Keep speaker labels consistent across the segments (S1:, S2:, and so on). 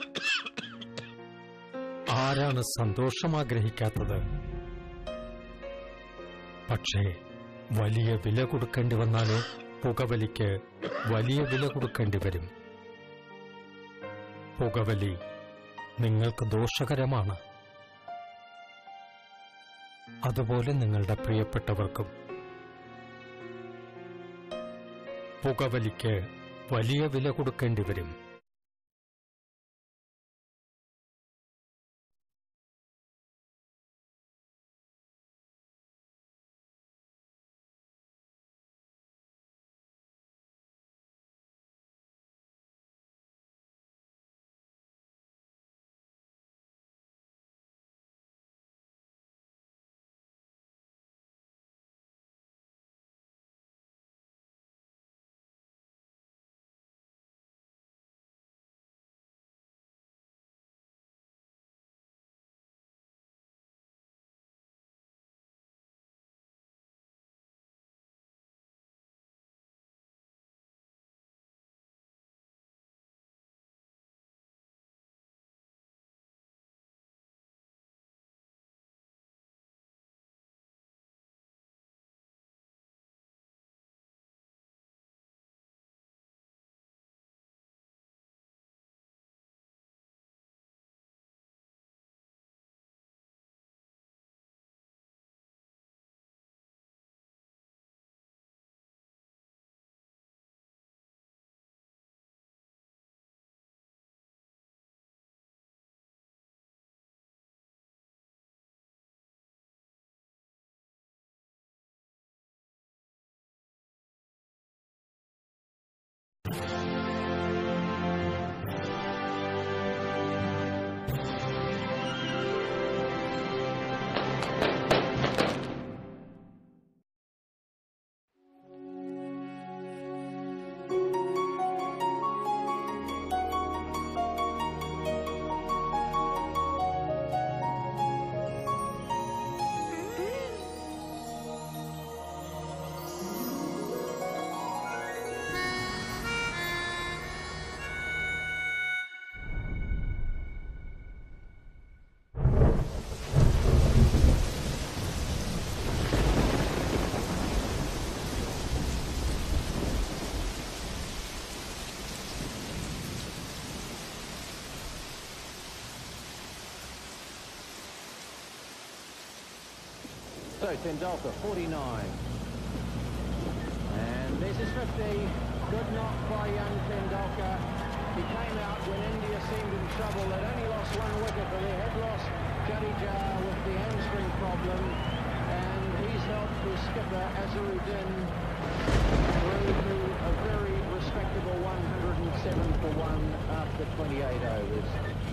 S1: ആരാണ് സന്തോഷം ആഗ്രഹിക്കാത്തത് പക്ഷേ വലിയ വില കൊടുക്കേണ്ടി വന്നാലോ പുകവലിക്ക് വലിയ വില കൊടുക്കേണ്ടി വരും പുകവലി നിങ്ങൾക്ക് ദോഷകരമാണ് അതുപോലെ നിങ്ങളുടെ പ്രിയപ്പെട്ടവർക്കും പുകവലിക്ക് വലിയ വില കൊടുക്കേണ്ടി വരും
S2: So, Tendulkar, 49. And there's his 50. Good knock by young Tendulkar. He came out when India seemed in trouble. They'd only lost one wicket, but they had lost Jadeja with the hamstring problem. And he's helped his skipper, Azharuddin, through to a very respectable 107 for 1 after 28 overs.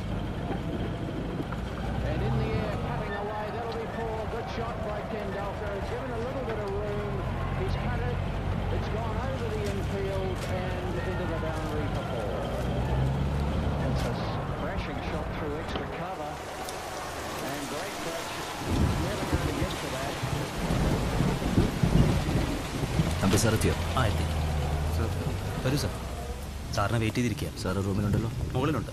S2: And in the air, cutting away, that'll be four. Good shot by Tendulkar. It's given a little bit of room. He's cut it. It's gone over the infield and into the boundary for four.
S3: It's a crashing shot through extra cover. And great catch. Never going to get to that.
S4: നമുക്ക് sir എത്തിയോ
S5: ആ എത്തി
S4: വരൂ sir
S5: സാറിനെ wait ചെയ്തിരിക്കുക
S4: sir റൂമിലുണ്ടല്ലോ
S5: മുകളിലുണ്ട്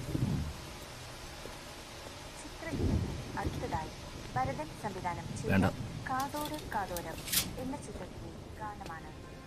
S6: ചിത്രഗീതം അടുത്തതായി ഭരതൻ സംവിധാനം
S4: വേണ്ട.
S6: ചെയ്ത കാതോട് കാതോരം എന്ന ചിത്രത്തിലെ ഗാനമാണ്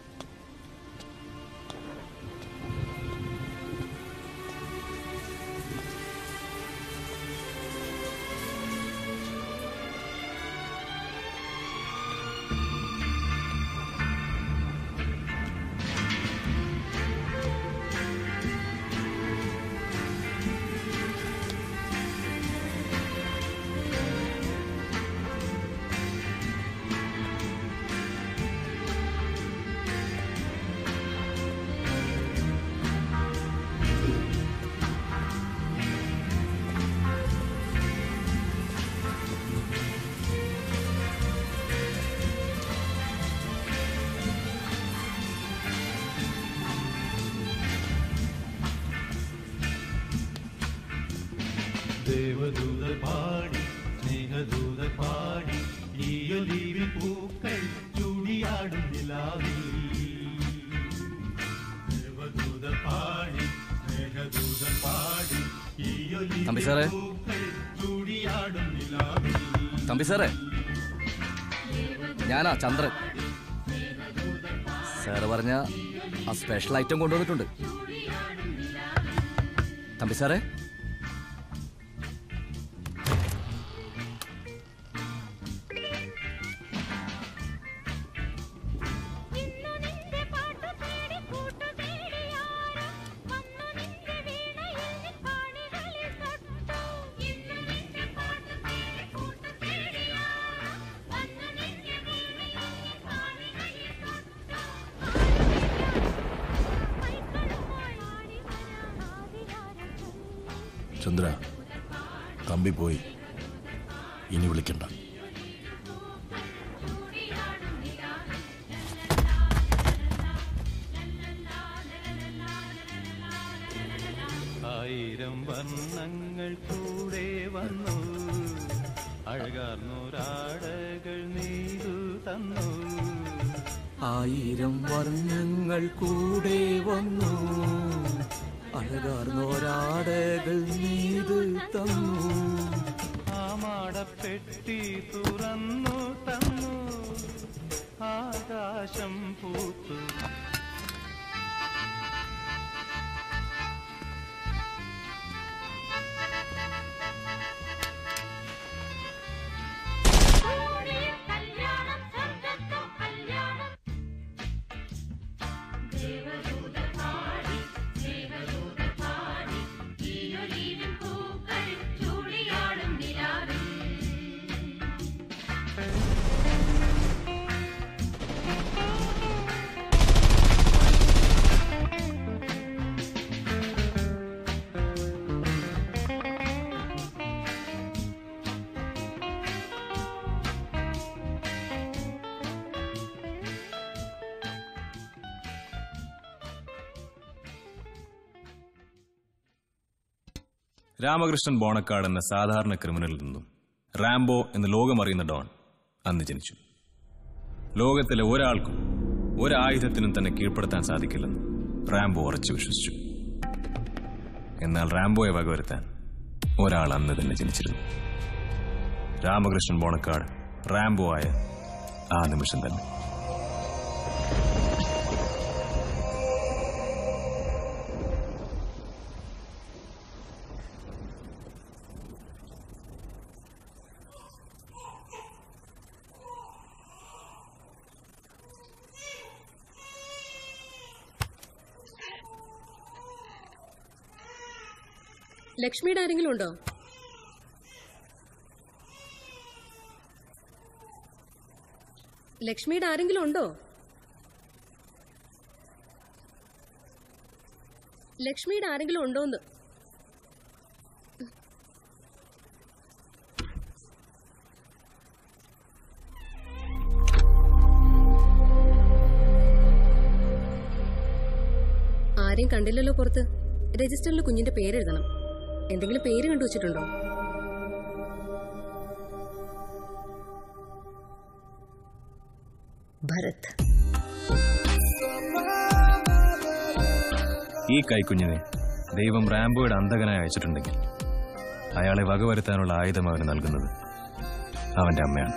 S7: ദേവദൂതർ പാടി സ്നേഹദൂതർ പാടി ഈയൊലീവിൽ പൂക്കൾ ചൂടിയാടും നിലാവിൽ ദേവദൂതർ പാടി സ്നേഹദൂതർ പാടി ഈയൊലി
S4: തമ്പി സാറേ തമ്പി സാറേ ഞാനാ ചന്ദ്രൻ സാറ് പറഞ്ഞ ആ സ്പെഷ്യൽ ഐറ്റം കൊണ്ടുവന്നിട്ടുണ്ട് തമ്പി സാറേ
S8: ചന്ദ്ര തമ്പി പോയി ഇനി വിളിക്കണ്ട
S7: ആയിരം വർണ്ണങ്ങൾ കൂടെ വന്നു അഴകാർന്നൊരാടകൾ നെയ്തു തന്നു
S4: ആയിരം വർണ്ണങ്ങൾ കൂടെ വന്നു അഴകാർന്നോരാടകൾ നീത് തന്നു
S7: ആ മാടപ്പെട്ടി തുറന്നു തന്നു ആകാശം പൂത്തു
S9: രാമകൃഷ്ണൻ ബോണക്കാട് എന്ന സാധാരണ ക്രിമിനലിൽ നിന്നും റാംബോ എന്ന് ലോകമറിയുന്ന ഡോൺ അന്ന് ജനിച്ചു ലോകത്തിലെ ഒരാൾക്കും ഒരായുധത്തിനും തന്നെ കീഴ്പ്പെടുത്താൻ സാധിക്കില്ലെന്ന് റാംബോ ഉറച്ചു വിശ്വസിച്ചു എന്നാൽ റാംബോയെ വകവരുത്താൻ ഒരാൾ അന്ന് തന്നെ ജനിച്ചിരുന്നു രാമകൃഷ്ണൻ ബോണക്കാട് റാംബോ ആയ ആ നിമിഷം തന്നെ
S10: ലക്ഷ്മിയുടെ ആരെങ്കിലും ഉണ്ടോ ലക്ഷ്മിയുടെ ആരെങ്കിലും ഉണ്ടോ ലക്ഷ്മിയുടെ ആരെങ്കിലും ഉണ്ടോന്ന് ആരെയും കണ്ടില്ലല്ലോ പുറത്ത് രജിസ്റ്ററിൽ കുഞ്ഞിന്റെ പേരെഴുതണം എന്തെങ്കിലും പേര് കണ്ടുവച്ചിട്ടുണ്ടോ ഭരത്
S9: ഈ കൈക്കുഞ്ഞിനെ ദൈവം റാംബോയുടെ അന്തകനായി അയച്ചിട്ടുണ്ടെങ്കിൽ അയാളെ വകവരുത്താനുള്ള ആയുധം അവന് നൽകുന്നത് അവന്റെ അമ്മയാണ്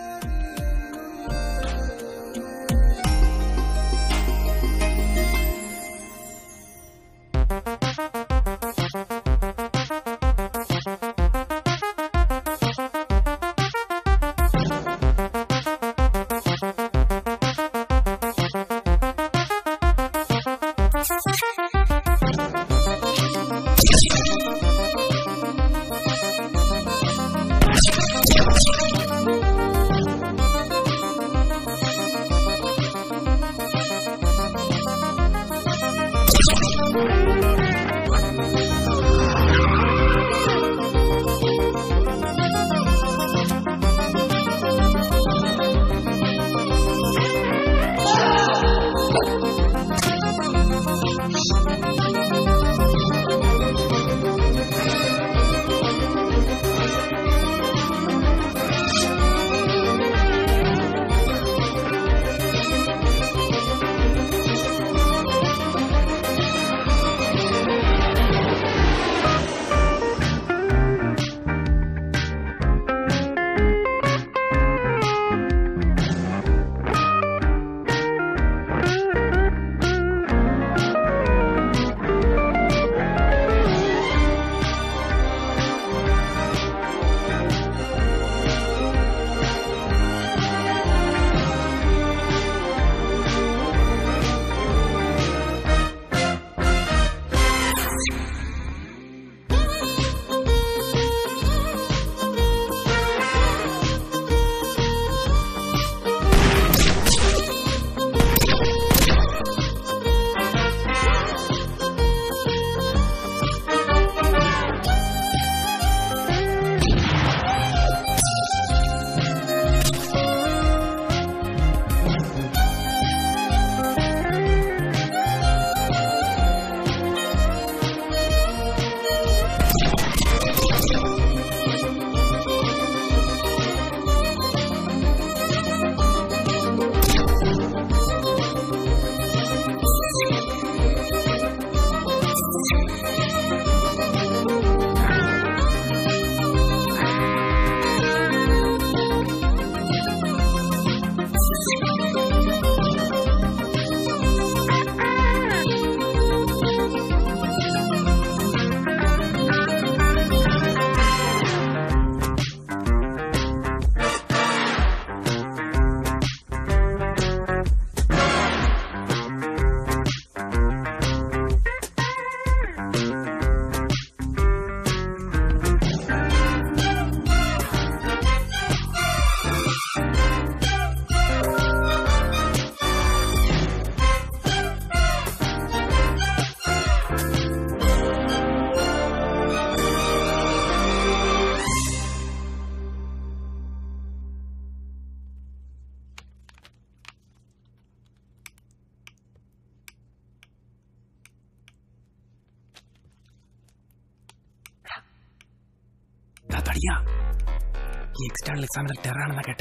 S11: അയ്യാ ഈ എക്സ്റ്റേണൽ എക്സാമിനർ ടെറാണെന്നാ കേട്ടെ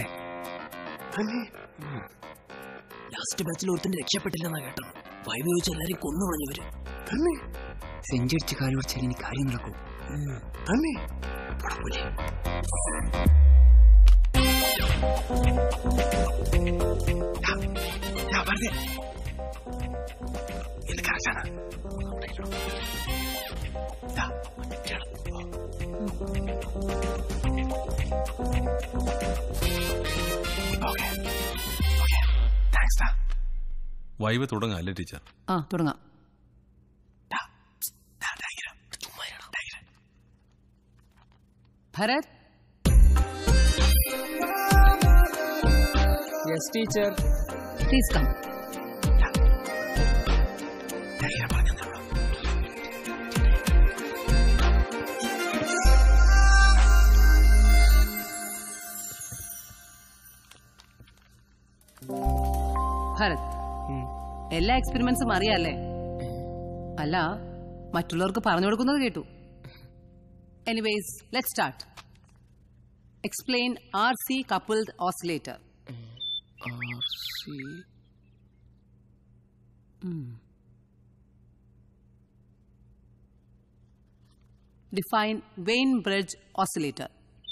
S11: ലാസ്റ്റ് ബാച്ചിൽ ഒരുത്തിന്റെ രക്ഷപ്പെട്ടില്ലെന്നാ കേട്ടത് വൈബ് ചോദിച്ച എല്ലാരെയും കൊന്നു കളഞ്ഞവര് സെഞ്ചി അടിച്ച് കാല് പിടിച്ചാൽ ഇനി കാര്യം നടക്കും തന്നെ ഇത് കറക്റ്റാണ്
S9: വൈബ് തുടങ്ങാം അല്ലേ ടീച്ചർ
S12: ആ തുടങ്ങാം Bharath
S11: yes teacher
S12: please come Bharath എല്ലാ എക്സ്പെരിമെന്റ്സും അറിയാല്ലേ അല്ല മറ്റുള്ളവർക്ക് പറഞ്ഞു കൊടുക്കുന്നത് കേട്ടു anyways let start explain R C coupled oscillator Define Wayne Bridge oscillator.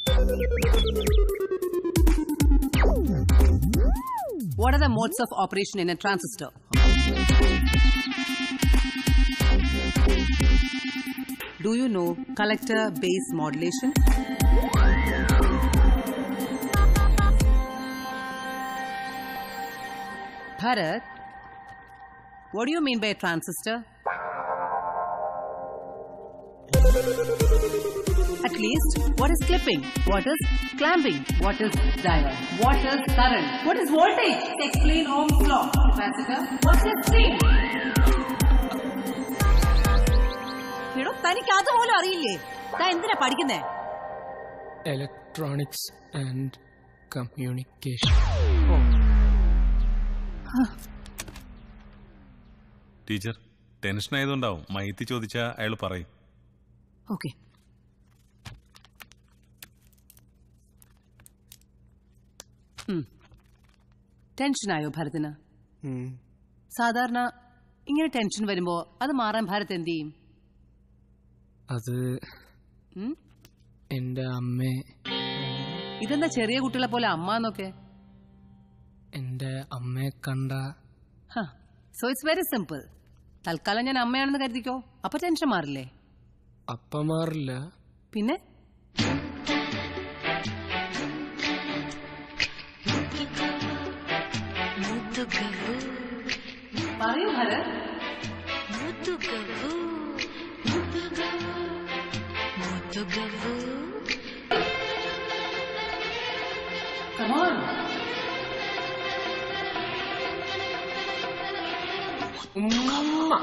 S12: What are the modes of operation in a transistor? Do you know collector base modulation? Bharat, what do you mean by a transistor? At least, what is clipping? What is clamping? What is diode? What is current? What is voltage? Explain Ohm's law. Capacitor. What is string? എടോ തനിക്ക് അതുപോലും അറിയില്ലേ താൻ എന്തിനാ പഠിക്കുന്നേ
S11: electronics and communication
S9: teacher tension ആയതുകൊണ്ടാവും മയത്തി ചോദിച്ചാൽ അയാൾ പറയും
S12: ഓക്കെ ടെൻഷനായോ ഭരതിന് സാധാരണ ഇങ്ങനെ ടെൻഷൻ വരുമ്പോ അത് മാറാൻ ഭാരത് എന്ത് ചെയ്യും
S11: അത്
S12: ഉം?
S11: എൻ്റെ അമ്മേ
S12: ഇതെന്താ ചെറിയ കുട്ടികളെ പോലെ അമ്മ എന്നൊക്കെ
S11: എൻ്റെ അമ്മയെ കണ്ട
S12: സോ ഇറ്റ്സ് വെരി സിമ്പിൾ തൽക്കാലം ഞാൻ അമ്മയാണെന്ന് കരുതിക്കോ അപ്പൊ ടെൻഷൻ മാറില്ലേ
S11: അപ്പ മാറില്ല
S12: പിന്നെ പറയൂ ഭരത് Come on.
S11: ഉമ്മ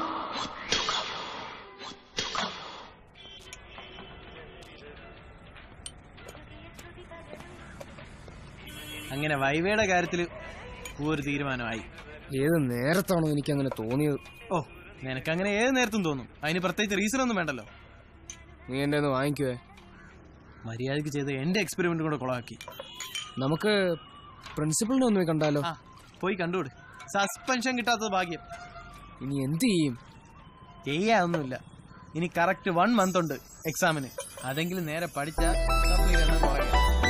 S13: അങ്ങനെ വൈവയുടെ കാര്യത്തിൽ ഒരു തീരുമാനമായി
S11: ഏത് നേരത്താണോ എനിക്ക് അങ്ങനെ തോന്നിയത്
S13: ഓ നിനക്കങ്ങനെ ഏത് നേരത്തും തോന്നും അതിന് പ്രത്യേകിച്ച് റീസൺ ഒന്നും വേണ്ടല്ലോ
S11: നീ എൻ്റെ ഒന്ന് വാങ്ങിക്കുവേ
S13: മര്യാദക്ക് ചെയ്ത് എന്റെ എക്സ്പെരിമെന്റ് കൂടെ കൊളാക്കി
S11: നമുക്ക് പ്രിൻസിപ്പളിനെ ഒന്ന് പോയി കണ്ടാലോ
S13: ആ പോയി കണ്ടുകൂട് സസ്പെൻഷൻ കിട്ടാത്തത് ഭാഗ്യം
S11: ഇനി എന്ത് ചെയ്യും
S13: ചെയ്യാതൊന്നുമില്ല ഇനി കറക്റ്റ് വൺ മന്ത് ഉണ്ട് എക്സാമിന് അതെങ്കിലും നേരെ പഠിച്ചാൽ സപ്ലി എണ്ണം കുറയും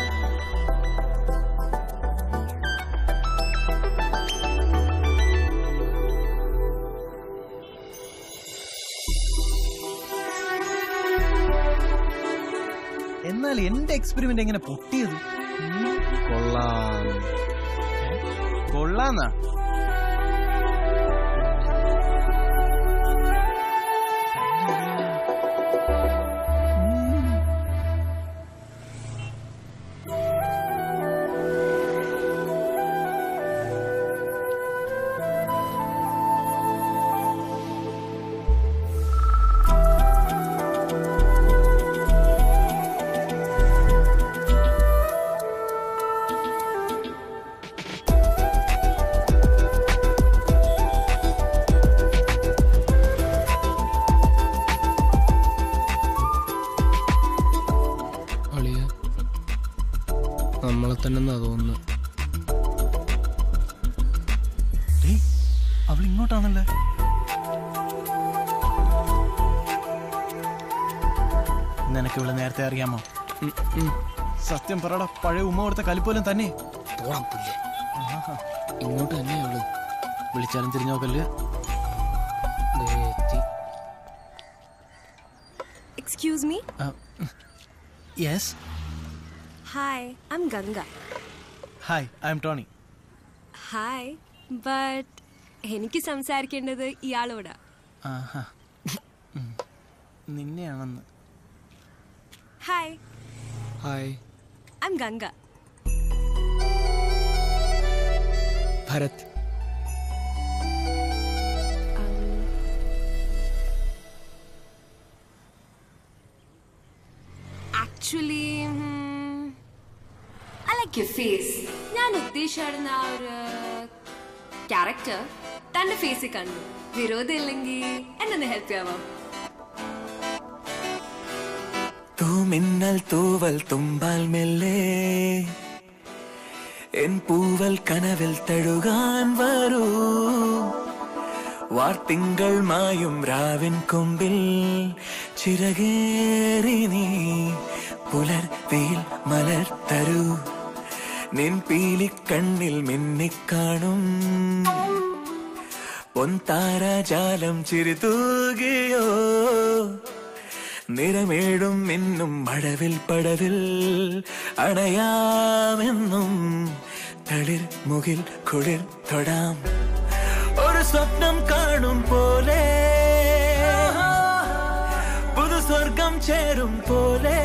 S13: എന്നാൽ എന്റെ എക്സ്പെരിമെന്റ് എങ്ങനെ പൊട്ടിയത്
S11: കൊള്ളാം
S13: കൊള്ളാന്നാ ഇങ്ങോട്ടാണല്ലേ നിനക്ക് ഇവിടെ നേരത്തെ അറിയാമോ സത്യം പറടാ പഴയ ഉമ്മ കൊടുത്ത കലിപ്പോലും തന്നെ
S11: പോടാം പുല്ലേ ഇങ്ങോട്ട് തന്നെയുള്ളു വിളിച്ചാലും തിരിഞ്ഞു നോക്കല്ല് ദേ എത്തി.
S14: Excuse me?
S13: Yes
S14: Hi, I'm Ganga.
S13: Hi I'm Tony
S14: hi but എനിക്ക് സംസാരിക്കേണ്ടത് ഇയാളോടാ
S13: ആഹാ ഉം. നിന്നെയാണെന്ന്
S14: hi
S11: hi
S14: I'm Ganga
S11: Bharath
S14: actually I like you face ഞാൻ ഉദ്ദേശിച്ചായിരുന്ന ആ ഒരു ക്യാരക്ടർ തന്റെ ഫേസിൽ കണ്ടു വിരോധം ഇല്ലെങ്കിൽ എന്നെ ഹെൽപ്പ് ചെയ്യാമോ
S15: തൂമിന്നൽ തൂവൽ തുമ്പാൽ മെല്ലെ എൻ പൂവൽ കനവിൽ തഴുകാൻ വരൂ വാർത്തിങ്കൾ മായും രാവിൻ കൊമ്പിൽ ചിറകേറി നീ പുലർ വെയിൽ മലർ തരൂ നിൻ പീലിക്കണ്ണിൽ മിന്നിക്കാണും പൊൻതാരാജാലം ചിരിതൂകിയോ നിറമേഴും മിന്നും മഴവിൽ പടവിൽ അണയാമെന്നും തളിർ മുകിൽ കുളിർ തൊടാം ഒരു സ്വപ്നം കാണും പോലെ പുതു സ്വർഗം ചേരും പോലെ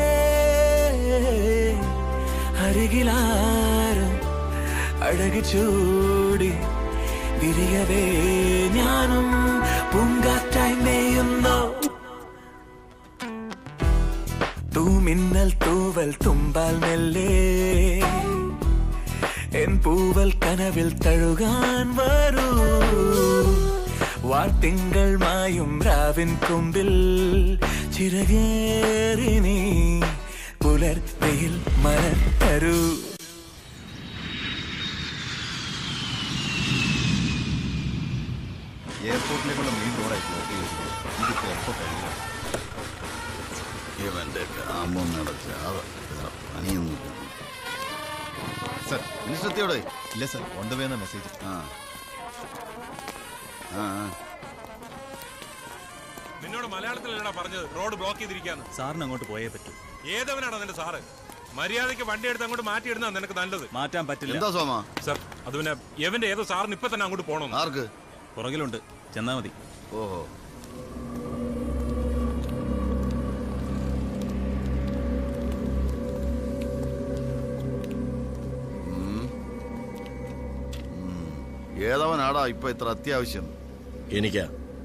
S15: അരികിലാരും അഴകു ചൂടി വിരിയവേ ഞാനും പൂങ്കാറ്റായി മേയുന്നോ തൂമിന്നൽ തൂവൽ തുമ്പാൽ മെല്ലെ എൻ പൂവൽ കനവിൽ തഴുകാൻ വരൂ വാർത്തിങ്കൾ മായും രാവിൻ കൊമ്പിൽ ചിറകേറി നീ പുലർ വെയിൽ മലർ തരൂ
S16: എയർപോർട്ടിലേക്കുള്ള മെയിൻ റോഡായി ബ്ലോക്ക് ചെയ്തിട്ടുണ്ട് ഇതിപ്പോ എപ്പോ കഴിയും ഇവന്റെ കാമ്പം നടക്കാതെ വേറെ പണിയൊന്നുമില്ല സർ മിനിസ്റ്റർ എത്തിയോടെ ഇല്ല സർ ഓൺ ദ വേ എന്ന മെസ്സേജ് ആ ആ ആ.
S17: നിന്നോട് മലയാളത്തിലല്ലടാ പറഞ്ഞത് റോഡ് ബ്ലോക്ക് ചെയ്തിരിക്കാന്ന്
S5: സാറിന് അങ്ങോട്ട് പോയേ പറ്റൂ
S17: ഏതവനാണ് നിന്റെ സാറ് മര്യാദയ്ക്ക് വണ്ടി എടുത്ത് അങ്ങോട്ട് മാറ്റിയിടുന്ന നിനക്ക് നല്ലത്
S5: മാറ്റാൻ പറ്റില്ല
S16: എന്താ സോമ
S17: സർ അത് പിന്നെ എവന്റെ ഏതോ സാറിന് ഇപ്പൊ തന്നെ അങ്ങോട്ട് പോകണം
S16: ആർക്ക്
S5: പുറകിലുണ്ട് ചെന്നാ മതി
S16: ഓഹോ ഉം. ഉം. ഏതവനാടാ ഇപ്പൊ ഇത്ര അത്യാവശ്യം
S8: എനിക്കാ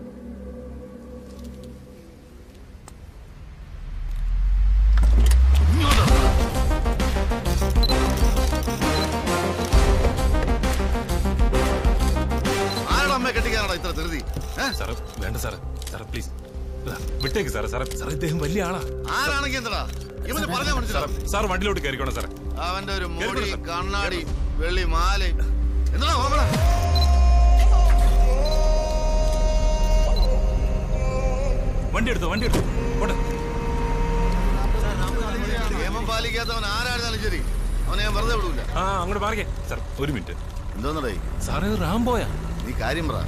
S16: ആരുടെ അമ്മയെ കെട്ടിക്കാനാടാ ഇത്ര ധൃതി
S17: സാറ് വേണ്ട സാറ് സാറ് പ്ലീസ് വിട്ടേക്ക് സാറേ സാറേ സാർ ഇദ്ദേഹം വലിയ ആളാ
S16: ആരാണെങ്കിൽ എന്താടാ ഇവന് പറഞ്ഞാ മനസ്സിലാവും
S17: സാർ വണ്ടിയിലോട്ട് കയറിക്കോണം സാറേ
S16: അവന്റെ ഒരു മുടി കണ്ണാടി വെള്ളി മാല എന്താ ഹോമടാ
S17: വണ്ടി എടുത്തു വണ്ടി എടുത്തു പോട്ടെ
S16: നിയമം പാലിക്കാത്തവൻ ആരായിരുന്നാലും ശരി അവനെ ഞാൻ വെറുതെ വിടൂല
S17: ആ അങ്ങോട്ട് മാറിക്കേ സാർ ഒരു മിനിറ്റ്
S16: എന്തോന്നടേ
S17: സാറേ ഇത് റാംബോയാ
S16: നീ കാര്യം പറ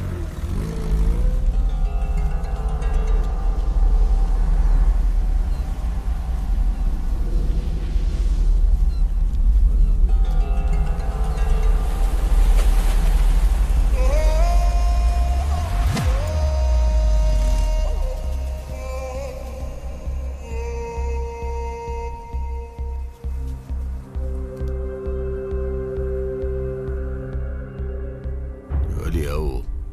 S16: ജോലിയാവോ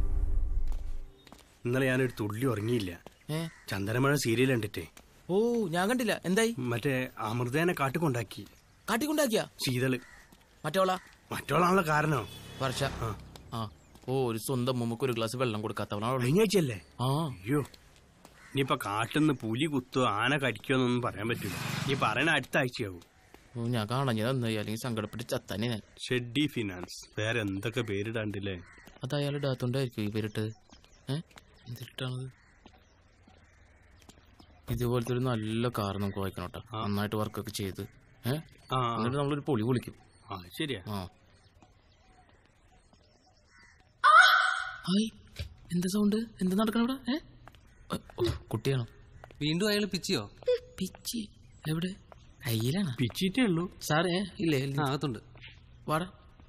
S18: ഇന്നലെ ഞാനൊരു തുള്ളി ഉറങ്ങിയില്ല
S11: ഏ?
S18: ചന്ദനമഴ സീരിയൽ കണ്ടിട്ടേ
S11: ഓ ഞാൻ കണ്ടില്ല എന്തായി
S18: മറ്റേ അമൃതേനെ കാട്ടിക്കൊണ്ടാക്കി
S11: കാട്ടിക്കൊണ്ടാക്കിയാ
S18: ശീതള്
S11: മറ്റോളാ
S18: മറ്റോളാണല്ലോ കാരണോ
S11: വർഷ ആ ഓ ഒരു സ്വന്തം മുമ്പ് ഒരു ഗ്ലാസ് വെള്ളം കൊടുക്കാത്തവനാണോ
S18: കഴിഞ്ഞാഴ്ചയല്ലേ
S11: ആ
S18: അയ്യോ ഇനിയിപ്പൊ കാട്ടിന്ന് പുലി കുത്തോ ആന കടിക്കോന്നൊന്നും പറയാൻ പറ്റില്ല നീ പറയണ അടുത്ത ആഴ്ചയാവും
S11: ഓ ഞാൻ കാണഞ്ഞത് നന്നായി അല്ലെങ്കിൽ സങ്കടപ്പെട്ട് ചത്തന്നെ ഞാൻ
S18: ഷെഡ്ഡി ഫിനാൻസ് വേറെ എന്തൊക്കെ പേരിടാണ്ടില്ലേ
S19: അത് അയാൾ ഇടാത്തോണ്ടായിരിക്കും ഇവരിട്ട് ഏ എന്തിട്ടാണത് ഇതുപോലത്തെ ഒരു നല്ല കാർ നമുക്ക് വായിക്കണം കേട്ടോ നന്നായിട്ട് വർക്കൊക്കെ ചെയ്ത് ഏ
S18: ആ.
S19: എന്നിട്ട് നമ്മളൊരു പൊളി പൊളിക്കും
S18: ആ ശരിയാ
S19: ആ ഹായ് എന്താ സൗണ്ട് എന്താ നടക്കണ ഇവിടെ ഏ ഓ, ഓ, കുട്ടിയാണോ
S11: വീണ്ടും അയാൾ പിച്ചിയോ
S19: പിച്ചി എവിടെ കയ്യിലാണ്
S18: പിച്ചിട്ടേ ഉള്ളൂ
S19: സാറേ ഇല്ലേ
S11: അകത്തുണ്ട്
S19: വാടാ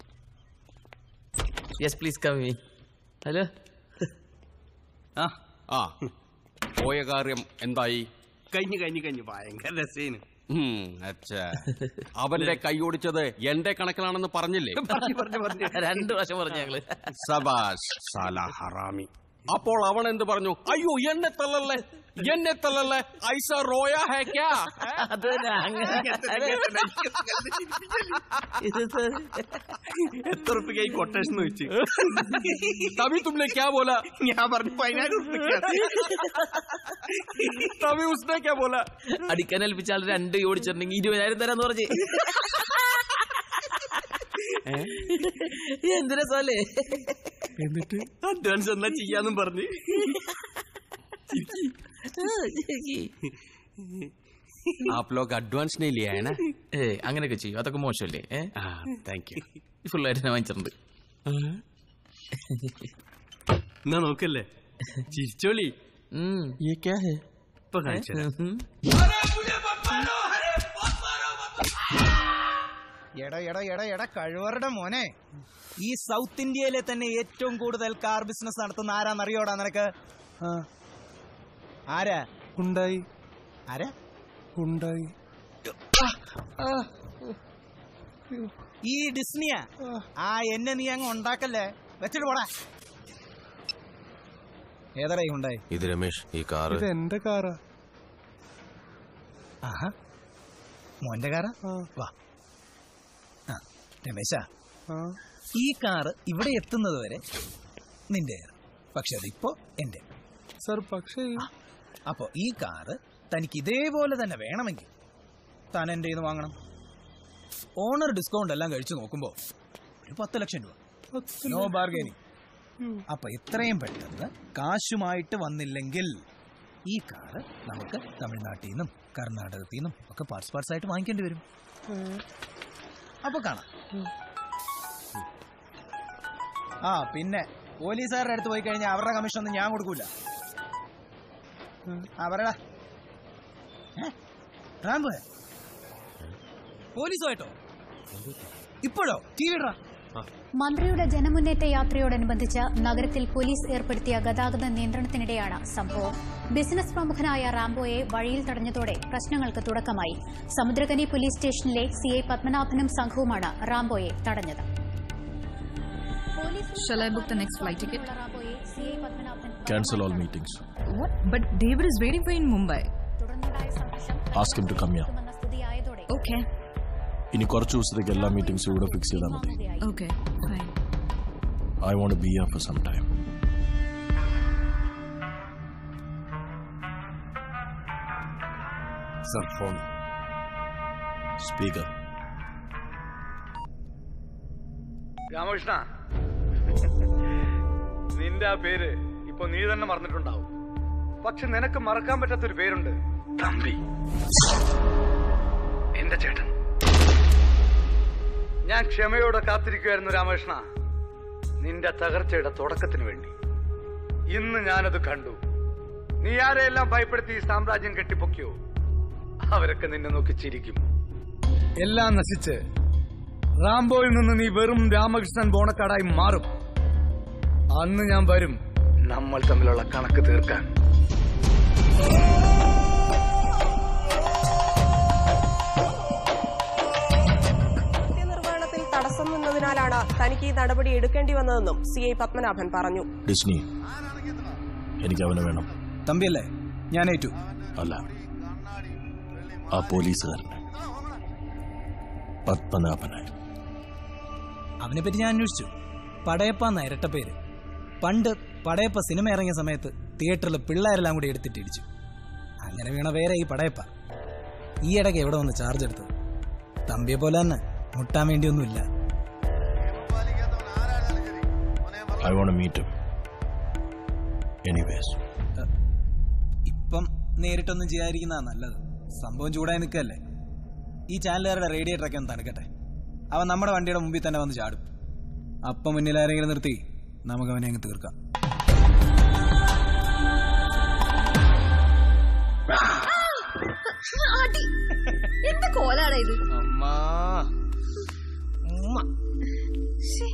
S19: യെസ് പ്ലീസ് കമ്മി ഹലോ
S11: ആ ആ പോയ കാര്യം എന്തായി
S18: കഴിഞ്ഞു കഴിഞ്ഞു കഴിഞ്ഞു ഭയങ്കര രസേന്
S11: ഉം, അച്ഛാ അവന്റെ കൈ ഓടിച്ചത് എന്റെ കണക്കിലാണെന്ന് പറഞ്ഞില്ലേ
S18: പറഞ്ഞു പറഞ്ഞു പറഞ്ഞു
S19: രണ്ട് പ്രാവശ്യം പറഞ്ഞു ഞങ്ങള്
S11: സബാഷ് സാല ഹറാമി അപ്പോൾ അവൻ എന്ത് പറഞ്ഞു അയ്യോ എന്നെ തള്ളല്ലേ എന്നെ തള്ളല്ലേ ഐസ റോയ ഹേ ക്യാ
S19: അത്
S18: എത്ര റുപ്യ കൊട്ടേഷൻ വെച്ച്
S11: തവി തുമ്നെ ക്യാ ബോല
S18: ഞാൻ പറഞ്ഞു പതിനായിരം റുപ്യ
S11: തവി ഉസ്നെ ക്യാ ബോല
S19: അടിക്കാൻ ഏൽപ്പിച്ച ആൾ രണ്ട് കൈ ഓടിച്ചിട്ടുണ്ടെങ്കിൽ ഇരുപതിനായിരം തരാന്ന് പറഞ്ഞ് എന്തിനാ സോലേ
S18: എന്നിട്ട് അഡ്വാൻസ് എന്നാ ചെയ്യാന്നും പറഞ്ഞ്
S11: आप लोग അഡ്വാൻസ് नहीं लिया है ना
S19: ഏ അങ്ങനെയൊക്കെ ചെയ്യും അതൊക്കെ മോശമല്ലേ ഏ
S11: താങ്ക് യു
S19: ഫുള്ളായിട്ട് ഞാൻ വാങ്ങിച്ചിട്ടുണ്ട്
S18: എന്നാ നോക്കല്ലേ ചിരിച്ചോളി ഇപ്പൊ കാണിച്ചു
S20: എടാ എടാ എടാ എടാ കഴിവറുടെ മോനെ ഈ സൗത്ത് ഇന്ത്യയിലെ തന്നെ ഏറ്റവും കൂടുതൽ കാർ ബിസിനസ് നടത്തുന്ന ആരാന്നറിയോടാ നിനക്ക് ആരാ
S13: ഉണ്ടായി
S20: ആരാ
S13: ഉണ്ടായി
S20: ഈ ഡിസ്നിയാ ആ എന്നെ നീ അങ്ങ് ഉണ്ടാക്കല്ലേ വെച്ചിട്ട് പോടാ ഏതടാ ഈ ഉണ്ടായി
S8: ഇത് രമേശ് ഈ കാറ്
S13: ഇത് എന്റെ കാറാ
S20: ആഹാ മോന്റെ കാറാ വാ ആ രമേശ ഈ കാറ് ഇവിടെ എത്തുന്നത് വരെ നിന്റെ പക്ഷെ അതിപ്പോ എന്റെ
S13: സർ പക്ഷേ
S20: അപ്പോ ഈ കാറ് തനിക്ക് ഇതേപോലെ തന്നെ വേണമെങ്കിൽ താൻ എന്റെ നിന്ന് വാങ്ങണം ഓണർ ഡിസ്കൗണ്ട് എല്ലാം കഴിച്ചു നോക്കുമ്പോ ഒരു പത്ത് ലക്ഷം രൂപ നോ ബാർഗൈനിങ് അപ്പൊ എത്രയും പെട്ടെന്ന് കാശുമായിട്ട് വന്നില്ലെങ്കിൽ ഈ കാറ് നമുക്ക് തമിഴ്നാട്ടിൽ നിന്നും കർണാടകത്തിൽ നിന്നും ഒക്കെ പാർട്സ് പാർട്സ് ആയിട്ട് വാങ്ങിക്കേണ്ടി വരും അപ്പൊ കാണാം ആ പിന്നെ പോലീസുകാരുടെ അടുത്ത് പോയി കഴിഞ്ഞാൽ അവരുടെ കമ്മീഷൻ ഒന്നും ഞാൻ കൊടുക്കൂല ആ പറയടാ ഏ? റാമ്പ് പോലീസുമായിട്ടോ ഇപ്പോഴോ ടി വി ഇടറാ
S21: മന്ത്രിയുടെ ജനമുന്നേറ്റ യാത്രയോടനുബന്ധിച്ച് നഗരത്തിൽ പോലീസ് ഏർപ്പെടുത്തിയ ഗതാഗത നിയന്ത്രണത്തിനിടെയാണ് സംഭവം ബിസിനസ് പ്രമുഖനായ റാംബോയെ വഴിയിൽ തടഞ്ഞതോടെ പ്രശ്നങ്ങൾക്ക് തുടക്കമായി സമുദ്രകനി പോലീസ് സ്റ്റേഷനിലെ സിഐ പത്മനാഭനും സംഘവുമാണ് റാംബോയെ തടഞ്ഞത്
S22: Shall I book the next flight ticket?
S8: Cancel all meetings.
S22: What? But David is waiting for you in Mumbai.
S8: Ask him to come here.
S22: Okay.
S8: ഇനി കുറച്ച് ദിവസത്തേക്ക് എല്ലാ മീറ്റിംഗ്സും ഇവിടെ ഫിക്സ് ചെയ്താൽ മതി
S22: Okay. Fine.
S8: I won't be here for some time
S11: sir phone
S8: speaker
S23: Ramakrishna നിന്റെ ആ പേര് ഇപ്പൊ നീ തന്നെ മറന്നിട്ടുണ്ടാവും പക്ഷെ നിനക്ക് മറക്കാൻ പറ്റാത്തൊരു പേരുണ്ട് തമ്പി എന്റെ ചേട്ടൻ ഞാൻ ക്ഷമയോടെ കാത്തിരിക്കുമായിരുന്നു രാമകൃഷ്ണ നിന്റെ തകർച്ചയുടെ തുടക്കത്തിന് വേണ്ടി ഇന്ന് ഞാനത് കണ്ടു നീ ആരെയെല്ലാം ഭയപ്പെടുത്തി ഈ സാമ്രാജ്യം കെട്ടിപ്പൊക്കിയോ അവരൊക്കെ നിന്നെ നോക്കി ചിരിക്കും എല്ലാം നശിച്ച് റാംബോയിൽ നിന്ന് നീ വെറും രാമകൃഷ്ണൻ ബോണക്കാടായി മാറും അന്ന് ഞാൻ വരും നമ്മൾ തമ്മിലുള്ള കണക്ക് തീർക്കാൻ
S24: കൃത്യനിർവഹണത്തിൽ തടസ്സം നിന്നതിനാലാണ് തനിക്ക് ഈ നടപടി എടുക്കേണ്ടി വന്നതെന്നും സി ഐ പത്മനാഭൻ പറഞ്ഞു
S8: ഡിസ്നി എനിക്ക് അവനെ വേണം
S20: തമ്പിയല്ലേ ഞാൻ ഏറ്റു
S8: അല്ല ആ പോലീസുകാരനെ പത്മനാഭനായി
S20: അവനെ പറ്റി ഞാൻ അന്വേഷിച്ചു പടയപ്പ എന്ന ഇരട്ട പേര് പണ്ട് പടയപ്പ സിനിമ ഇറങ്ങിയ സമയത്ത് തിയേറ്ററിൽ പിള്ളേരെല്ലാം കൂടി എടുത്തിട്ട് ഇടിച്ചു അങ്ങനെ വീണ പേരെ ഈ പടയപ്പ ഈ ഇടയ്ക്ക് എവിടെ വന്ന് ചാർജ് എടുത്തത് തമ്പിയെ പോലെ തന്നെ മുട്ടാൻ വേണ്ടിയൊന്നുമില്ല
S8: ഐ വോണ്ട് മീറ്റ് എനിവേസ്
S20: ഇപ്പം നേരിട്ടൊന്നും ചെയ്യാതിരിക്കുന്നതാ നല്ലത് സംഭവം ചൂടായി നിൽക്കല്ലേ ഈ ചാനലുകാരുടെ റേഡിയേറ്ററൊക്കെ ഒന്ന് തണുക്കട്ടെ അവൻ നമ്മുടെ വണ്ടിയുടെ മുമ്പിൽ തന്നെ വന്ന് ചാടും അപ്പം മുന്നിൽ ആരെങ്കിലും നിർത്തി നമുക്ക് അവനെ അങ്ങ് തീർക്കാം
S22: എന്താ കോലാടാ ഇത്
S13: അമ്മാ
S22: ശ്ശേ.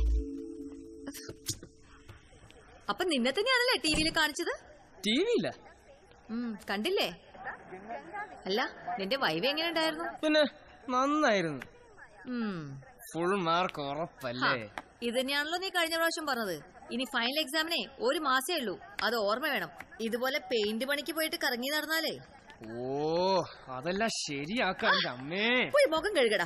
S22: അപ്പൊ നിന്നെ തന്നെയാണല്ലേ ടി വിയിൽ കാണിച്ചത്
S13: ടി വിയില്ല
S22: ഉം, കണ്ടില്ലേ അല്ല നിന്റെ വൈവ എങ്ങനെ ഉണ്ടായിരുന്നു
S13: പിന്നെ നന്നായിരുന്നു
S22: ഉം.
S13: ഫുൾ മാർക്ക് ഉറപ്പല്ലേ
S22: ഹാ, ഇത് തന്നെയാണല്ലോ നീ കഴിഞ്ഞ പ്രാവശ്യം പറഞ്ഞത് ഇനി ഫൈനൽ എക്സാമിനെ ഒരു മാസേ ഉള്ളൂ അത് ഓർമ്മ വേണം ഇതുപോലെ പെയിന്റ് പണിക്ക് പോയിട്ട് കറങ്ങി നടന്നാലേ
S13: ഓ അതെല്ലാം ശരിയാക്കാൻ എൻ്റെ അമ്മേ
S22: പോയി മുഖം കഴുകടാ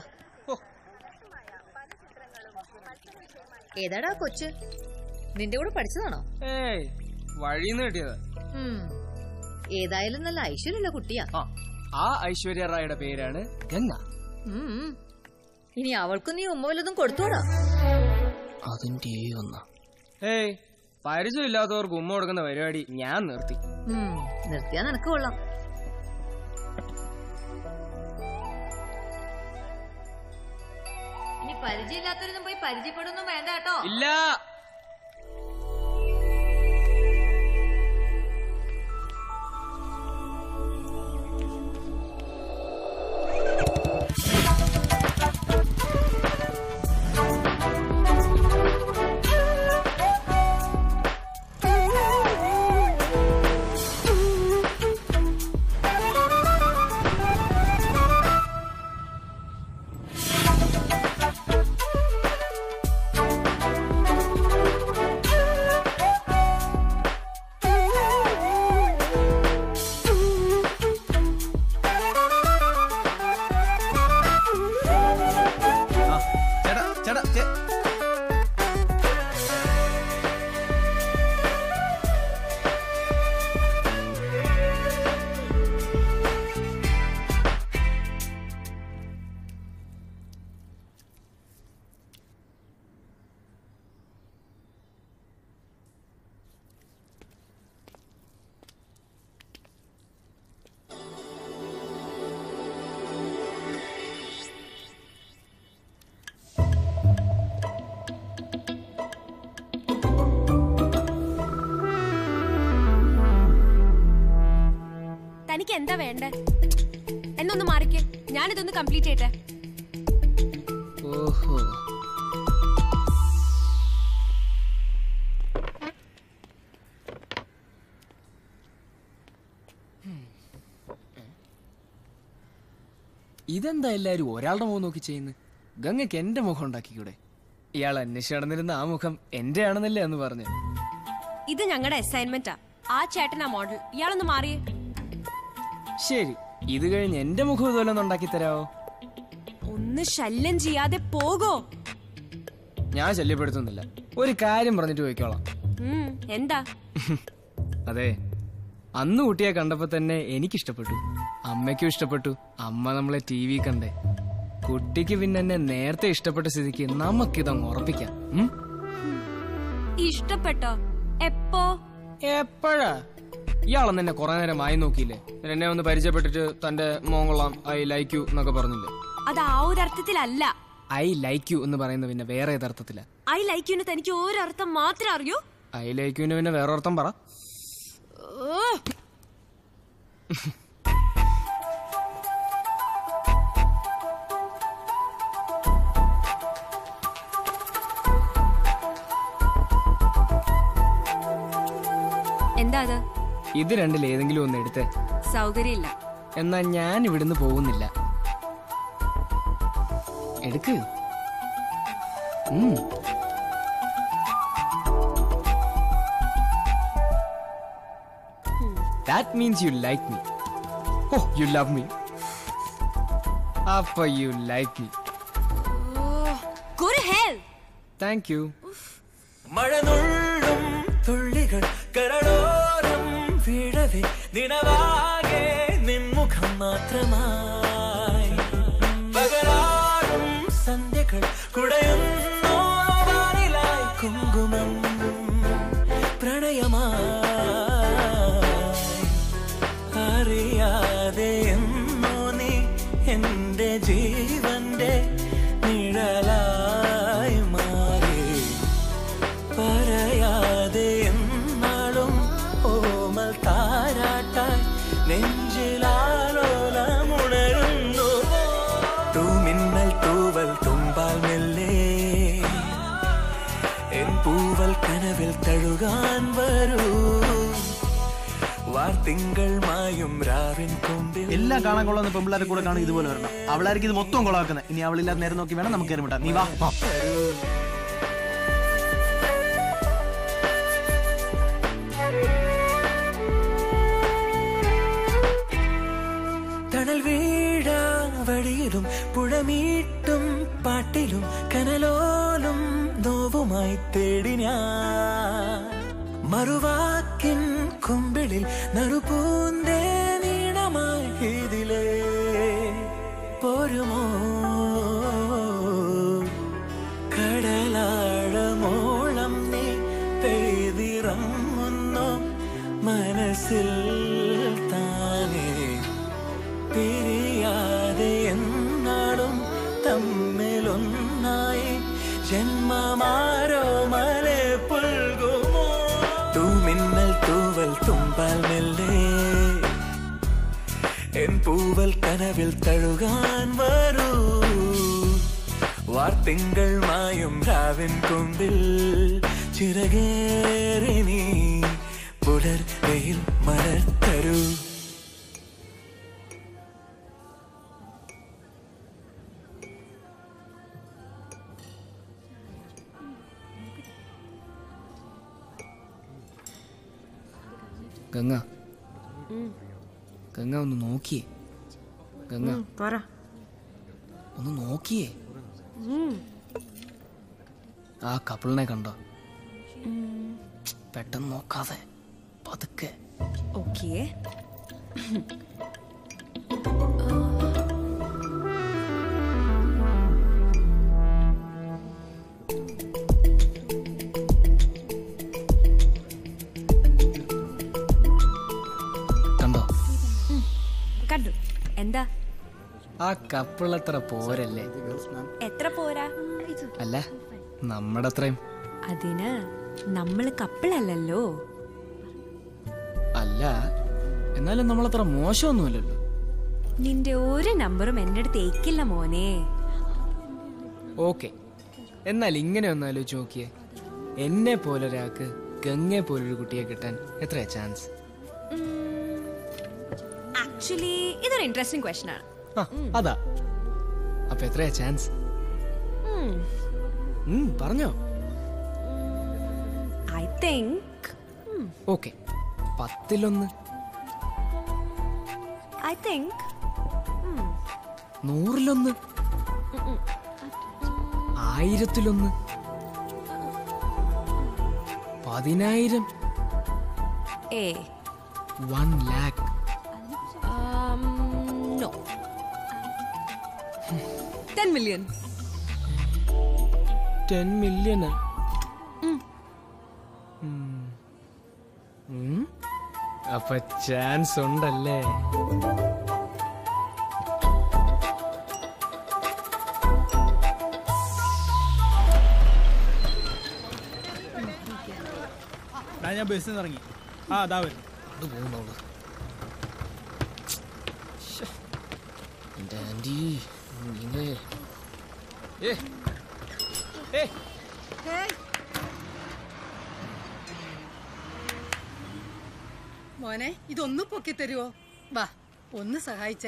S22: ഏതാടാ കൊച്ച് നിന്റെ കൂടെ പഠിച്ചതാണോ
S13: ഏയ് വഴിന്ന് കിട്ടിയത്
S22: ഉം. ഏതായാലും നല്ല ഐശ്വര്യമുള്ള കുട്ടിയാ
S13: ആ ഐശ്വര്യ റായുടെ പേരാണ് ഗംഗ
S22: ഉം, ഉം. ഇനി അവൾക്കും നീ ഉമ്മ വല്ലതും കൊടുത്തോടാ
S13: അതിന്റെ ഒന്ന ഏയ് പരിചയമില്ലാത്തവർക്ക് ഉമ്മ കൊടുക്കുന്ന പരിപാടി ഞാൻ നിർത്തി
S22: ഉം, നിർത്തിയാ നിനക്ക് കൊള്ളാം ഇനി പരിചയമില്ലാത്തവരൊന്നും പോയി പരിചയപ്പെടുന്നു വേണ്ട കേട്ടോ
S13: ഇല്ല
S20: ആ, ചേട്ടാ ചേട്ടാ ചേ
S14: തനിക്ക് എന്താ വേണ്ടേ എന്നൊന്ന് മാറിക്കേ ഞാനിതൊന്ന് കംപ്ലീറ്റ് ചെയ്യട്ടെ
S13: ഓഹോ ഇതെന്താ എല്ലാരും ഒരാളുടെ മുഖം നോക്കി ചെയ്യുന്നത് ഗംഗയ്ക്ക് എന്റെ മുഖം ഉണ്ടാക്കിക്കൂടെ ഇയാൾ അന്വേഷിച്ച് നടന്നിരുന്ന ആ മുഖം എന്റെ ആണെന്നല്ലേ എന്ന് പറഞ്ഞു
S14: ഇത് ഞങ്ങളുടെ അസൈൻമെന്റാ ആ ചേട്ടനാ മോഡൽ ഇയാളൊന്ന് മാറിയേ
S13: ശരി ഇത് കഴിഞ്ഞ് എന്റെ മുഖം ഇതുപോലെ ഒന്ന് ഉണ്ടാക്കി തരാവോ
S14: ഒന്ന് ശല്യം ചെയ്യാതെ പോകോ
S13: ഞാൻ ശല്യപ്പെടുത്തുന്നില്ല ഒരു കാര്യം പറഞ്ഞിട്ട് പോയിക്കോളാം
S14: ഉം, എന്താ
S13: അതെ അന്ന് കുട്ടിയെ കണ്ടപ്പോ തന്നെ എനിക്കിഷ്ടപ്പെട്ടു അമ്മയ്ക്കും ഇഷ്ടപ്പെട്ടു അമ്മ നമ്മളെ ടി വി കണ്ടേ കുട്ടിക്ക് പിന്നെ എന്നെ നേരത്തെ ഇഷ്ടപ്പെട്ട സ്ഥിതിക്ക് നമുക്കിതങ്ങ് ഉറപ്പിക്കാം ഉം?
S14: ഇഷ്ടപ്പെട്ടോ എപ്പോ
S13: എപ്പോഴാ ഇയാളെന്ന് എന്നെ കുറെ നേരം വായി നോക്കിയില്ലേ എന്നിട്ട് എന്നെ ഒന്ന് പരിചയപ്പെട്ടിട്ട് തന്റെ മോൻ കൊള്ളാം ഐ ലൈക്ക് യു എന്നൊക്കെ പറഞ്ഞില്ലേ
S14: അത് ആ ഒരു അർത്ഥത്തിലല്ല
S13: ഐ ലൈക്ക് യു എന്ന് പറയുന്നത് പിന്നെ വേറെ ഏതർത്ഥത്തില
S14: ഐ ലൈക്ക് യുന് തനിക്ക് ഒരർത്ഥം മാത്രമേ അറിയൂ
S13: ഐ ലൈക്ക് യുവിന് പിന്നെ വേറെ അർത്ഥം പറ
S14: ഓ, എന്താ അത്
S13: ഇത് രണ്ടിൽ ഏതെങ്കിലും ഒന്ന് എടുത്തേ
S14: സൗകര്യമില്ല
S13: എന്നാ ഞാൻ ഇവിടുന്ന് പോകുന്നില്ല എടുക്ക് ഉം. That means you like me. Oh, you love me. അപ്പൊ you like me.
S14: Go to hell.
S13: Thank you.
S15: മഴനുള്ളും തുള്ളികൾ കരളോരം വീഴവേ നിനവാകെ നിൻമുഖം മാത്രമായി പകലാറും സന്ധ്യകൾ കുടയുന്നു വാനിലായി കുങ്കുമം തഴുകാൻ വരൂ വാർത്തിങ്കൾ മായും രാവിൻ കൊമ്പിൽ
S1: എല്ലാം കാണാൻ കൊള്ളുന്ന പെമ്പിള്ളാരെ കൂടെ കാണും ഇതുപോലെ വരണം അവളായിരിക്കും ഇത് മൊത്തം കൊളാക്കുന്നത് ഇനി അവളില്ലാതെ നേരം നോക്കി വേണം നമുക്ക് കയറി വിടാം നീ വാ
S15: തണൽ വീഴാ വഴിയിലും പുഴമീട്ടും പാട്ടിലും കനലോലും നോവുമായി തേടി ഞാൻ മറുവാക്കിൻ കുമ്പിളിൽ നറുപൂന്തേ നീണമായി ഇതിലേ പോരുമോ കടലാഴമോളം നീ പെയ്തിറങ്ങുന്നു മനസ്സിൽ താനേ പിരിയാതെ എന്നാളും തമ്മിലൊന്നായി ജന്മമാരോ മലെ പുൽകുമോ തൂമിന്നൽ തൂവൽ തുമ്പാൽ മെല്ലെ എൻ പൂവൽ കനവിൽ തഴുകാൻ വരൂ വാർത്തിങ്കൾ മായും രാവിൻ കൊമ്പിൽ ചിറകേറി നീ പുലർ വെയിൽ മലർത്തരൂ
S13: ഗംഗ ഗംഗ ഒന്ന് നോക്കിയേ ഗംഗ
S24: പറ
S13: ഒന്ന് നോക്കിയേ ആ കപ്പിളിനെ കണ്ടോ പെട്ടെന്ന് നോക്കാതെ പതുക്കെ
S14: ഓക്കേ
S13: കണ്ടോ
S14: കണ്ടു എന്താ
S13: ആ കപ്പിൾ അത്ര പോരല്ലേ
S14: എത്ര പോരാ
S13: അല്ല നമ്മുടെ അത്രയും
S14: അതിന് നമ്മള് കപ്പിളല്ലല്ലോ
S13: അല്ല എന്നാലും നമ്മളത്ര മോശമൊന്നുമല്ലല്ലോ
S14: നിന്റെ ഒരു നമ്പറും എന്റെ അടുത്ത് ഏക്കില്ല മോനെ
S13: ഓക്കെ എന്നാൽ ഇങ്ങനെ ഒന്ന് ആലോചിച്ച് നോക്കിയേ എന്നെ പോലൊരാൾക്ക് ഗംഗയെ പോലൊരു കുട്ടിയെ കിട്ടാൻ എത്രയാ ചാൻസ്
S14: ആക്ച്വലി ഇതൊരു ഇൻട്രസ്റ്റിംഗ് ക്വസ്റ്റൻ ആണ്
S13: ആ അതാ അപ്പൊ എത്രയാ ചാൻസ്
S14: ഉം,
S13: പറഞ്ഞോ
S14: ഐ തിങ്ക്
S13: ഓക്കെ പത്തിലൊന്ന്
S14: ഐ തിങ്ക്
S13: നൂറിലൊന്ന് ആയിരത്തിലൊന്ന് പതിനായിരം
S14: a
S13: one lakh
S14: no ten million
S13: ten million അപ്പൊ ചാൻസ് ഉണ്ടല്ലേ
S1: ഡാ, ഞാൻ ബസ്സിൽ നിന്ന് ഇറങ്ങി ആ അതാ വരും
S13: അത് പോകുന്നോളൂ എന്റെ ആന്റി ഇങ്ങനെ ഏ ഏ
S2: മോനെ ഇതൊന്ന് പൊക്കി തരുവോ വാ ഒന്ന് സഹായിച്ചേ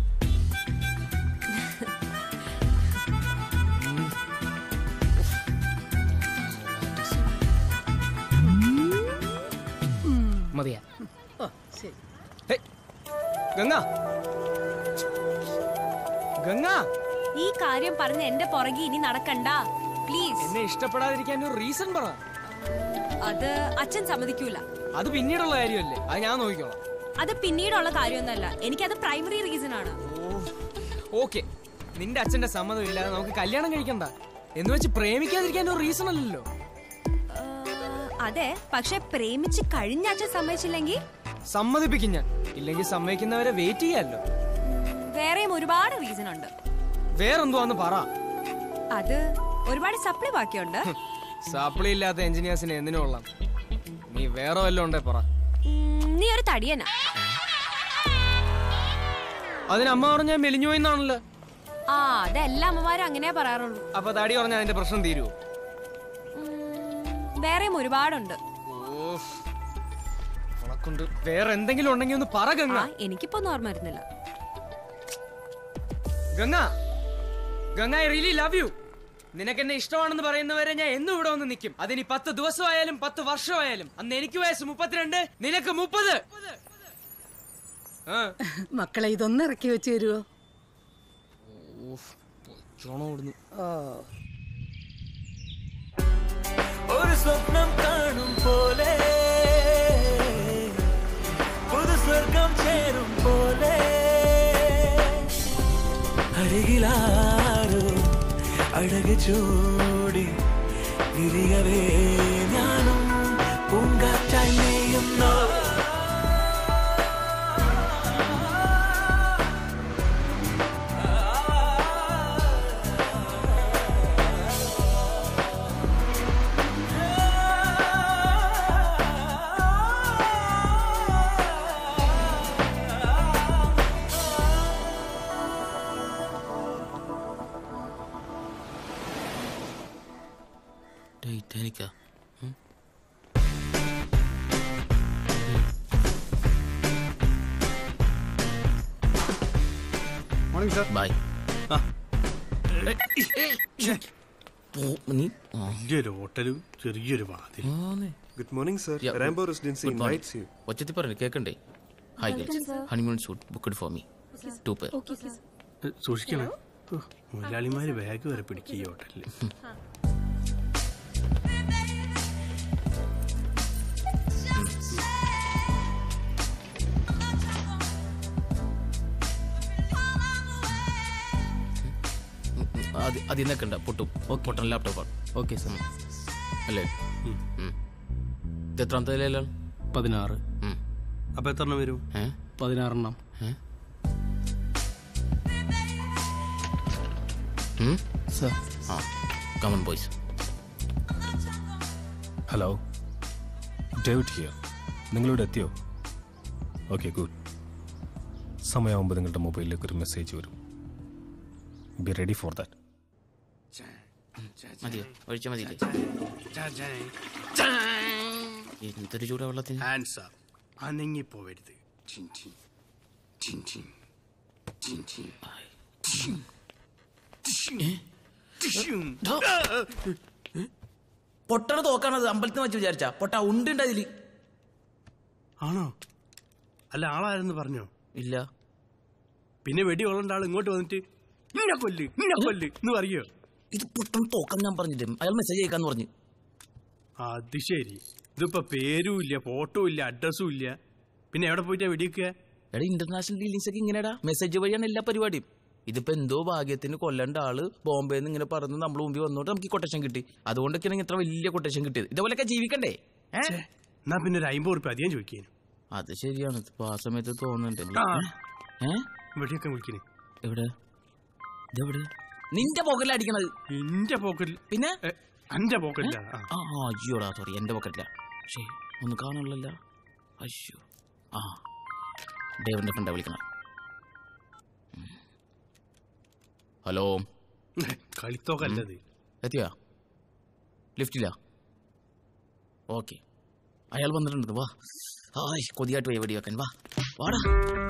S13: മതിയാ
S2: ഓ ശരി
S13: ഗംഗ ഗംഗ
S14: ഈ കാര്യം പറഞ്ഞ് എന്റെ പുറകെ ഇനി നടക്കണ്ട പ്ലീസ്
S13: എന്നെ ഇഷ്ടപ്പെടാതിരിക്കാൻ ഒരു റീസൺ പറ
S14: അത് അച്ഛൻ സമ്മതിക്കൂല
S13: അത് പിന്നീടുള്ള കാര്യമല്ലേ അത് ഞാൻ നോക്കിക്കോളാം
S14: അത് പിന്നീടുള്ള കാര്യമൊന്നുമല്ല എനിക്കത് പ്രൈമറി റീസൺ ആണ്
S13: ഓക്കെ നിന്റെ അച്ഛന്റെ സമ്മതം ഇല്ലാതെ നമുക്ക് കല്യാണം കഴിക്കണ്ട എന്ന് വെച്ച് പ്രേമിക്കാതിരിക്കാൻ ഒരു റീസൺ അല്ലല്ലോ
S14: അതെ പക്ഷെ പ്രേമിച്ച് കഴിഞ്ഞ അച്ഛൻ സമ്മതിച്ചില്ലെങ്കിൽ
S13: സമ്മതിപ്പിക്കും ഞാൻ ഇല്ലെങ്കിൽ സമ്മതിക്കുന്നവരെ വെയിറ്റ് ചെയ്യാമല്ലോ
S14: വേറെയും ഒരുപാട് റീസൺ ഉണ്ട്
S13: വേറെന്തുവാന്ന് പറ
S14: അത് ഒരുപാട് സപ്ലൈ ബാക്കിയുണ്ട്
S13: സപ്ലി ഇല്ലാത്ത എഞ്ചിനീയേഴ്സിനെ എന്തിനു കൊള്ളാം നീ വേറെ വല്ലതും ഉണ്ടേ പറ
S14: ഉം, നീ ഒരു തടിയനാ
S13: അതിന് അമ്മ പറഞ്ഞാൽ മെലിഞ്ഞു പോയിന്നാണല്ലോ
S14: ആ അതെല്ലാ അമ്മമാരും അങ്ങനെ പറയാറുള്ളൂ
S13: അപ്പൊ തടി പറഞ്ഞാൽ അതിന്റെ പ്രശ്നം തീരുവോ
S14: വേറെയും ഒരുപാടുണ്ട്
S13: ഓ കൊണ്ട് വേറെ എന്തെങ്കിലും ഉണ്ടെങ്കിൽ ഒന്ന് പറ ഗംഗ
S14: എനിക്കിപ്പോ ഓർമ്മ വരുന്നില്ല
S13: Ganga Ganga I really love you നിനക്ക് എന്നെ ഇഷ്ടമാണെന്ന് പറയുന്നവരെ ഞാൻ എന്നും ഇവിടെ വന്ന് നിൽക്കും അതിനി പത്ത് ദിവസമായാലും പത്ത് വർഷമായാലും അന്ന് എനിക്ക് വയസ്സ് മുപ്പത്തിരണ്ട് നിനക്ക് മുപ്പത്
S2: മക്കളെ ഇതൊന്ന് ഇറക്കി വെച്ച് തരുവോ
S13: ഓ
S15: ഒരു സ്വപ്നം കാണും പോലെ പുതു സ്വർഗം ചേരും പോലെ അരികിലാരോ അഴക് ചൂടി വിരിയവേ ഞാനും പൂങ്കാറ്റായി നെയ്യുന്നോ
S19: ടൈറ്റാനിക്കാ
S18: മോർണിംഗ് സാർ
S19: ബൈ നീ
S18: വലിയൊരു ഹോട്ടലും ചെറിയൊരു വാതിൽ
S3: good morning sir Rambo Residency invites you
S19: ഒച്ചത്തി പറഞ്ഞു കേക്കണ്ടേ hi girls honeymoon suite booked for me ടു പേർ
S18: സൂക്ഷിക്കണം ഓ, മുതലാളിമാര് ബാഗ് വരെ പിടിക്കുക ഈ ഹോട്ടലിൽ
S19: അതിൽ നിന്നൊക്കെ ഉണ്ട് പൊട്ടും പൊട്ടൻ ലാപ്ടോപ്പാണ്
S13: ഓക്കെ സർ
S19: അല്ലേ ഉം. ഇത് എത്രാമത്തെ നിലയിലാണ്
S18: പതിനാറ് അപ്പൊ എത്ര എണ്ണം വരും
S19: ഏ
S18: പതിനാറെണ്ണം
S19: സർ ആ come on boys
S8: hello David here നിങ്ങളിവിടെ എത്തിയോ ഓക്കെ ഗുഡ് സമയമാകുമ്പോൾ നിങ്ങളുടെ മൊബൈലിലേക്ക് ഒരു മെസ്സേജ് വരും ബി റെഡി ഫോർ ദാറ്റ്
S19: മതിയോ ഒഴിച്ച മതിയില്ലേ എന്തൊരു ചൂടാ വെള്ളത്തിന്
S18: ആൻസർ അനങ്ങിപ്പോവരുത് ചിൻ ചിൻ ചിൻ ചിൻ ചിൻ ചിൻ ടിഷ്യും. ടിഷ്യും.
S19: പൊട്ടണ തോക്കാണത് അമ്പലത്തിൽ വെച്ച് വിചാരിച്ചാ പൊട്ട ഉണ്ട് അതില്
S18: ആണോ അല്ല ആളാരെന്ന് പറഞ്ഞോ
S19: ഇല്ല
S18: പിന്നെ വെടി കൊള്ളേണ്ട ആൾ ഇങ്ങോട്ട് വന്നിട്ട് ഇന്ന കൊല്ല് ഇന്ന കൊല്ല് എന്ന് പറയോ
S19: ഇത് പൊട്ടണ തോക്കാൻ ഞാൻ പറഞ്ഞില്ലേ അയാൾ മെസ്സേജ് അയക്കാന്ന് പറഞ്ഞു
S18: അത് ശരി ഇതിപ്പോ പേരും ഇല്ല ഫോട്ടോ ഇല്ല അഡ്രസ്സും ഇല്ല പിന്നെ എവിടെ പോയിട്ടാ വെടിവെക്കുക
S19: എടാ ഇന്റർനാഷണൽ ഡീലിങ്സ് ഒക്കെ ഇങ്ങനെടാ മെസ്സേജ് വഴിയാണ് എല്ലാ പരിപാടിയും ഇതിപ്പോ എന്തോ ഭാഗ്യത്തിന് കൊല്ലേണ്ട ആള് ബോംബെന്ന് ഇങ്ങനെ പറഞ്ഞ് നമ്മുടെ മുമ്പിൽ വന്നോട്ട് നമുക്ക് ഈ കൊട്ടേഷൻ കിട്ടി അതുകൊണ്ടൊക്കെയാണ് ഇത്ര വലിയ കൊട്ടേഷൻ കിട്ടിയത് ഇതേപോലെയൊക്കെ ജീവിക്കണ്ടേ ഏ?
S18: എന്നാ പിന്നെ ഒരു അമ്പത് ഉറുപ്പ് അധികം ചോദിക്കേനു
S19: അത് ശരിയാണ് ഇപ്പൊ ആ സമയത്ത് തോന്നുന്നുണ്ട്
S18: ആ.
S19: ഏ
S18: വെടിയൊക്കെ വിളിക്കണേ
S19: എവിടെ ഇതെവിടെ നിന്റെ പോക്കറ്റിൽ അടിക്കണത്
S18: എന്റെ പോക്കറ്റിൽ
S19: പിന്നെ
S18: എന്റെ പോക്കറ്റില
S19: ആ ആ, അയ്യോടാ സോറി എന്റെ പോക്കറ്റില പക്ഷേ ഒന്ന് കാണുള്ളല്ല അയ്യോ ആ ഡേവിന്റെ ഫ്രണ്ടാ വിളിക്കണം ഉം. ഹലോ
S18: കളിത്തോക്കല്ലത്
S19: എത്തിയാ ലിഫ്റ്റില്ല ഓക്കെ അയാൾ വന്നിട്ടുണ്ട് വാ ആയ് കൊതിയായിട്ട് പോയി വെടി വെക്കാൻ വാ വാടാ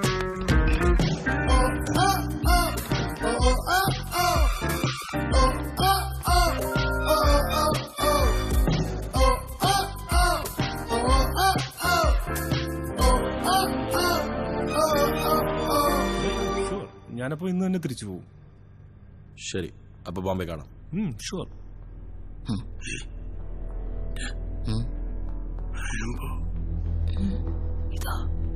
S8: ഞാനപ്പോൾ ഇന്ന് തന്നെ തിരിച്ചു പോകും
S4: ശരി അപ്പൊ ബോംബെ കാണാം
S8: ഷുവർ
S19: ഇതാ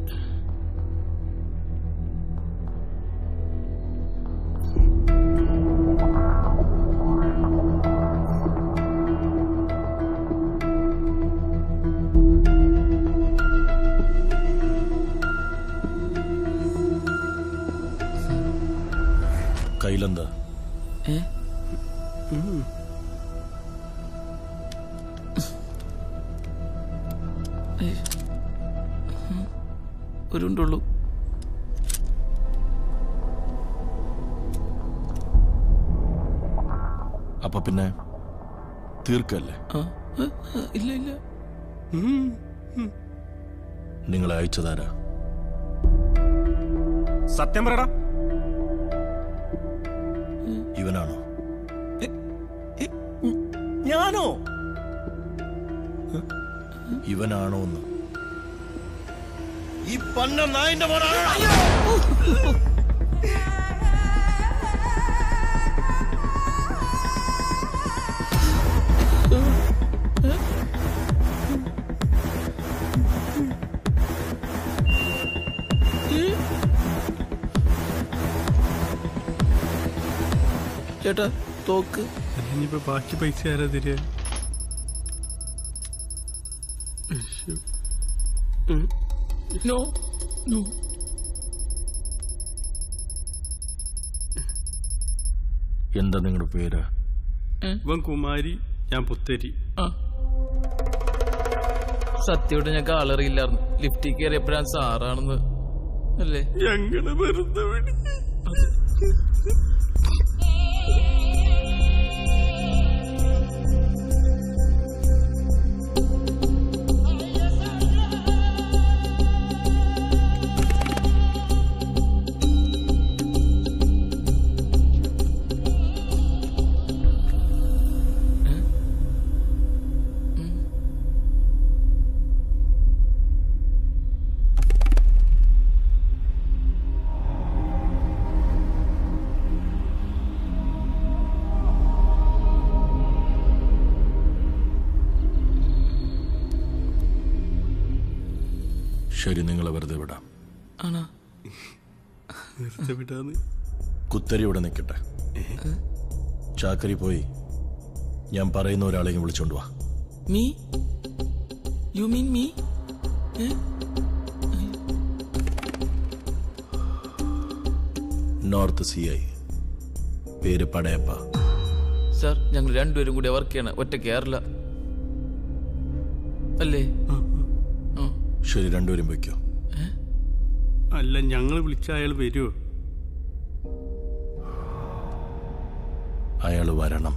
S8: കയ്യിലെന്താ
S19: ഏ ഒരു ഉണ്ടുള്ളൂ
S8: അപ്പൊ പിന്നെ തീർക്കല്ലേ
S19: ആ, ആ, ആ, ഇല്ല ഇല്ല
S4: നിങ്ങളെ അയച്ചതാരാ
S8: സത്യം പറയടാ
S4: ഇവനാണോ
S19: ഞാനോ
S4: ഇവനാണോ എന്ന് ഈ പന്ന നായിന്റെ മോനാണോ
S19: ചേട്ടാ തോക്ക്
S18: ഇനിയിപ്പോ ബാക്കി പൈസ ആരാ തരിക
S19: നോ നോ
S4: എന്താ നിങ്ങളുടെ പേര്
S18: ഇവൻ കുമാരി ഞാൻ പുത്തരി
S19: സത്യോട്ട് ഞാൻ കാളറിയില്ലായിരുന്നു ലിഫ്റ്റിൽ കയറിയപ്പോഴാണ് സാറാണെന്ന് അല്ലേ
S18: ഞങ്ങള് വെറുതെ വിടി
S4: ശരി നിങ്ങളെ വെറുതെ വിടാം
S19: ആണോ
S18: വെറുതെ വിടാന്ന്
S4: കുത്തരി ഇവിടെ നിൽക്കട്ടെ ചാക്കരി പോയി ഞാൻ പറയുന്ന ഒരാളെയും വിളിച്ചോണ്ട് വാ
S19: me you mean me
S4: north C I പേര് പടയപ്പ
S19: സാർ ഞങ്ങൾ രണ്ടുപേരും കൂടി വർക്ക് ചെയ്യണം ഒറ്റ കേരള അല്ലേ
S4: ശരി രണ്ടുപേരും വയ്ക്കോ
S18: അല്ല ഞങ്ങള് വിളിച്ച അയാൾ വരുമോ
S4: അയാൾ വരണം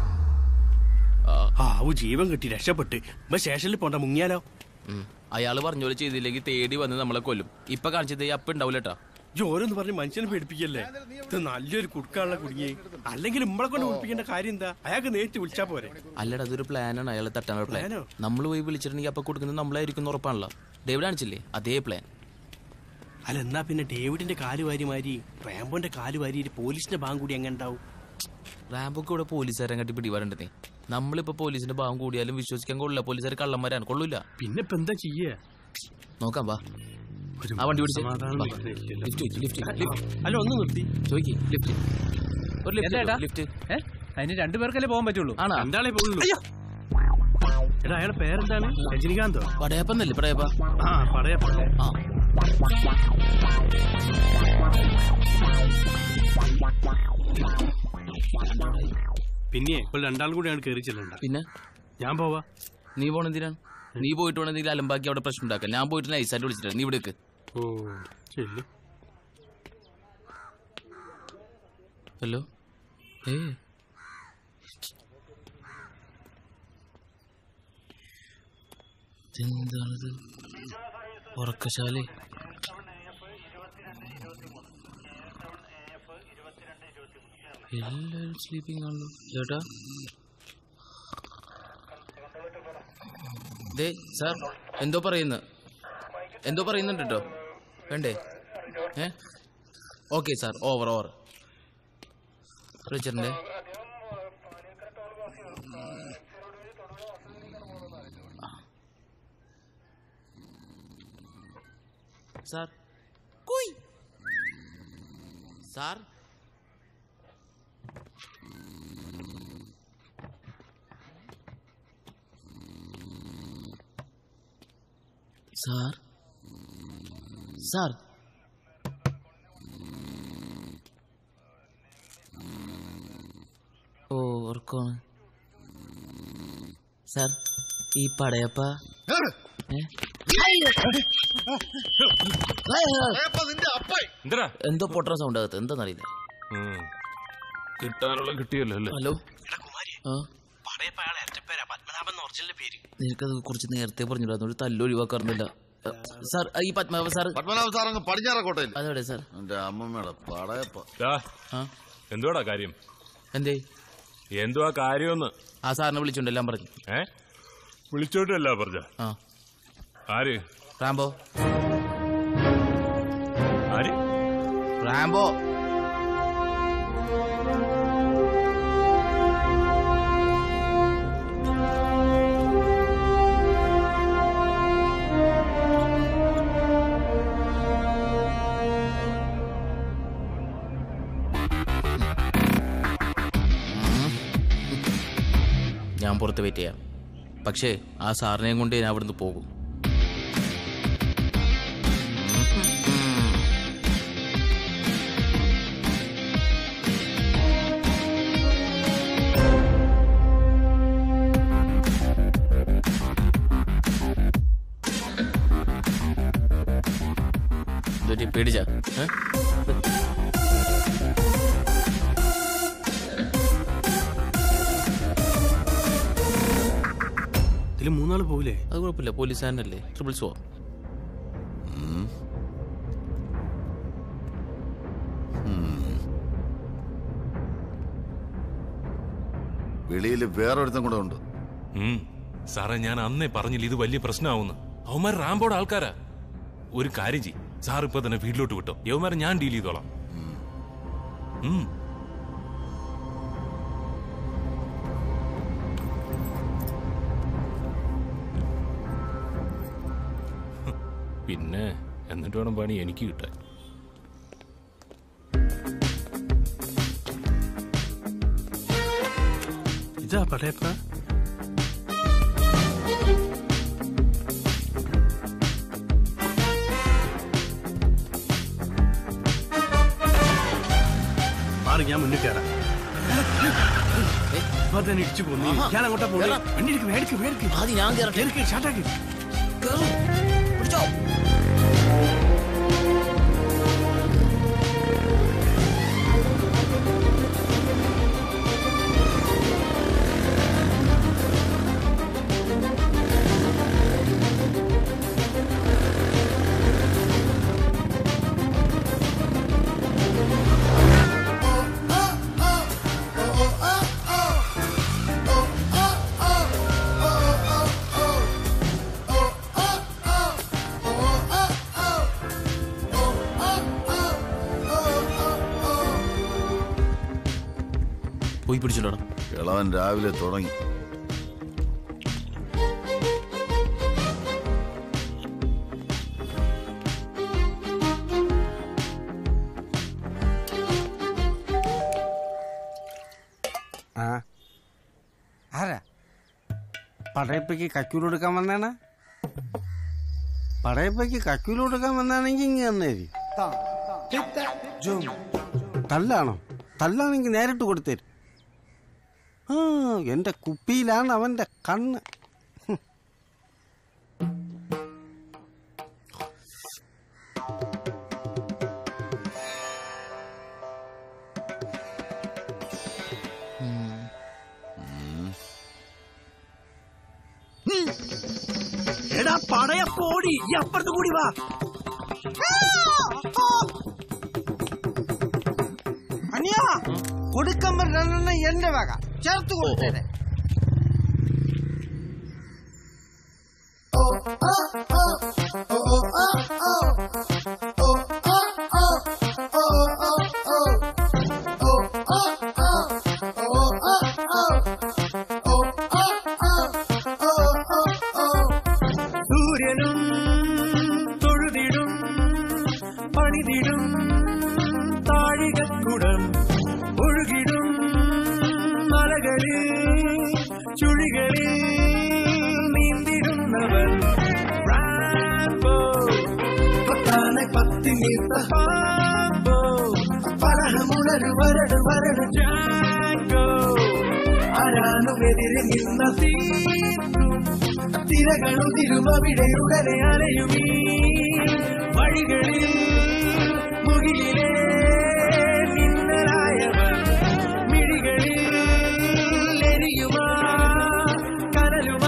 S18: ആവു ജീവൻ കിട്ടി രക്ഷപ്പെട്ട് ഇപ്പൊ സ്റ്റേഷനിൽ പോണ്ട മുങ്ങിയാലോ
S19: അയാള് പറഞ്ഞ പോലെ ചെയ്തില്ലെങ്കിൽ തേടി വന്ന് നമ്മളെ കൊല്ലും ഇപ്പൊ കാണിച്ചത് ഈ അപ്പ് ഉണ്ടാവില്ല കേട്ടാ
S18: ജോരെന്ന് പറഞ്ഞ് മനുഷ്യനെ പേടിപ്പിക്കല്ലേ ഇത് നല്ലൊരു കുടുക്കാനുള്ള കുടുങ്ങി അല്ലെങ്കിൽ നമ്മളെ കൊണ്ട് കുടിപ്പിക്കേണ്ട കാര്യം എന്താ അയാൾക്ക് നേരിട്ട് വിളിച്ചാ പോരെ
S19: അല്ലടാ അതൊരു പ്ലാനാണ് അയാളെ തട്ടാനുള്ള പ്ലാൻ
S18: പ്ലാനോ?
S19: നമ്മൾ പോയി വിളിച്ചിട്ടുണ്ടെങ്കിൽ അപ്പൊ കൊടുക്കുന്നത് നമ്മളായിരിക്കും എന്ന് ഉറപ്പാണല്ലോ ഡേവിഡ് കാണിച്ചില്ലേ അതേ പ്ലാൻ
S18: അല്ല എന്നാ പിന്നെ ഡേവിഡിന്റെ കാല് വാരി മാരി റാംബോന്റെ കാല് വാരി പോലീസിന്റെ ഭാഗം കൂടി എങ്ങനെ ഉണ്ടാവും
S19: റാംബോക്ക് ഇവിടെ പോലീസുകാരെ കണ്ടി പിടിപാടുണ്ടെന്നേ നമ്മളിപ്പോ പോലീസിന്റെ ഭാഗം കൂടിയാലും വിശ്വസിക്കാൻ കൊള്ളില്ല പോലീസുകാർ കള്ളന്മാരാണ് കൊള്ളൂല
S18: പിന്നെ ഇപ്പൊ എന്താ ചെയ്യേ
S19: നോക്കാം വാ ആ വണ്ടി പിടിച്ച്
S18: സമാധാനം
S19: വാ.
S18: കിട്ടുന്നില്ലല്ലോ.
S19: ലിഫ്റ്റ് ചോദിക്ക്, ലിഫ്റ്റ് ലിഫ്റ്റ്
S18: അല്ല ഒന്ന് നിർത്തി
S19: ചോദിക്ക് ലിഫ്റ്റ് ഒരു ലിഫ്റ്റ്
S20: എന്താ
S19: ലിഫ്റ്റ്
S20: അതിന് രണ്ടുപേർക്കല്ലേ പോകാൻ പറ്റുള്ളൂ
S19: ആണോ
S18: രണ്ടാളെ പോകുള്ളൂ എടാ അയാളെ പേരെന്താണ് രജനികാന്തോ
S19: പടയപ്പന്നല്ലേ പടയപ്പ
S18: ആ പടയപ്പല്ലേ
S19: ആ
S18: പിന്നെ ഇപ്പോൾ രണ്ടാളും കൂടിയാണ് കയറി ചെല്ലണ്ട
S19: പിന്നെ
S18: ഞാൻ പോവാ
S19: നീ പോണെന്തിനാണ് നീ പോയിട്ട് വേണം എന്തെങ്കിലും അലമ്പാക്കി അവിടെ പ്രശ്നം ഉണ്ടാക്കാൻ ഞാൻ പോയിട്ട് നൈസായിട്ട് വിളിച്ചിട്ട് നീ ഇവിടെ നിൽക്ക്.
S18: ഓ ചെല്ലു
S19: ഹലോ ഏ എന്താണിത് ഉറക്കശാലേ എല്ലാവരും സ്ലീപ്പിംഗ് ആണല്ലോ ചേട്ടാ ദേ സാർ എന്തോ പറയുന്നു എന്തോ പറയുന്നുണ്ട് കേട്ടോ വേണ്ടേ ഏ ഓക്കെ സാർ ഓവർ ഓവർ വിളിച്ചിട്ടുണ്ടേ സാർ കുയ് സാർ സാർ സാർ ഓ ഉറക്കമാണ് സാർ ഈ പടയപ്പ ഏ? എന്തോ പൊട്ടണ സൗണ്ട് അകത്ത് എന്താന്നറിയില്ല
S17: കിട്ടാനുള്ള കിട്ടിയല്ലോ അല്ലേ
S19: ഹലോ ആ നിനക്കത് കുറച്ച് നേരത്തെ പറഞ്ഞില്ല ഒരു തല്ല് ഒഴിവാക്കാറുന്നില്ല സാർ ഈ പത്മനാഭ സാർ
S16: പത്മനാഭ സാർ അങ്ങ് പടിഞ്ഞാറക്കോട്ടയിൽ
S19: അതെവിടെ സാർ
S16: എന്റെ അമ്മമ്മയുടെ പടയപ്പ
S17: എന്തുവാടാ കാര്യം
S19: എന്തേ
S17: എന്തുവാ കാര്യമെന്ന്
S19: ആ സാറിനെ വിളിച്ചോണ്ട് എല്ലാം പറഞ്ഞു
S17: ഏ വിളിച്ചോട്ടല്ല പറഞ്ഞ
S19: ആ
S17: ആര്
S19: റാംബോ
S17: ആര്
S19: റാംബോ ഞാൻ പുറത്ത് വെയിറ്റ് ചെയ്യാം പക്ഷേ ആ സാറിനെയും കൊണ്ട് ഞാൻ അവിടുന്ന് പോകും ഇതൊരു പേടിച്ച
S18: ഇതിൽ മൂന്നാള് പോവില്ലേ
S19: അത് കുഴപ്പമില്ല പോലീസുകാരനല്ലേ ട്രിപ്പിൾ സോ
S16: വെളിയിൽ വേറൊരുത്തം കൂടെ ഉണ്ട്
S17: ഉം. സാറേ ഞാൻ അന്നേ പറഞ്ഞില്ല ഇത് വലിയ പ്രശ്നമാവുന്നു അവന്മാർ റാംബോടെ ആൾക്കാരാ ഒരു കാര്യം ചെയ് സാർ ഇപ്പൊ തന്നെ വീട്ടിലോട്ട് വിട്ടോ യവന്മാരെ ഞാൻ ഡീൽ ചെയ്തോളാം ഉം. പിന്നെ എന്നിട്ട് വേണം പണി എനിക്ക് കിട്ടാൻ
S18: ഇതാ പടയപ്പ മാറി ഞാൻ മുന്നിൽ കയറാം ഇപ്പൊ തന്നെ ഇടിച്ചു പോന്നു
S19: ആഹാ.
S18: ഞാൻ അങ്ങോട്ടാ പോണേ
S19: കേറാം.
S18: വണ്ടി എടുക്ക് മേടിക്ക് മേടിക്ക്
S19: ആദ്യം ഞാൻ കയറട്ടെ.
S18: കേറിക്ക് ഷാട്ടാക്കി
S19: പിടിച്ചോ പോയി പിടിച്ചിട്ടോടാ
S16: ഇളവൻ രാവിലെ തുടങ്ങി
S6: ആ ആരാ പടയപ്പയ്ക്ക് കക്കൂല് കൊടുക്കാൻ വന്നാണ് പടയപ്പയ്ക്ക് കക്കൂല് കൊടുക്കാൻ വന്നാണെങ്കിൽ ഇങ്ങ് തന്നേരി തല്ലാണോ തല്ലാണെങ്കിൽ നേരിട്ട് കൊടുത്തേരും ആ എന്റെ കുപ്പിയിലാണ് അവന്റെ കണ്ണ് ഹും.
S18: എടാ പടയപ്പോടി ഈ അപ്പുറത്ത് കൂടി വാ
S6: അനിയാ കൊടുക്കുമ്പോ രണ്ടെണ്ണം എന്റെ വക ചേർത്ത് കൊടുത്തേരെ
S18: സൂര്യനും തൊഴുതിടും പണിതിടും താഴികക്കുടം ഒഴുകിടും മലകളിൽ ചുഴികളിൽ നീന്തിടുന്നവൻ റാംബോ. പത്താനെ പത്തി നീത്ത പാമ്പോ. പലഹമുളരു വരട് വരട് ജാങ്കോ. ആരാനുമെതിരെ നിന്ന തീർക്കും തിരകളുതിരുമവിടെ ഉടനെ അലയുമീ വഴികളിൽ മുകിലിലെ മിന്നലായവൻ മിഴികളിൽ എരിയുമാ കനലുമാ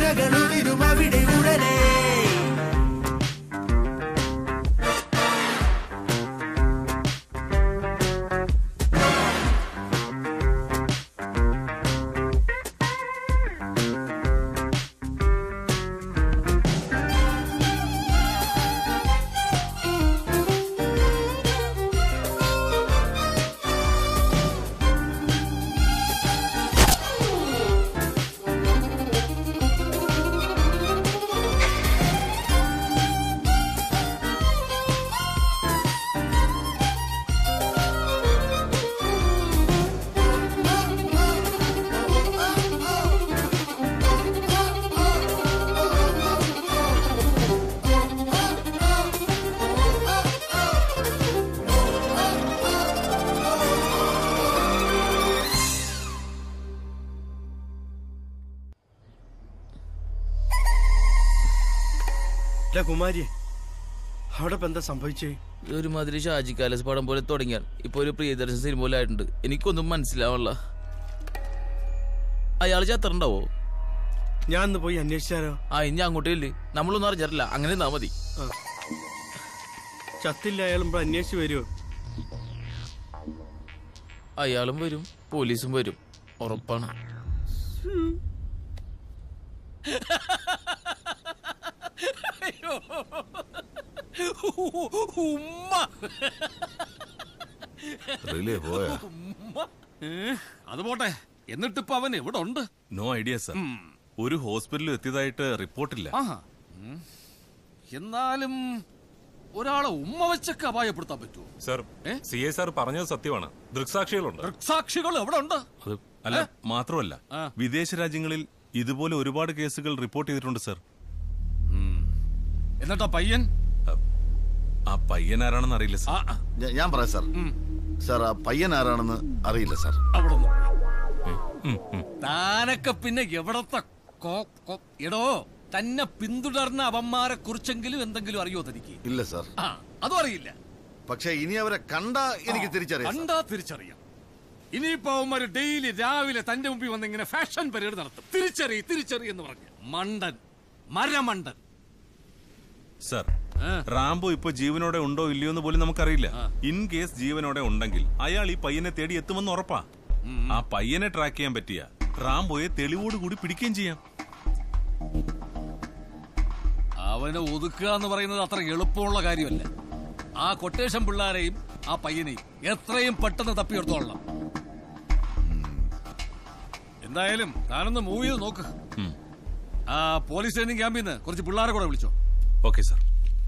S15: കഥകളുതിരും അവിടെ ഉടനെ
S18: ഇല്ല കുമാരി അവിടെ ഇപ്പൊ എന്താ സംഭവിച്ചേ
S19: ഒരുമാതിരി ഷാജി കാലസ് പടം പോലെ തുടങ്ങിയാൽ ഇപ്പൊ ഒരു പ്രിയദർശൻ സിനിമ പോലെ ആയിട്ടുണ്ട് എനിക്കൊന്നും മനസ്സിലാവല്ല അയാൾ ചത്തറുണ്ടാവോ
S18: ഞാൻ ഒന്ന് പോയി അന്വേഷിച്ചാലോ
S19: ആ ഇനി അങ്ങോട്ടേ ഇല്ലേ നമ്മളൊന്നും അറിഞ്ഞിട്ടില്ല അങ്ങനെ നിന്നാ മതി
S18: ആ. ചത്തില്ല അയാൾ ഇവിടെ അന്വേഷിച്ച് വരുമോ
S19: അയാളും വരും പോലീസും വരും ഉറപ്പാണ്
S17: ഉമ്മ
S16: റിലേ പോയാ
S5: അത് പോട്ടെ എന്നിട്ടിപ്പോ അവൻ എവിടെ ഉണ്ട്
S7: നോ ഐഡിയ സർ ഒരു ഹോസ്പിറ്റലിൽ എത്തിയതായിട്ട് റിപ്പോർട്ടില്ല
S5: ആഹാ ഉം. എന്നാലും ഒരാളെ ഉമ്മ വെച്ചൊക്കെ അപായപ്പെടുത്താൻ പറ്റുമോ
S17: സർ സി എ സാർ പറഞ്ഞത് സത്യമാണ് ദൃക്സാക്ഷികളുണ്ട്
S5: സാക്ഷികൾ എവിടെ ഉണ്ട്
S7: അത് അല്ല മാത്രമല്ല വിദേശ രാജ്യങ്ങളിൽ ഇതുപോലെ ഒരുപാട് കേസുകൾ റിപ്പോർട്ട് ചെയ്തിട്ടുണ്ട് സർ
S5: എന്നിട്ടാ പയ്യൻ
S7: ആ പയ്യൻ ആരാണെന്ന് അറിയില്ല സർ
S16: ഞാ- ഞാൻ പറയാം സാർ സാർ ആ പയ്യൻ ആരാണെന്ന് അറിയില്ല സാർ
S5: അവിടെ താനൊക്കെ പിന്നെ എവിടത്തെ കോ- കോ- എടോ തന്നെ പിന്തുടർന്ന അവന്മാരെ കുറിച്ചെങ്കിലും എന്തെങ്കിലും അറിയോ തനിക്ക്
S16: ഇല്ല സാർ
S5: ആ അതും അറിയില്ല
S16: പക്ഷെ ഇനി അവരെ കണ്ട എനിക്ക് തിരിച്ചറിയാം സാർ.
S5: കണ്ടാ തിരിച്ചറിയാം ഇനിയിപ്പോ അവന്മാര് ഡെയിലി രാവിലെ തന്റെ മുമ്പിൽ വന്ന് ഇങ്ങനെ ഫാഷൻ പരേഡ് നടത്തും തിരിച്ചറി തിരിച്ചറി എന്ന് പറഞ്ഞു മണ്ടൻ മരമണ്ടൻ
S7: സർ റാംബോ ഇപ്പൊ ജീവനോടെ ഉണ്ടോ ഇല്ലയോ എന്ന് പോലും നമുക്കറിയില്ല ഇൻ കേസ് ജീവനോടെ ഉണ്ടെങ്കിൽ അയാൾ ഈ പയ്യനെ തേടി എത്തുമെന്ന് ഉറപ്പാ ആ പയ്യനെ ട്രാക്ക് ചെയ്യാൻ പറ്റിയ റാംബോയെ തെളിവോടുകൂടി പിടിക്കുകയും ചെയ്യാം
S5: അവനെ ഒതുക്കുക എന്ന് പറയുന്നത് അത്ര എളുപ്പമുള്ള കാര്യമല്ല ആ കൊട്ടേഷൻ പിള്ളാരെയും ആ പയ്യനെയും എത്രയും പെട്ടെന്ന് തപ്പിയെടുത്തോളണം എന്തായാലും താനൊന്ന് മൂവ് ചെയ്ത് നോക്ക് ആ പോലീസ് ട്രെയിനിങ് ക്യാമ്പിൽ നിന്ന് കുറച്ച് പിള്ളേരെ കൂടെ വിളിച്ചോ
S7: ഓക്കെ സർ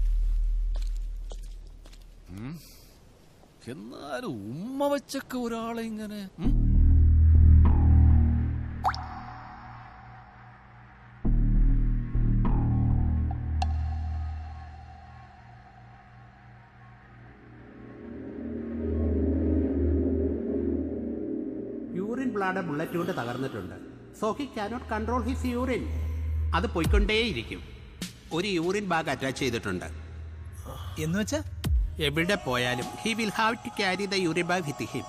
S5: എന്നാലും ഉമ്മ വെച്ചൊക്കെ ഒരാളെ ഇങ്ങനെ ഉം?
S9: യൂറിൻ ബ്ലാഡർ ബുള്ളറ്റ് കൊണ്ട് തകർന്നിട്ടുണ്ട് so he cannot control his urine അത് പോയിക്കൊണ്ടേയിരിക്കും ഒരു യൂറിൻ ബാഗ് അറ്റാച്ച് ചെയ്തിട്ടുണ്ട്
S20: എന്ന് വെച്ചാ
S9: എവിടെ പോയാലും he will have to carry the urine bag with him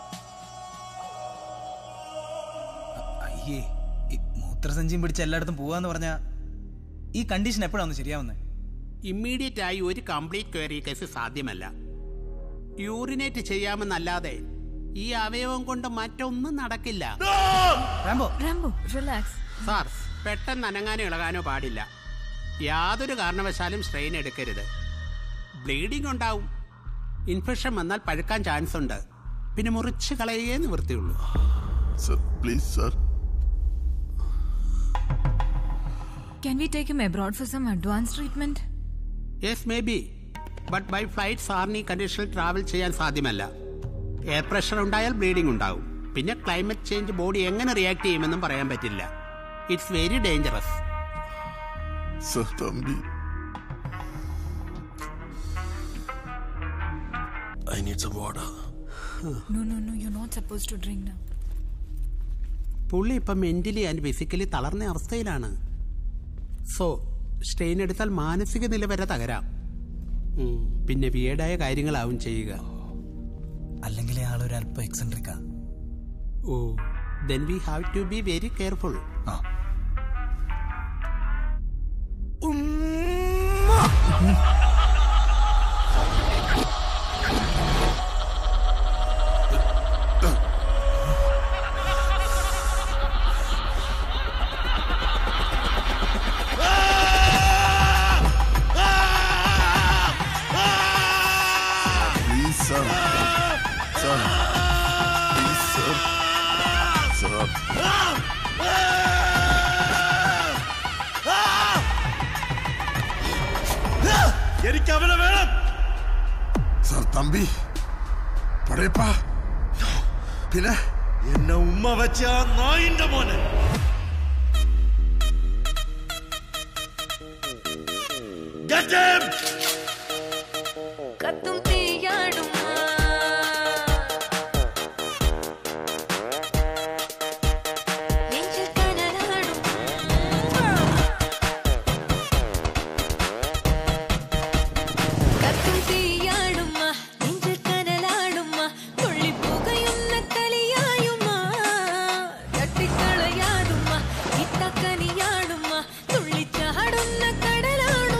S20: അയ്യേ ഈ മൂത്രസഞ്ചിയും പിടിച്ച് എല്ലായിടത്തും പോവാന്ന് പറഞ്ഞാ ഈ കണ്ടീഷൻ എപ്പോഴാണ് ശരിയാവുന്നത്
S9: ഇമ്മീഡിയറ്റ് ആയി ഒരു കംപ്ലീറ്റ് ക്വയറി കേസ് സാധ്യമല്ല യൂറിനേറ്റ് ചെയ്യാമെന്നല്ലാതെ ഈ അവയവം കൊണ്ട് മറ്റൊന്നും നടക്കില്ല
S20: റാംബോ
S22: റാംബോ റിലാക്സ്
S9: സാർ പെട്ടെന്ന് അനങ്ങാനോ ഇളകാനോ പാടില്ല യാതൊരു കാരണവശാലും സ്ട്രെയിൻ എടുക്കരുത് ബ്ലീഡിംഗ് ഉണ്ടാവും ഇൻഫെക്ഷൻ വന്നാൽ പഴുക്കാൻ ചാൻസ് ഉണ്ട് പിന്നെ മുറിച്ച് കളയുകയേ നിവൃത്തിയുള്ളൂ
S16: sir please sir
S22: Can we take him abroad for some advanced treatment?
S9: Yes may be but by flight സാറിന് ഈ കണ്ടീഷനിൽ ട്രാവൽ ചെയ്യാൻ സാധ്യമല്ല എയർ പ്രഷർ ഉണ്ടായാൽ ബ്ലീഡിംഗ് ഉണ്ടാവും പിന്നെ ക്ലൈമറ്റ് ചേഞ്ച് ബോഡി എങ്ങനെ റിയാക്ട് ചെയ്യുമെന്നും പറയാൻ പറ്റില്ല it's very dangerous
S16: sir Thampi
S4: I need some water.
S22: No, no, no, you're not supposed to drink now.
S9: പുള്ളി ഇപ്പം മെന്റലി ആൻഡ് ഫിസിക്കലി തളർന്ന അവസ്ഥയിലാണ് സോ സ്ട്രെയിൻ എടുത്താൽ മാനസിക നില വരെ തകരാം ഉം, പിന്നെ വിയേഡായ കാര്യങ്ങളാവും ചെയ്യുക
S20: അല്ലെങ്കിൽ ആൾ ഒരു അല്പം എക്സെൻട്രിക്കാ
S9: oh then we have to be very careful
S10: എനിക്ക് അവനെ വേണം
S11: സാർ തമ്പി പടയപ്പാ പിന്നെ
S10: എന്നെ ഉമ്മ വെച്ച ആ നായിന്റെ മോനെ Get him!
S14: കത്തും തീയാടും നെഞ്ചിൽ കനലാടും കത്തും തീയാടും നെഞ്ചിൽ കനലാടും തുള്ളിപ്പുകയുന്ന കളിയായും തട്ടിക്കളയാടും ഇത്തക്കനിയാടും തുള്ളിച്ചാടുന്ന കടലാടും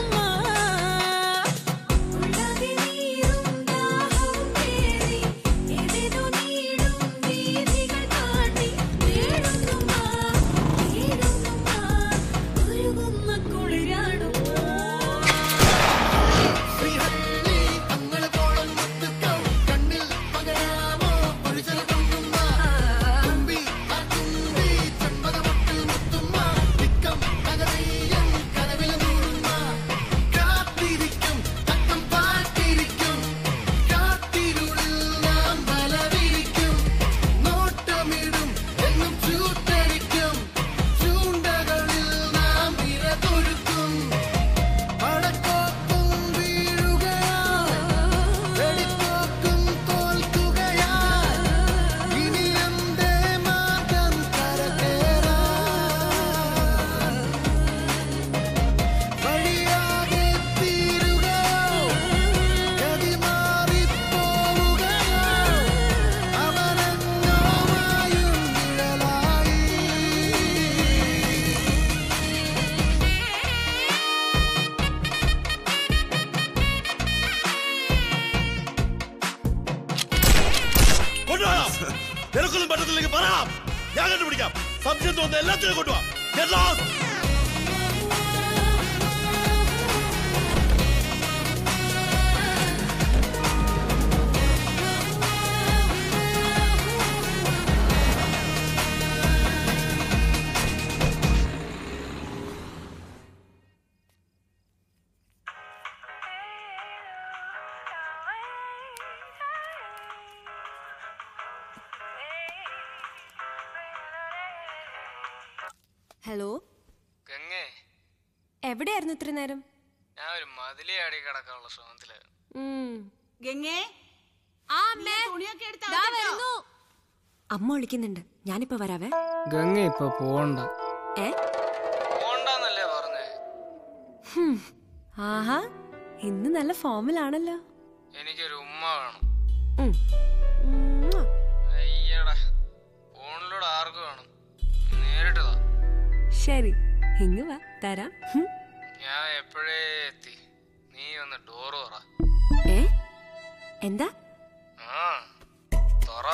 S14: ഉള്ളവി നീരും ദാഹവും പേറി ഏതേതോ നീടും വീഥികൾ താണ്ടി തേടുന്നുമാ തേടുന്നുമാ ഉരുകുന്ന കുളിരാടും
S10: കൊണ്ടുപോകാം നിനക്കൊന്നും പറ്റത്തില്ലെങ്കിൽ പറയാം ഞാൻ കണ്ടുപിടിക്കാം സംശയം തോന്നുന്ന എല്ലാത്തിനും കൊണ്ടുപോവാം Get lost!
S14: ഹലോ
S13: ഗംഗേ
S14: എവിടെയായിരുന്നു ഇത്ര നേരം
S13: ഞാൻ ഒരു മതിലേ ആടി കിടക്കാനുള്ള ശ്രമത്തില്
S12: ഗംഗേ
S14: ആ അമ്മേ ദാ വരുന്നു അമ്മ വിളിക്കുന്നുണ്ട് ഞാനിപ്പോ വരാവേ
S13: ഗംഗ ഇപ്പൊ പോണ്ട
S14: ഏ
S13: പോണ്ടെന്നല്ലേ പറഞ്ഞേ
S14: ഹും. ആഹാ ഇന്ന് നല്ല ഫോമിലാണല്ലോ
S13: എനിക്കൊരു ഉമ്മ വേണം
S14: ഉം. ഉമ്മുവ.
S13: അയ്യടാ ഫോണിലൂടെ ആർക്ക് വേണം നേരിട്ട് താ
S14: ശരി ഇങ്ങ് വാ തരാം ഹും.
S13: ഞാൻ എപ്പോഴേ എത്തി നീ ഒന്ന് ഡോറ് തുറ
S14: ഏ എന്താ
S13: ആ തുറ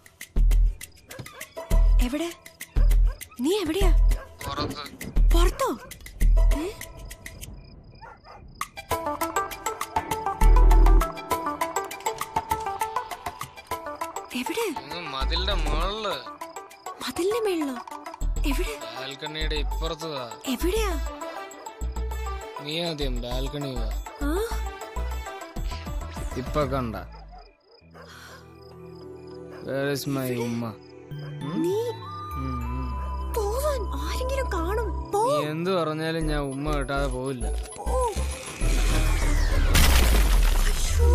S14: എവിടെ നീ എവിടെയാ
S13: പുറത്ത്
S14: പുറത്തോ ഏ? എവിടെ
S13: ഇങ്ങ് മതിലിന്റെ മുകളില്
S14: മതിലിന്റെ മേളിലോ എവിടെ
S13: ബാൽക്കണിയുടെ ഇപ്പുറത്ത് താ
S14: എവിടെയാ
S13: നീ ആദ്യം ബാൽക്കണി വാ
S14: ആ
S13: ഇപ്പൊ കണ്ട Where is my ഉമ്മ
S14: നീ പോവാൻ ആരെങ്കിലും കാണും പോ
S13: നീ എന്ത് പറഞ്ഞാലും ഞാൻ ഉമ്മ കിട്ടാതെ പോവില്ല
S14: പോ. അയ്യോ.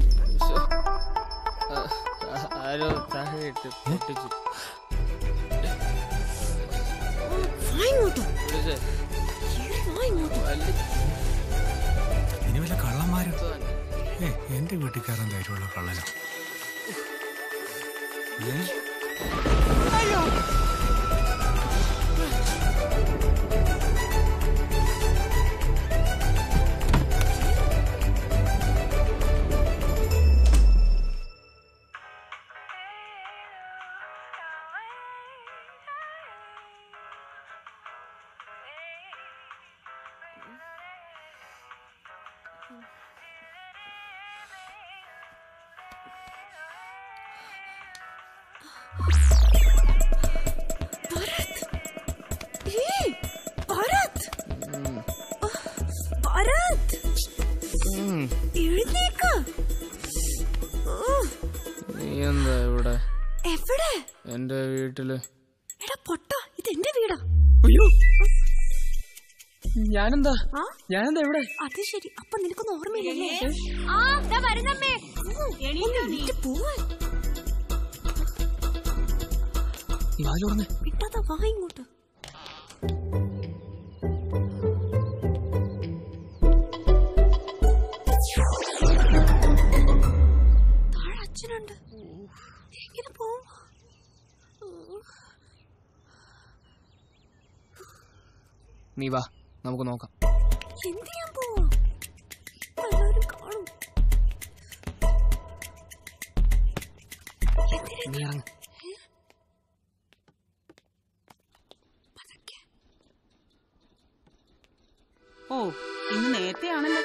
S13: ആ- ആ- ആരോ താഴെയിട്ട് പൊട്ടിച്ചു
S14: വാ ഇങ്ങോട്ട്
S13: വിളിച്ചേ.
S14: കേറി വാ ഇങ്ങോട്ട്
S21: ഇനി വല്ല കള്ളന്മാരും ഏ എന്റെ വീട്ടിൽ കയറാൻ ധൈര്യമുള്ള കള്ളനോ ഏ
S14: ഏയ്, ഭരത് ഭരത്
S13: ഉം. എന്താ ഇവിടെ
S1: എവിടെ
S13: എന്റെ വീട്ടില്
S1: എടാ പൊട്ട ഇത് എന്റെ വീടാ
S13: അയ്യോ ഞാനെന്താ ഞാനെന്താ എവിടെ
S1: അത് ശരി അപ്പൊ നിനക്കൊന്നും ഓർമ്മയില്ലല്ലേ
S14: ആ ദാ വരുന്നമ്മേ
S1: എണീറ്റ് പോവാൻ വിട്ടാതാ വാ ഇങ്ങോട്ട് താഴെ അച്ഛനുണ്ട് എങ്ങനെ പോവും
S13: നീ വാ നമുക്ക് നോക്കാം
S1: എന്ത് ചെയ്യാൻ പോവാ എല്ലാവരും കാണും
S13: നീ ഇറങ്ങ്
S2: ഓ ഇന്ന് നേരത്തെ ആണല്ലോ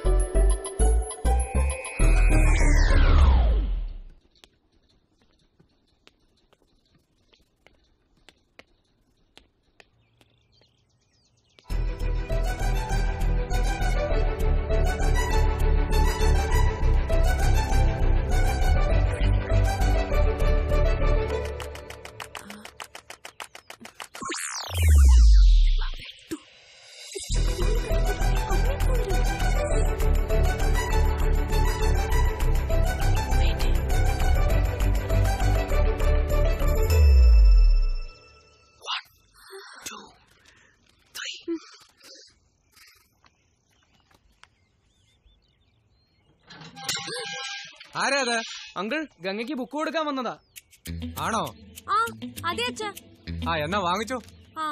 S13: ആരാ അത് അങ്കിൾ ഗംഗയ്ക്ക് ബുക്ക് കൊടുക്കാൻ വന്നതാ
S23: ആണോ
S14: ആ അതെ അച്ഛാ
S23: ആ എന്നാ വാങ്ങിച്ചോ
S14: ആ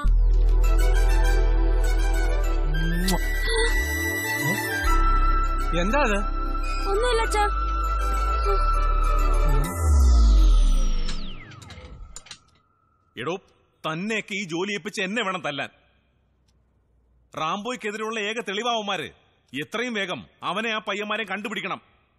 S23: എന്താ അത്
S14: ഒന്നുമില്ല അച്ഛാ
S7: എടോ തന്നെയൊക്കെ ഈ ജോലി ഏൽപ്പിച്ച് എന്നെ വേണം തല്ലാൻ റാംബോയ്ക്കെതിരെയുള്ള ഏക തെളിവാവന്മാര് എത്രയും വേഗം അവനെ ആ പയ്യന്മാരെ കണ്ടുപിടിക്കണം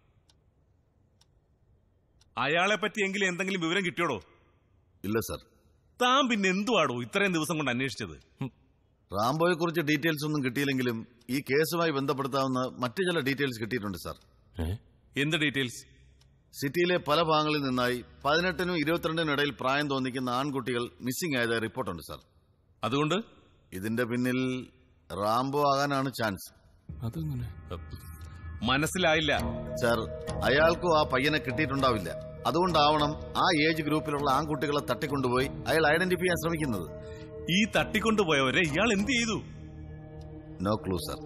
S7: അയാളെ പറ്റി എങ്കിലും എന്തെങ്കിലും വിവരം കിട്ടിയോടോ
S16: ഇല്ല സർ
S7: താൻ പിന്നെ എന്തുവാടോ ഇത്രയും ദിവസം കൊണ്ട് അന്വേഷിച്ചത്
S16: റാംബോയെ കുറിച്ച് ഡീറ്റെയിൽസ് ഒന്നും കിട്ടിയില്ലെങ്കിലും ഈ കേസുമായി ബന്ധപ്പെടുത്താവുന്ന മറ്റു ചില ഡീറ്റെയിൽസ് കിട്ടിയിട്ടുണ്ട് സർ
S7: എന്ത് ഡീറ്റെയിൽസ്
S16: സിറ്റിയിലെ പല ഭാഗങ്ങളിൽ നിന്നായി പതിനെട്ടിനും ഇരുപത്തിരണ്ടിനും ഇടയിൽ പ്രായം തോന്നിക്കുന്ന ആൺകുട്ടികൾ മിസ്സിംഗ് ആയതായി റിപ്പോർട്ടുണ്ട് സർ
S7: അതുകൊണ്ട്
S16: ഇതിന്റെ പിന്നിൽ റാംബോ ആകാനാണ് ചാൻസ്
S7: മനസ്സിലായില്ല
S16: സർ അയാൾക്കും ആ പയ്യനെ കിട്ടിയിട്ടുണ്ടാവില്ല അതുകൊണ്ടാവണം ആ ഏജ് ഗ്രൂപ്പിലുള്ള ആൺകുട്ടികളെ തട്ടിക്കൊണ്ടുപോയി അയാൾ ഐഡന്റിഫൈ ചെയ്യാൻ ശ്രമിക്കുന്നത്
S7: ഈ തട്ടിക്കൊണ്ടുപോയവരെ ഇയാൾ എന്ത് ചെയ്തു
S16: നോ ക്ലൂ സർ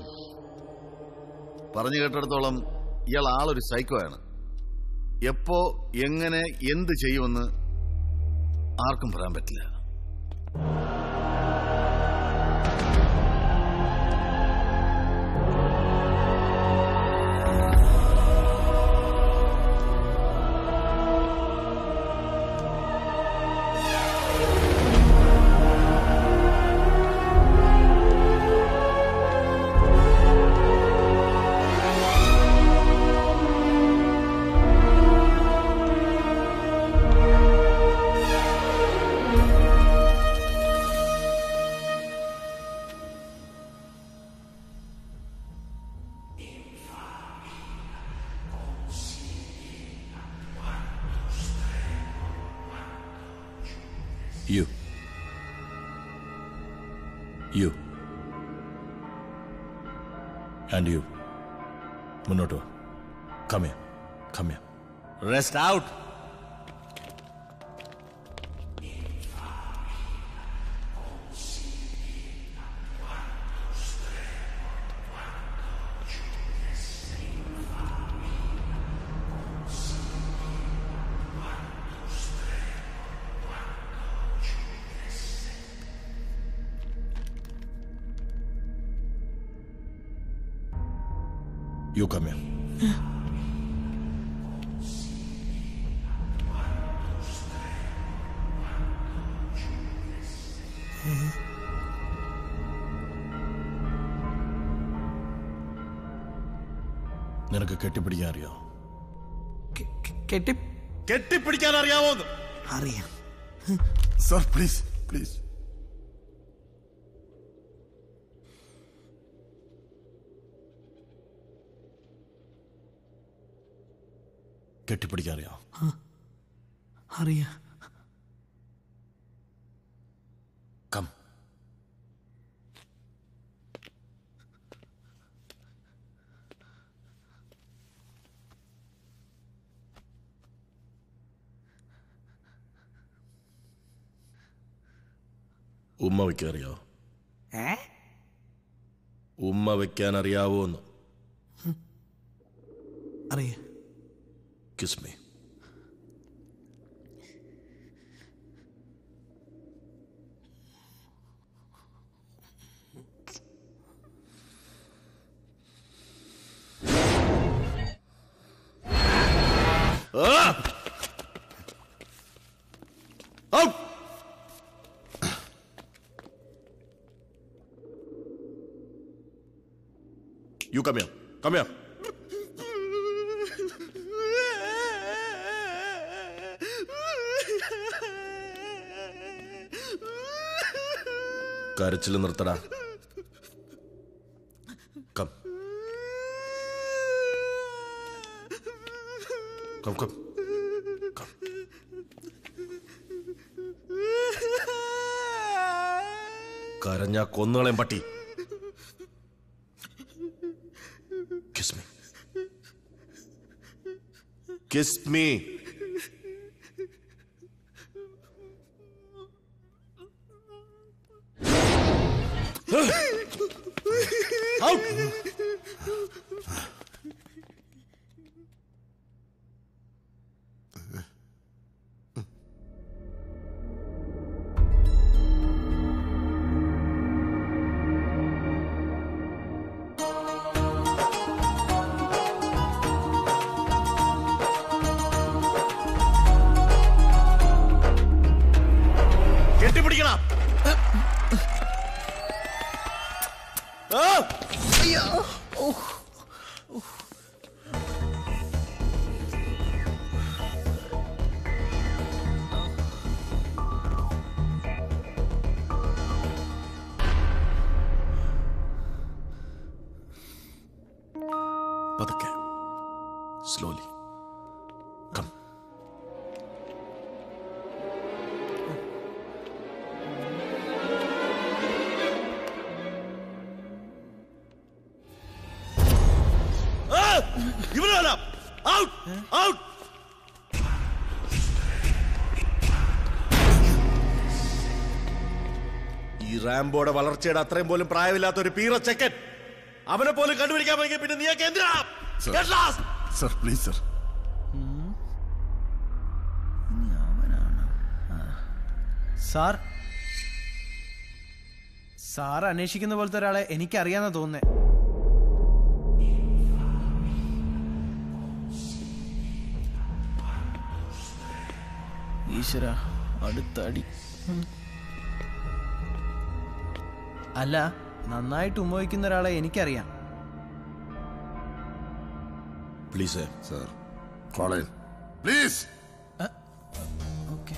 S16: പറഞ്ഞു കേട്ടിടത്തോളം ഇയാൾ ആളൊരു സൈക്കോ ആണ് എപ്പോ എങ്ങനെ എന്ത് ചെയ്യുമെന്ന് ആർക്കും പറയാൻ പറ്റില്ല
S4: You. You. And you. മുന്നോട്ട് വാ കമ്മിയ കമ്മിയ
S16: റെസ്റ്റ് ഔട്ട്
S4: യു കമ്മിയ നിനക്ക് കെട്ടിപ്പിടിക്കാൻ അറിയാം
S23: കെട്ടി
S10: കെട്ടിപ്പിടിക്കാൻ അറിയാമോ
S23: അറിയാം
S11: സർ പ്ലീസ് പ്ലീസ്
S4: കെട്ടിപ്പിടിക്കാൻ അറിയാം
S23: അറിയാ
S16: കം
S4: ഉമ്മ വയ്ക്കാൻ അറിയാവോ
S23: ഏ
S4: ഉമ്മ വയ്ക്കാൻ അറിയാവോ എന്ന്
S23: അറിയാ
S4: കിസ്മി Out! You come here. Come here. കരച്ചിൽ നിർത്തടാ കം കം കം കരഞ്ഞ കൊന്നുകളയും പട്ടി kiss me kiss me Out! കെട്ടിപ്പിടിക്കണം ആ! പതുക്കെ സ്ലോലി കം ഇവനെ വരാം ഔട്ട് ഔട്ട് ഈ റാംബോയുടെ വളർച്ചയുടെ അത്രയും പോലും പ്രായമില്ലാത്ത ഒരു പീറ ചെക്കൻ അവനെ പോലും കണ്ടുപിടിക്കാൻ പറ്റിയ പിന്നെ നീയൊക്കെ എന്തിനാ Get lost!
S11: Sir please sir
S20: sir sir അന്വേഷിക്കുന്ന പോലത്തെ ഒരാളെ എനിക്കറിയാന്നാ തോന്നുന്നേ
S19: ഈശ്വര അടുത്തടി
S20: അല്ല നന്നായിട്ട് ഉമ്മ ഒരാളെ എനിക്കറിയാം
S4: പ്ലീസ്
S11: സർ കോളേൻ പ്ലീസ്
S20: ഓക്കെ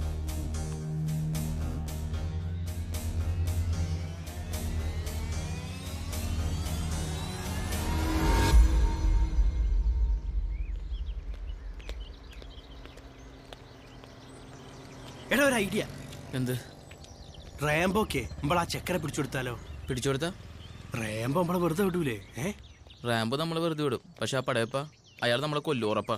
S20: എടാ ഒരു ഐഡിയ
S19: എന്ത്
S20: റേംബോക്കെ നമ്മൾ ആ ചെക്കനെ പിടിച്ചെടുത്താലോ
S19: പിടിച്ചെടുത്ത
S20: റേംബോ നമ്മളെ വെറുതെ വിടൂലേ ഏ
S19: റാമ്പ് നമ്മൾ വെറുതെ വിടും പക്ഷെ ആ പടയപ്പ അയാൾ നമ്മളെ കൊല്ലും ഉറപ്പാ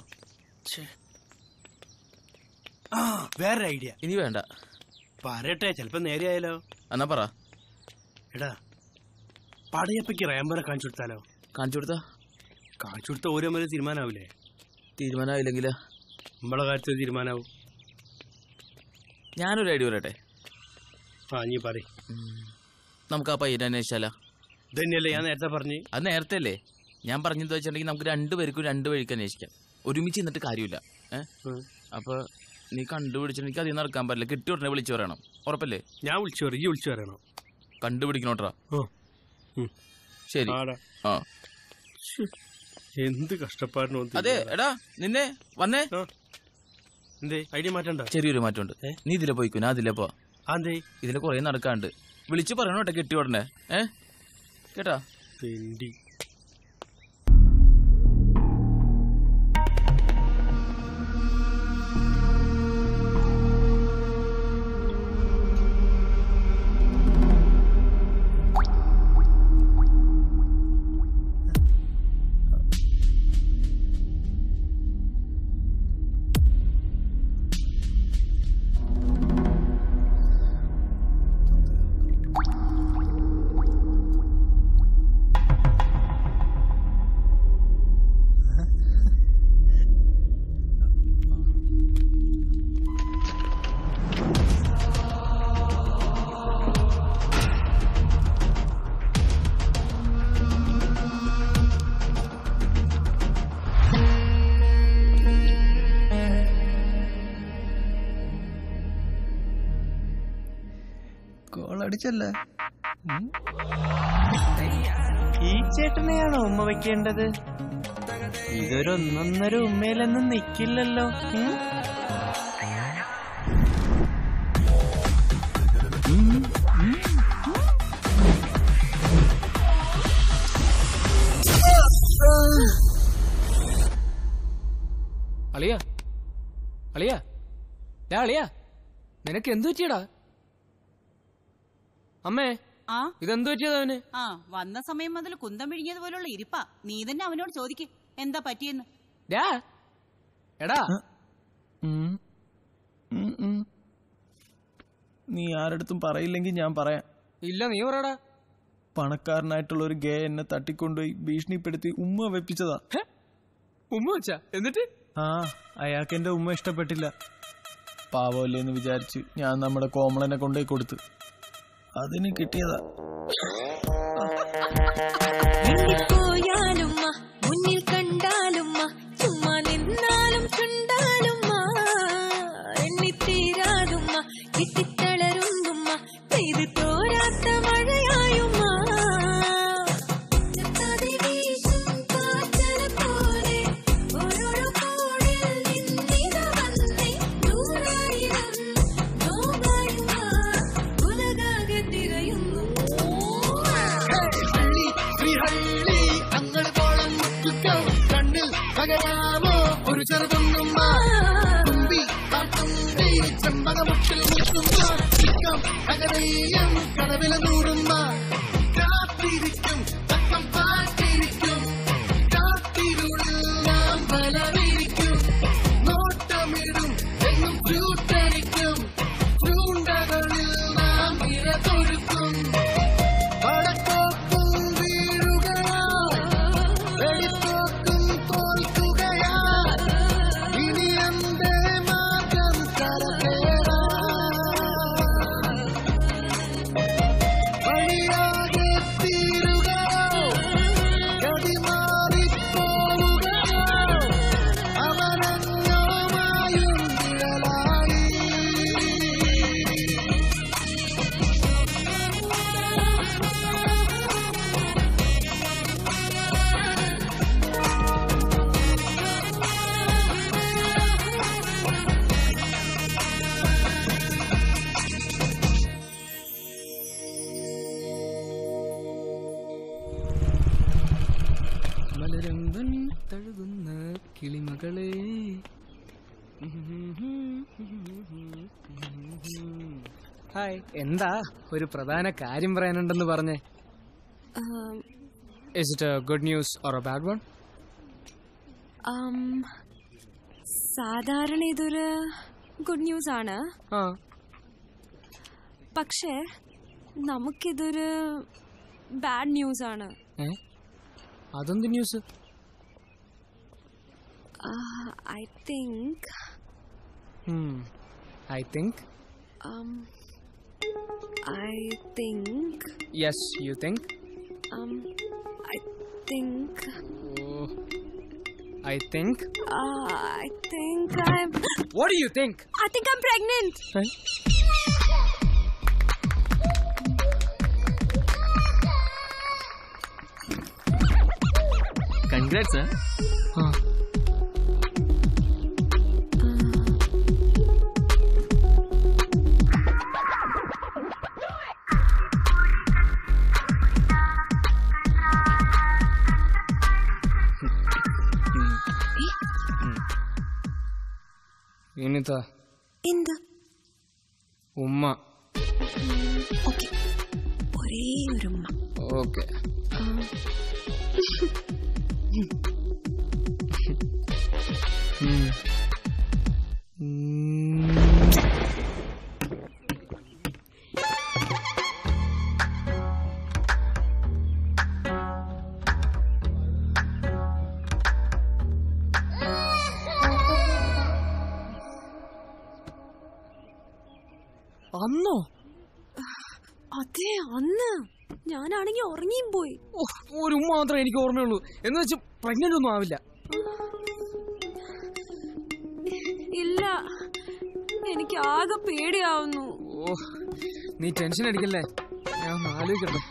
S20: ആ വേറൊരു ഐഡിയ
S19: ഇനി വേണ്ട
S20: പറയട്ടെ ചിലപ്പോ നേരെയായാലോ
S19: എന്നാ പറ
S20: എടാ പടയപ്പയ്ക്ക് റേംബോനെ കാണിച്ചു കൊടുത്താലോ
S19: കാണിച്ചു കൊടുത്താ
S20: കാണിച്ചു കൊടുത്ത ഓരോ മേലെ തീരുമാനാവൂലേ
S19: തീരുമാനമായില്ലെങ്കിലാ
S20: നമ്മളെ കാര്യത്തിൽ തീരുമാനാവും
S19: ഞാനൊരു ഐഡിയ പറയട്ടെ
S20: ആ നീ പറ
S19: നമുക്ക് ആ പയ്യനെ അന്വേഷിച്ചാലാ
S20: ഇതന്നെയല്ലേ ഞാൻ നേരത്തെ പറഞ്ഞു
S19: അത് നേരത്തെ അല്ലേ ഞാൻ പറഞ്ഞത് വെച്ചിട്ടുണ്ടെങ്കിൽ നമുക്ക് രണ്ടുപേർക്കും രണ്ട് വഴിക്ക് അന്വേഷിക്കാം ഒരുമിച്ച് നിന്നിട്ട് കാര്യമില്ല ഏഹ് അപ്പൊ നീ കണ്ടുപിടിച്ചിട്ടുണ്ടെങ്കിൽ അതിൽ നടക്കാൻ പറ്റില്ല കിട്ടി ഉടനെ വിളിച്ചു പറയണം ഉറപ്പല്ലേ
S20: ഞാൻ വിളിച്ചു പറയും ഈ വിളിച്ചു പറയണം
S19: കണ്ടുപിടിക്കണോട്ടാ
S20: ഓ ഉം.
S19: ശരി
S20: ആടാ.
S19: ആ
S20: എന്ത് കഷ്ടപ്പാടിനോ
S19: അതെ എടാ നിന്നെ വന്നേ
S20: എന്തേ ഐഡിയ മാറ്റണ്ട
S19: ചെറിയൊരു മാറ്റമുണ്ട് നീ ഇതിലെ പോയിക്കോ ഞാൻ അതിലെ പോ
S20: അതെ
S19: ഇതിലെ കുറെ നടക്കാണ്ട് വിളിച്ചു പറയണോ കേട്ടോ കിട്ടി ഉടനെ ഏ കേട്ടാ
S20: തെണ്ടി അടിച്ചല്ലേ
S13: ഈ ചേട്ടനെയാണോ ഉമ്മ വെക്കേണ്ടത് ഇതൊരു ഒന്നൊന്നര ഉമ്മയിലൊന്നും നിക്കില്ലല്ലോ ഉം? അളിയ അളിയ ഡാ അളിയ നിനക്ക് എന്തു പറ്റിയടാ അമ്മേ
S2: ആ
S13: ഇതെന്തു പറ്റിയതാ അവന്
S2: ആ വന്ന സമയം മുതൽ കുന്തം പിഴിഞ്ഞത് പോലുള്ള ഇരിപ്പാ നീ തന്നെ അവനോട് ചോദിക്ക് എന്താ പറ്റിയെന്ന്
S13: ഡാ എടാ
S20: നീ ആരടുത്തും പറയില്ലെങ്കിൽ ഞാൻ പറയാം
S13: ഇല്ല നീ പറയടാ
S20: പണക്കാരനായിട്ടുള്ള ഒരു ഗേ എന്നെ തട്ടിക്കൊണ്ടുപോയി ഭീഷണിപ്പെടുത്തി ഉമ്മ വെപ്പിച്ചതാ
S13: ഉമ്മ വെച്ചാ എന്നിട്ട്
S20: ആ അയാൾക്ക് എന്റെ ഉമ്മ ഇഷ്ടപ്പെട്ടില്ല പാവമല്ലേന്ന് വിചാരിച്ച് ഞാൻ നമ്മുടെ കോമളനെ കൊണ്ടുപോയി കൊടുത്തു അതിന് കിട്ടിയതാ
S1: പോയാലുമ്മ മുന്നിൽ കണ്ടാലുമ്മ ചുമ്മാ നിന്നാലും ചുണ്ടാലുമ്മ എണ്ണിത്തീരാതുമ്മ കിട്ടിത്തളരുന്നുമ്മ പെയ്ത് തോരാത്ത മഴയായുമ്മ ചെത്താതെ വീശും കാറ്റല പോലെ ഓരോരോ കോണിൽ നിന്നിത വന്നേ നൂറായിരം നോവായുമ്മ ഉലകാകെ തിരയുന്നു
S3: കണ്ണിൽ പകരാമോ ഒരു ചെറുതൊന്നുമ്മ തുമ്പി കാട്ടുമ്പി ചെമ്പകമുട്ടിൽ നിൽക്കുമ്പ ചിക്കം അകതയും കടവില നൂറുമ്മ കാത്തിരിക്കും തക്കം പാട്ടിരിക്കും കാത്തിരുളിൽ നാം ബലമിരിക്കും നോട്ടമിടും എന്നും ഫ്രൂട്ടടിക്കും ഫ്രൂണ്ടകളിൽ നാം ഇരതൊരുക്കും വടക്കോക്കും വീഴുകയാ വെടിപ്പോക്കും തോൽക്കുകയാ ഇനി എന്റെ മാർഗം കരകേറാ വഴിയാകെ തീരുകയോ ഗതി മാറിപ്പോവുകയോ അവനങ്ങോ മായും നിഴലായി
S13: മലരമ്പൻ തഴുകുന്ന കിളിമകളെ ഹായ് എന്താ ഒരു പ്രധാന കാര്യം പറയാനുണ്ടെന്ന് പറഞ്ഞേ is it good news or a bad one
S1: ആം, സാധാരണ ഇതൊരു ഗുഡ് ന്യൂസ് ആണ്
S13: ആ
S1: പക്ഷേ നമുക്കിതൊരു ബാഡ് ന്യൂസ് ആണ്
S13: ഏ അതെന്ത് news
S1: I think
S13: I think
S1: I think
S13: yes you think
S1: I think
S13: I think
S1: I think I
S13: what you think
S1: I think I am pregnant
S13: congrats ഇനിതാ
S1: എന്ത്
S13: ഉമ്മ
S1: ഓക്കെ ഒരേ ഒരു ഉമ്മ
S13: ഓക്കെ
S1: ആ,
S13: അന്നോ
S1: അതെ അന്ന് ഞാനാണെങ്കി ഉറങ്ങിയും പോയി
S13: ഒരു ഉമ്മ മാത്രമേ എനിക്ക് ഓർമ്മയുള്ളൂ എന്ന് വെച്ച് പ്രഗ്നന്റ് ഒന്നും ആവില്ല
S1: ഇല്ല എനിക്ക് ആകെ പേടിയാവുന്നു
S13: ഓ നീ ടെൻഷൻ അടിക്കല്ലേ ഞാൻ ഒന്ന് ആലോചിക്കട്ടെ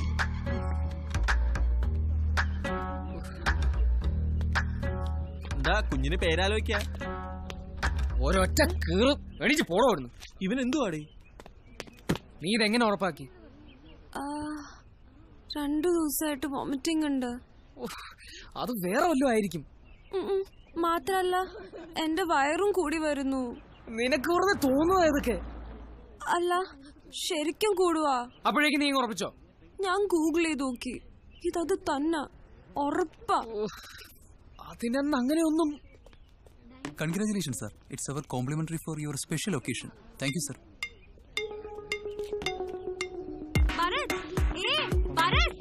S20: എന്താ കുഞ്ഞിന് പേരാലോചിക്ക
S13: ഒരൊറ്റ കീറും എണീച്ച് പോണോടുന്നു
S20: ഇവൻ എന്തുവാടി
S13: നീ ഇതെങ്ങനെ ഉറപ്പാക്കി
S1: ആ, രണ്ടു ദിവസമായിട്ട് വോമിറ്റിംഗ് ഉണ്ട്
S13: അത് വേറെ വല്ലതും ആയിരിക്കും
S1: ഉം ഉം. മാത്രല്ല എന്റെ വയറും കൂടി വരുന്നു
S13: നിനക്ക് വെറുതെ തോന്നുക ഇതൊക്കെ
S1: അല്ല ശരിക്കും കൂടുവാ
S13: അപ്പോഴേക്ക് നീ ഇങ്ങ് ഉറപ്പിച്ചോ
S1: ഞാൻ ഗൂഗിൾ ചെയ്ത് നോക്കി ഇതത് തന്നെ ഉറപ്പാ
S13: അതിനെന്ന് അങ്ങനെയൊന്നും
S20: congratulation sir it's our complimentary for your special occasion thank you sir
S1: Bharath ഏ ഭരത്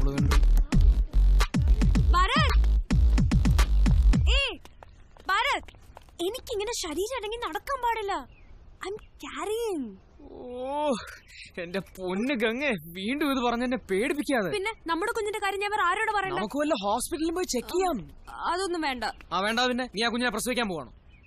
S1: ഭരത് ഏ ഭരത് എനിക്കിങ്ങനെ ശരീരം അടങ്ങി നടക്കാൻ പാടില്ല ഐ എം ക്യാരിയിങ്
S13: ഓ എന്റെ പൊന്ന് ഗംഗെ വീണ്ടും ഇത് പറഞ്ഞ് എന്നെ പേടിപ്പിക്കാതെ
S1: പിന്നെ നമ്മുടെ കുഞ്ഞിന്റെ കാര്യം ഞാൻ വേറെ ആരോട് പറയണ്ട
S13: നമുക്ക് വല്ല ഹോസ്പിറ്റലിൽ പോയി ചെക്ക് ചെയ്യാം
S1: അതൊന്നും വേണ്ട
S13: ആ വേണ്ട പിന്നെ നീ ആ കുഞ്ഞിനെ പ്രസവിക്കാൻ പോവാണോ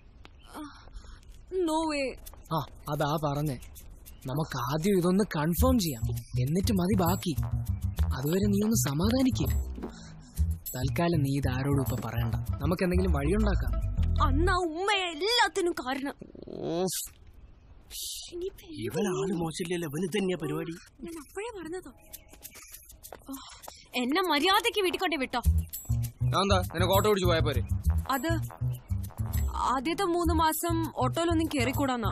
S1: നോ വേ
S13: ആ അതാ പറഞ്ഞേ നമുക്ക് ആദ്യം ഇതൊന്ന് കൺഫേം ചെയ്യാം എന്നിട്ട് മതി ബാക്കി അതുവരെ നീ ഒന്ന് സമാധാനിക്കുക തൽക്കാലം നീ ഇത് ആരോടും ഇപ്പൊ പറയണ്ട നമുക്ക് എന്തെങ്കിലും വഴിയുണ്ടാക്കാം
S1: അന്ന് ആ ഉമ്മ എല്ലാത്തിനും കാരണം ഇനിയിപ്പോ എന്ത്
S9: ഇവനാള്
S1: ചെയ്യും?
S9: മോശമില്ലല്ലോ ഇവന് തന്നെയാ പരിപാടി
S1: ഞാൻ അപ്പോഴേ പറഞ്ഞതോ ഓ, എന്നെ മര്യാദക്ക് വീട്ടിൽ കൊണ്ടേ വിട്ടോ
S13: എന്താ നിനക്ക് ഓട്ടോ പിടിച്ച് പോയാ പോരെ
S1: അത് ആദ്യത്തെ മൂന്ന് മാസം ഓട്ടോയിലൊന്നും കേറിക്കൂടാന്നാ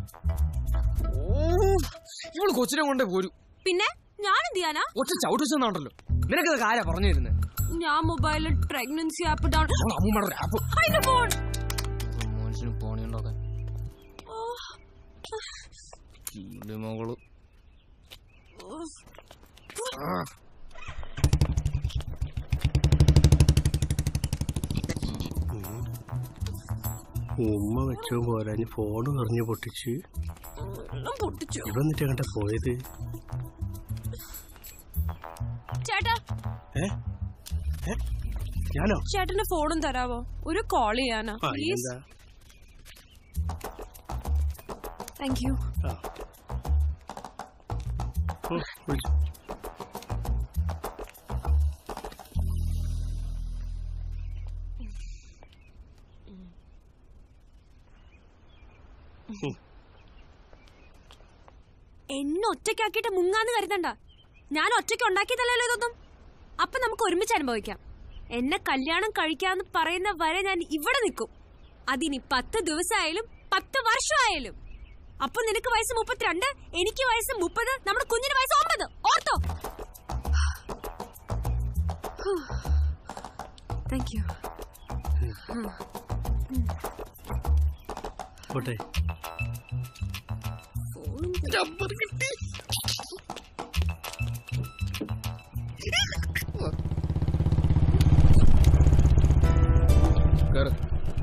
S13: ഇവള് കൊച്ചിനെ കൊണ്ടേ പോരൂ
S1: പിന്നെ ഞാൻ എന്ത് ചെയ്യാനാ
S13: ഒറ്റ ചവിട്ട് ചെന്നാണ്ടല്ലോ നിനക്കത് കാര്യം പറഞ്ഞു തരുന്നത്
S1: ഞാൻ മൊബൈലിൽ പ്രഗ്നൻസി ആപ്പ് ഡൗൺ
S13: അമ്മൂമ്മയുടെ ആപ്പ്
S1: അതിന്റെ ഫോൺ
S13: മനുഷ്യന് പോണിയുണ്ടാക്കാൻ മകള്
S9: ഉമ്മ വെച്ചോ പോരാഞ്ഞ് ഫോണ് പറഞ്ഞു പൊട്ടിച്ച്
S1: എല്ലാം പൊട്ടിച്ചു
S9: ഇവ എന്നിട്ട് എങ്ങട്ടാ പോയത്
S1: ചേട്ടാ
S9: ഏ ഏ? ഞാനോ
S1: ചേട്ടന്റെ ഫോണും തരാവോ ഒരു കോൾ ചെയ്യാനാ
S9: ആ
S1: പ്ലീസ്
S9: എന്താ
S1: താങ്ക് യു
S9: ആ ഓ, വിളിച്ചു.
S1: എന്നെ ഒറ്റയ്ക്കാക്കിയിട്ട് മുങ്ങാന്ന് കരുതണ്ട ഞാൻ ഒറ്റയ്ക്ക് ഉണ്ടാക്കിയതല്ലല്ലോ ഇതൊന്നും അപ്പൊ നമുക്ക് ഒരുമിച്ച് അനുഭവിക്കാം എന്നെ കല്യാണം കഴിക്കാന്ന് പറയുന്ന വരെ ഞാൻ ഇവിടെ നിൽക്കും അതിനി പത്ത് ദിവസമായാലും പത്ത് വർഷമായാലും അപ്പൊ നിനക്ക് വയസ്സ് മുപ്പത്തിരണ്ട് എനിക്ക് വയസ്സ് മുപ്പത് നമ്മുടെ കുഞ്ഞിന് വയസ്സ് ഒമ്പത് ഓർത്തോ താങ്ക് യു
S9: പോട്ടെ
S1: നമ്പർ കിട്ടി
S13: കേറ്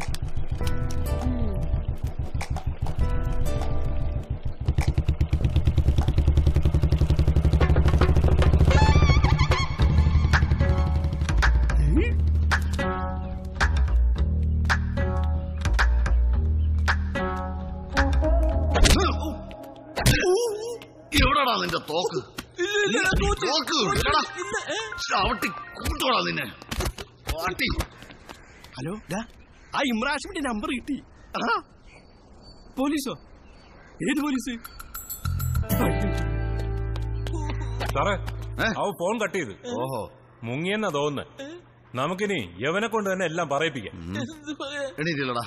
S16: എവിടാടാ നിന്റെ തോക്ക് തോക്ക് എവിടെടാ? ചവിട്ടി കൂട്ടോടാ നിന്നെ പാട്ടി
S9: ഹലോ ഡാ ആ ഇമ്രാഷിന്റെ നമ്പർ കിട്ടി ആ പോലീസോ ഏത് പോലീസ്
S17: സാറേ അവ ഫോൺ കട്ട് ചെയ്ത്
S16: ഓഹോ
S17: മുങ്ങിയെന്നാ തോന്നുന്നത് നമുക്കിനി യവനെ കൊണ്ട് തന്നെ എല്ലാം പറയിപ്പിക്കാം
S16: എണീറ്റില്ലടാ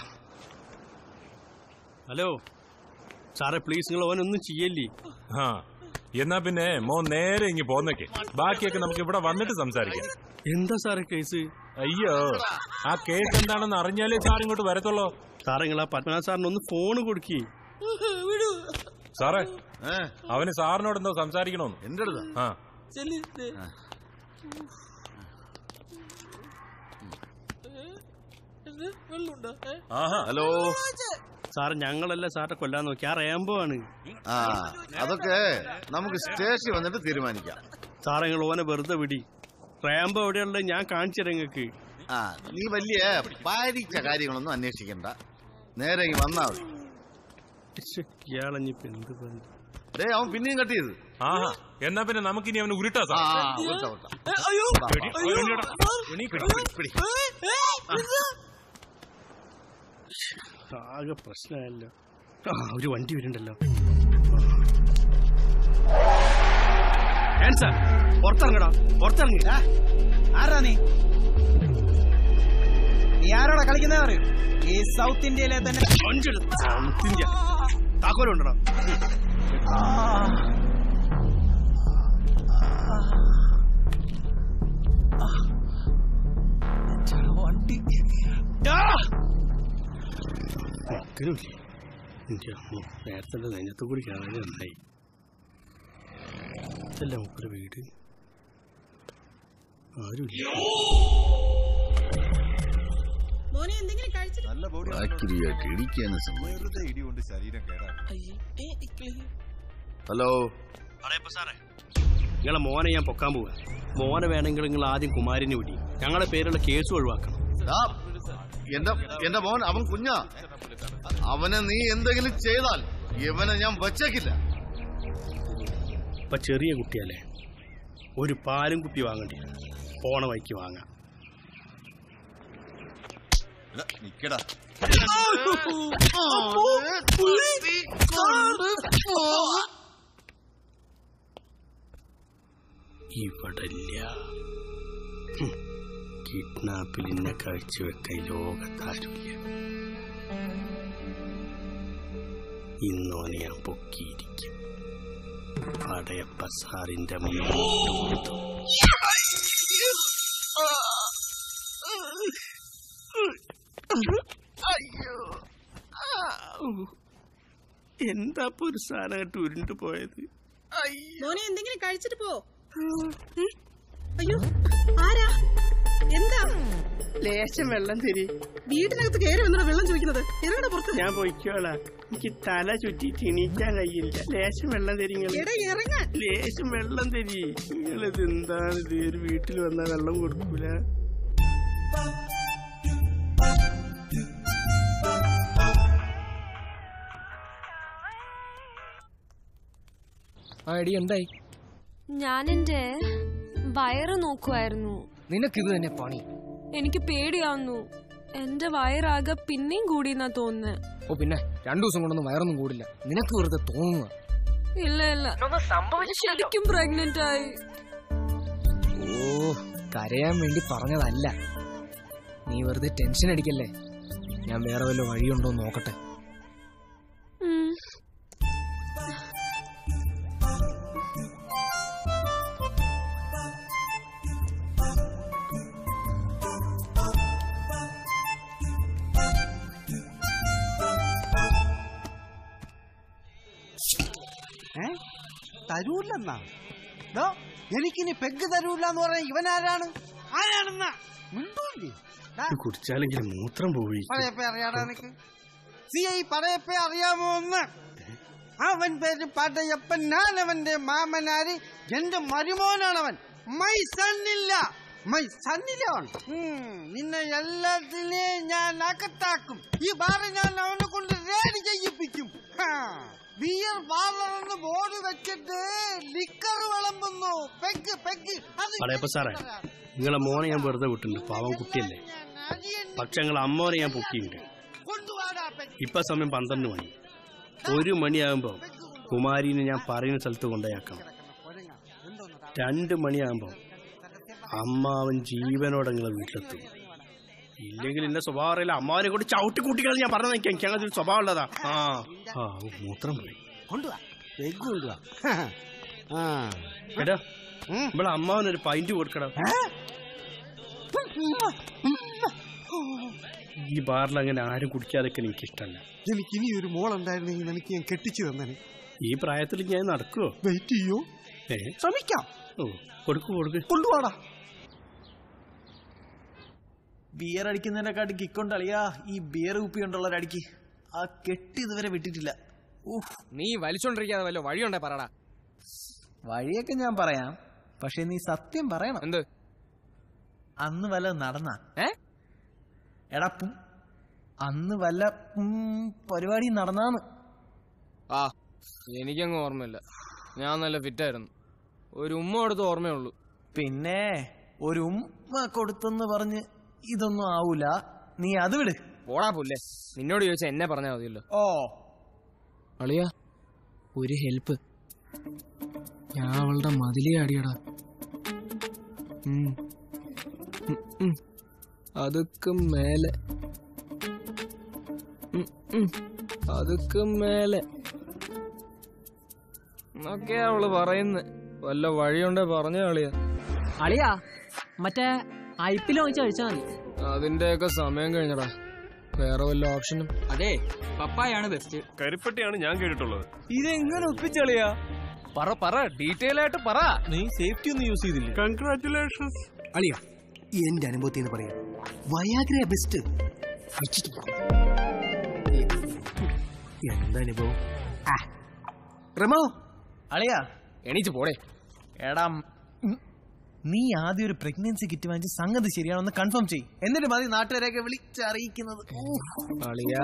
S9: ഹലോ സാറേ പ്ലീസ് നിങ്ങൾ ഓനൊന്നും ചെയ്യല്ലേ
S17: ആ എന്നാ പിന്നെ മോൻ നേരെ ഇങ്ങി പോന്നേക്ക് ബാക്കിയൊക്കെ നമുക്ക് ഇവിടെ വന്നിട്ട് സംസാരിക്കാം
S9: എന്താ സാറേ കേസ്
S17: അയ്യോ ആ കേസ് എന്താണെന്ന് അറിഞ്ഞാലേ സാർ ഇങ്ങോട്ട് വരത്തുള്ളൂ
S9: സാറേ നിങ്ങൾ ആ പത്മനാഭ സാറിന് ഒന്ന് ഫോണ് കൊടുക്കി
S17: സാറേ അവന് സാറിനോട് എന്തോ സംസാരിക്കണോന്ന്
S16: എന്റെ അടുത്ത്
S17: ആ
S16: ഹലോ
S9: സാർ ഞങ്ങളല്ല സാറിനെ കൊല്ലാൻ നോക്കി ആ റേംബോ ആണ്
S16: ആ അതൊക്കെ നമുക്ക് സ്റ്റേഷനിൽ വന്നിട്ട് തീരുമാനിക്കാം
S9: സാറേ നിങ്ങൾ ഓനെ വെറുതെ വിടി റേംബോ എവിടെയുള്ളത് ഞാൻ കാണിച്ചു തരാം നിങ്ങൾക്ക്
S16: ആ നീ വലിയ പാരിച്ച കാര്യങ്ങളൊന്നും അന്വേഷിക്കണ്ട നേരെ ഇങ്ങ് വന്നാ മതി
S9: ഇയാളഞ്ഞിപ്പോ എന്ത് പറഞ്ഞു
S16: ദേ അവൻ പിന്നെയും കട്ട് ചെയ്ത്
S17: ആഹാ എന്നാ പിന്നെ നമുക്കിനി അവന് ഉരുട്ടാ
S16: ആ,
S17: സാർ
S16: ആ, ഉരുട്ടാ, ഉരുട്ടാ.
S20: അയ്യോ
S17: പിടി,
S20: അയ്യോ.
S17: പിടിയെടാ.
S20: പിടി,
S17: പിടി, പിടി.
S18: ആകെ പ്രശ്നമല്ലോ ആ ഒരു വണ്ടി വരുന്നുണ്ടല്ലോ ആൻസർ പുറത്തിറങ്ങടാ പുറത്തിറങ്ങി
S20: ആരാ നീ നീ ആരോടാ കളിക്കുന്നേ പറയൂ ഈ സൗത്ത് ഇന്ത്യയിലെ തന്നെ
S18: സൗത്ത് ഇന്ത്യ താക്കോലുണ്ടോ
S20: വണ്ടി
S18: മക്കളുമില്ലേ എൻ്റെ അമ്മ നേരത്തെ എൻ്റെ നെഞ്ഞത്തു കൂടി കാണാൻ നന്നായി ഇതല്ല മുക്കൊരു വീട് ആരുമില്ല
S12: മോനെ എന്തെങ്കിലും കഴിച്ചിട്ട്
S16: നല്ല ആക്ടിവിയായിട്ട് ഇടിക്കാനും
S6: വെറുതെ ഇടി കൊണ്ട് ശരീരം കേടാൻ
S16: ഹലോ
S18: സാറേ നിങ്ങളെ മോനെ ഞാൻ പൊക്കാൻ പോവാ മോനെ വേണമെങ്കിൽ നിങ്ങൾ ആദ്യം കുമാരനെ വിടി ഞങ്ങളുടെ പേരുള്ള കേസ് ഒഴിവാക്കണം
S16: ദാ, എന്റെ എന്റെ മോൻ അവൻ കുഞ്ഞാ അവനെ നീ എന്തെങ്കിലും ചെയ്താൽ ഇവനെ ഞാൻ വച്ചേക്കില്ല
S18: ഇപ്പൊ ചെറിയ കുട്ടിയല്ലേ ഒരു പാലും കുപ്പി വാങ്ങണ്ടി പോണ വഴിക്ക് വാങ്ങാം
S6: നിക്കടാ
S18: ഇവിടല്ല ഹും. കിഡ്നാപ്പിൽ ഇന്നെ കാഴ്ചവെക്കാൻ ലോകത്താരുമില്ല ഇന്നോനെ ഞാൻ പൊക്കിയിരിക്കും പടയപ്പ സാറിന്റെ മുന്നിൽ കൊടുത്തു അയ്യോ എന്താ ഇപ്പൊ ഒരു സാധനമായിട്ട് ഉരുണ്ടു പോയത്
S12: മോനെ എന്തെങ്കിലും കഴിച്ചിട്ട് പോ അയ്യോ ആരാ എന്താ
S18: ലേശം വെള്ളം തരി
S12: വീട്ടിനകത്ത് കയറി വന്നിട്ട് വെള്ളം ചോദിക്കുന്നത് ഇറങ്ങട പുറത്ത്
S18: ഞാൻ പോയിക്കോളാ എനിക്ക് തല ചുറ്റിട്ട് എണീക്കാൻ കഴിയില്ല ലേശം വെള്ളം തരി
S12: എടാ, ഇറങ്ങാൻ.
S18: ലേശം വെള്ളം തരി നിങ്ങളിത് എന്താണ് ഇത് ഒരു വീട്ടിൽ വന്നാ വെള്ളം കൊടുക്കൂല
S13: ആ എടി എന്തായി
S1: ഞാൻ എന്റെ വയറ് നോക്കുമായിരുന്നു
S13: നിനക്കിത് തന്നെ പണി
S1: എനിക്ക് പേടിയാവുന്നു എന്റെ വയറാകെ പിന്നെയും കൂടിയെന്നാ തോന്നുന്നത്
S13: ഓ പിന്നെ രണ്ടു ദിവസം കൊണ്ടൊന്നും വയറൊന്നും കൂടില്ല നിനക്ക് വെറുതെ തോന്നുക
S1: ഇല്ല ഇല്ല ശരിക്കും പ്രഗ്നന്റ് ആയി
S13: ഓ കരയാൻ വേണ്ടി പറഞ്ഞതല്ല നീ വെറുതെ ടെൻഷൻ അടിക്കല്ലേ ഞാൻ വേറെ വല്ല വഴിയുണ്ടോ എന്ന് നോക്കട്ടെ
S1: ഉം.
S8: ഏ തരൂല്ലെന്നാ ഡോ എനിക്കിനി പെഗ് തരൂല്ല എന്ന് പറയാൻ ഇവനാരാണ് ആരാണെന്നാ മിണ്ടൂല്ലേ ഡാ,
S18: കുടിച്ചാലെങ്കിലും മൂത്രം പോയി
S8: പടയപ്പ അറിയാടാ നിനക്ക് സി ഐ പടയപ്പ അറിയാമോ ഒന്ന് അവൻ പേര് പടയപ്പൻ ഞാൻ അവന്റെ മാമനാര് എന്റെ മരുമോനാണവൻ മൈ സണ്ണില്ല മൈ സണ്ണിലവൻ നിന്നെ എല്ലാത്തിനെയും ഞാൻ അകത്താക്കും ഈ ബാറ് ഞാൻ അവനെ കൊണ്ട് റേഡ് ചെയ്യിപ്പിക്കും ഹാ. ബിയർ പാർലറെന്ന് ബോർഡ് വെച്ചിട്ട് ലിക്കർ വിളമ്പുന്നു പെഗ് പെഗ് അത്
S18: പടയപ്പ സാറേ നിങ്ങളെ മോനെ ഞാൻ വെറുതെ വിട്ടിട്ടുണ്ട് പാവം കുട്ടിയല്ലേ പക്ഷെ ഞങ്ങളെ അമ്മോനെ ഞാൻ പൊക്കിയിട്ടുണ്ട് ഇപ്പൊ സമയം പന്ത്രണ്ട് മണി ഒരു മണിയാകുമ്പോ കുമാരിനെ ഞാൻ പറയുന്ന സ്ഥലത്ത് കൊണ്ടുപോയാക്കണം രണ്ട് മണിയാകുമ്പോ അമ്മാവൻ ജീവനോടെ നിങ്ങളെ വീട്ടിലെത്തും ഇല്ലെങ്കിൽ എന്റെ സ്വഭാവം അറിയില്ല അമ്മാവനെ കൊണ്ട് ചവിട്ടി കൂട്ടിക്കളി ഞാൻ പറഞ്ഞു നിൽക്കാം എനിക്ക് അങ്ങനെ ഒരു സ്വഭാവം ഉള്ളതാ ആ ആ ഓ, മൂത്രം പോയി
S8: കൊണ്ടുവാ പെഗ് കൊണ്ടുവാ ആ
S18: എടാ ഇവിടെ അമ്മാവനൊരു പൈന്റ് കൊടുക്കണം ഈ ബാറിൽ അങ്ങനെ ആരും കുടിക്കാതൊക്കെ എനിക്ക് ഇഷ്ടമല്ല
S8: എനിക്ക് ഇനി ഒരു മോളുണ്ടായിരുന്നെങ്കിൽ എനിക്ക് ഞാൻ കെട്ടിച്ചു തന്നെ
S18: ഈ പ്രായത്തിൽ ഞാൻ നടക്കുവോ
S8: വെയിറ്റ് ചെയ്യോ
S18: ഏ
S8: ശ്രമിക്കാം
S18: ഓ കൊടുക്കു കൊടുക്ക്
S8: കൊണ്ടുപോടാ
S20: ബിയർ അടിക്കുന്നതിനെക്കാട്ടി കിക്കൊണ്ട് അളിയാ ഈ ബിയർ കുപ്പി കൊണ്ടുള്ള അടിക്ക് ആ കെട്ടി ഇതുവരെ വിട്ടിട്ടില്ല
S13: നീ വലിച്ചോണ്ടിരിക്കാതെ വല്ല വഴിയുണ്ടേ പറടാ
S20: വഴിയൊക്കെ ഞാൻ പറയാം പക്ഷെ നീ സത്യം പറയണം
S13: എന്ത്
S20: അന്ന് വല്ല നടന്ന ഏ എടാ പും അന്ന് വല്ല ഉം, പരിപാടി നടന്നാന്ന്
S13: ആ എനിക്കങ്ങ് ഓർമ്മയില്ല ഞാൻ നല്ല ഫിറ്റായിരുന്നു ഒരു ഉമ്മ കൊടുത്ത ഓർമ്മയുള്ളൂ
S20: പിന്നെ ഒരു ഉമ്മ കൊടുത്തെന്ന് പറഞ്ഞ് ഇതൊന്നും ആവൂല നീ അത് വിട്
S13: പോടാ പുല്ലേ നിന്നോട് ചോദിച്ചാൽ എന്നെ പറഞ്ഞാൽ മതിയല്ലോ
S20: ഓ
S13: അളിയ ഒരു ഹെൽപ്പ് ഞാൻ അവളുടെ മതിലേ അടിയടാ ഉം. ഉം, ഉം. അതുക്ക് മേലെ ഉം, ഉം. അതുക്ക് മേലെ എന്നൊക്കെയാ അവള് പറയുന്നത് വല്ല വഴിയുണ്ടേ പറഞ്ഞു കളിയാ
S5: അളിയാ മറ്റേ ഐപ്പിൽ വാങ്ങിച്ച് കഴിച്ചാൽ മതി
S13: അതിന്റെയൊക്കെ സമയം കഴിഞ്ഞടാ വേറെ വല്ല ഓപ്ഷനും
S5: അതെ പപ്പായാണ് ബെസ്റ്റ്
S17: കരിപ്പട്ടിയാണ് ഞാൻ കേട്ടിട്ടുള്ളത്
S13: ഇതെങ്ങനെ ഒപ്പിച്ചളിയാ പറ പറ ഡീറ്റെയിൽ ആയിട്ട് പറ
S20: നീ സേഫ്റ്റി ഒന്നും യൂസ് ചെയ്തില്ലേ
S17: കൺഗ്രാറ്റുലേഷൻസ്
S15: അളിയ എന്റെ അനുഭവത്തിൽ നിന്ന് പറയാം വയാഗ്ര ബെസ്റ്റ് എന്താ അനുഭവം ആ, റമോ
S20: അളിയാ
S13: എണീച്ച് പോടേ
S20: എടാ ഉം, നീ ആദ്യം ഒരു പ്രഗ്നൻസി കിറ്റ് വാങ്ങിച്ച് സംഗതി ശരിയാണെന്ന് കൺഫേം ചെയ് എന്നിട്ട് മതി നാട്ടുകാരെയൊക്കെ വിളിച്ചറിയിക്കുന്നത്
S13: അളിയാ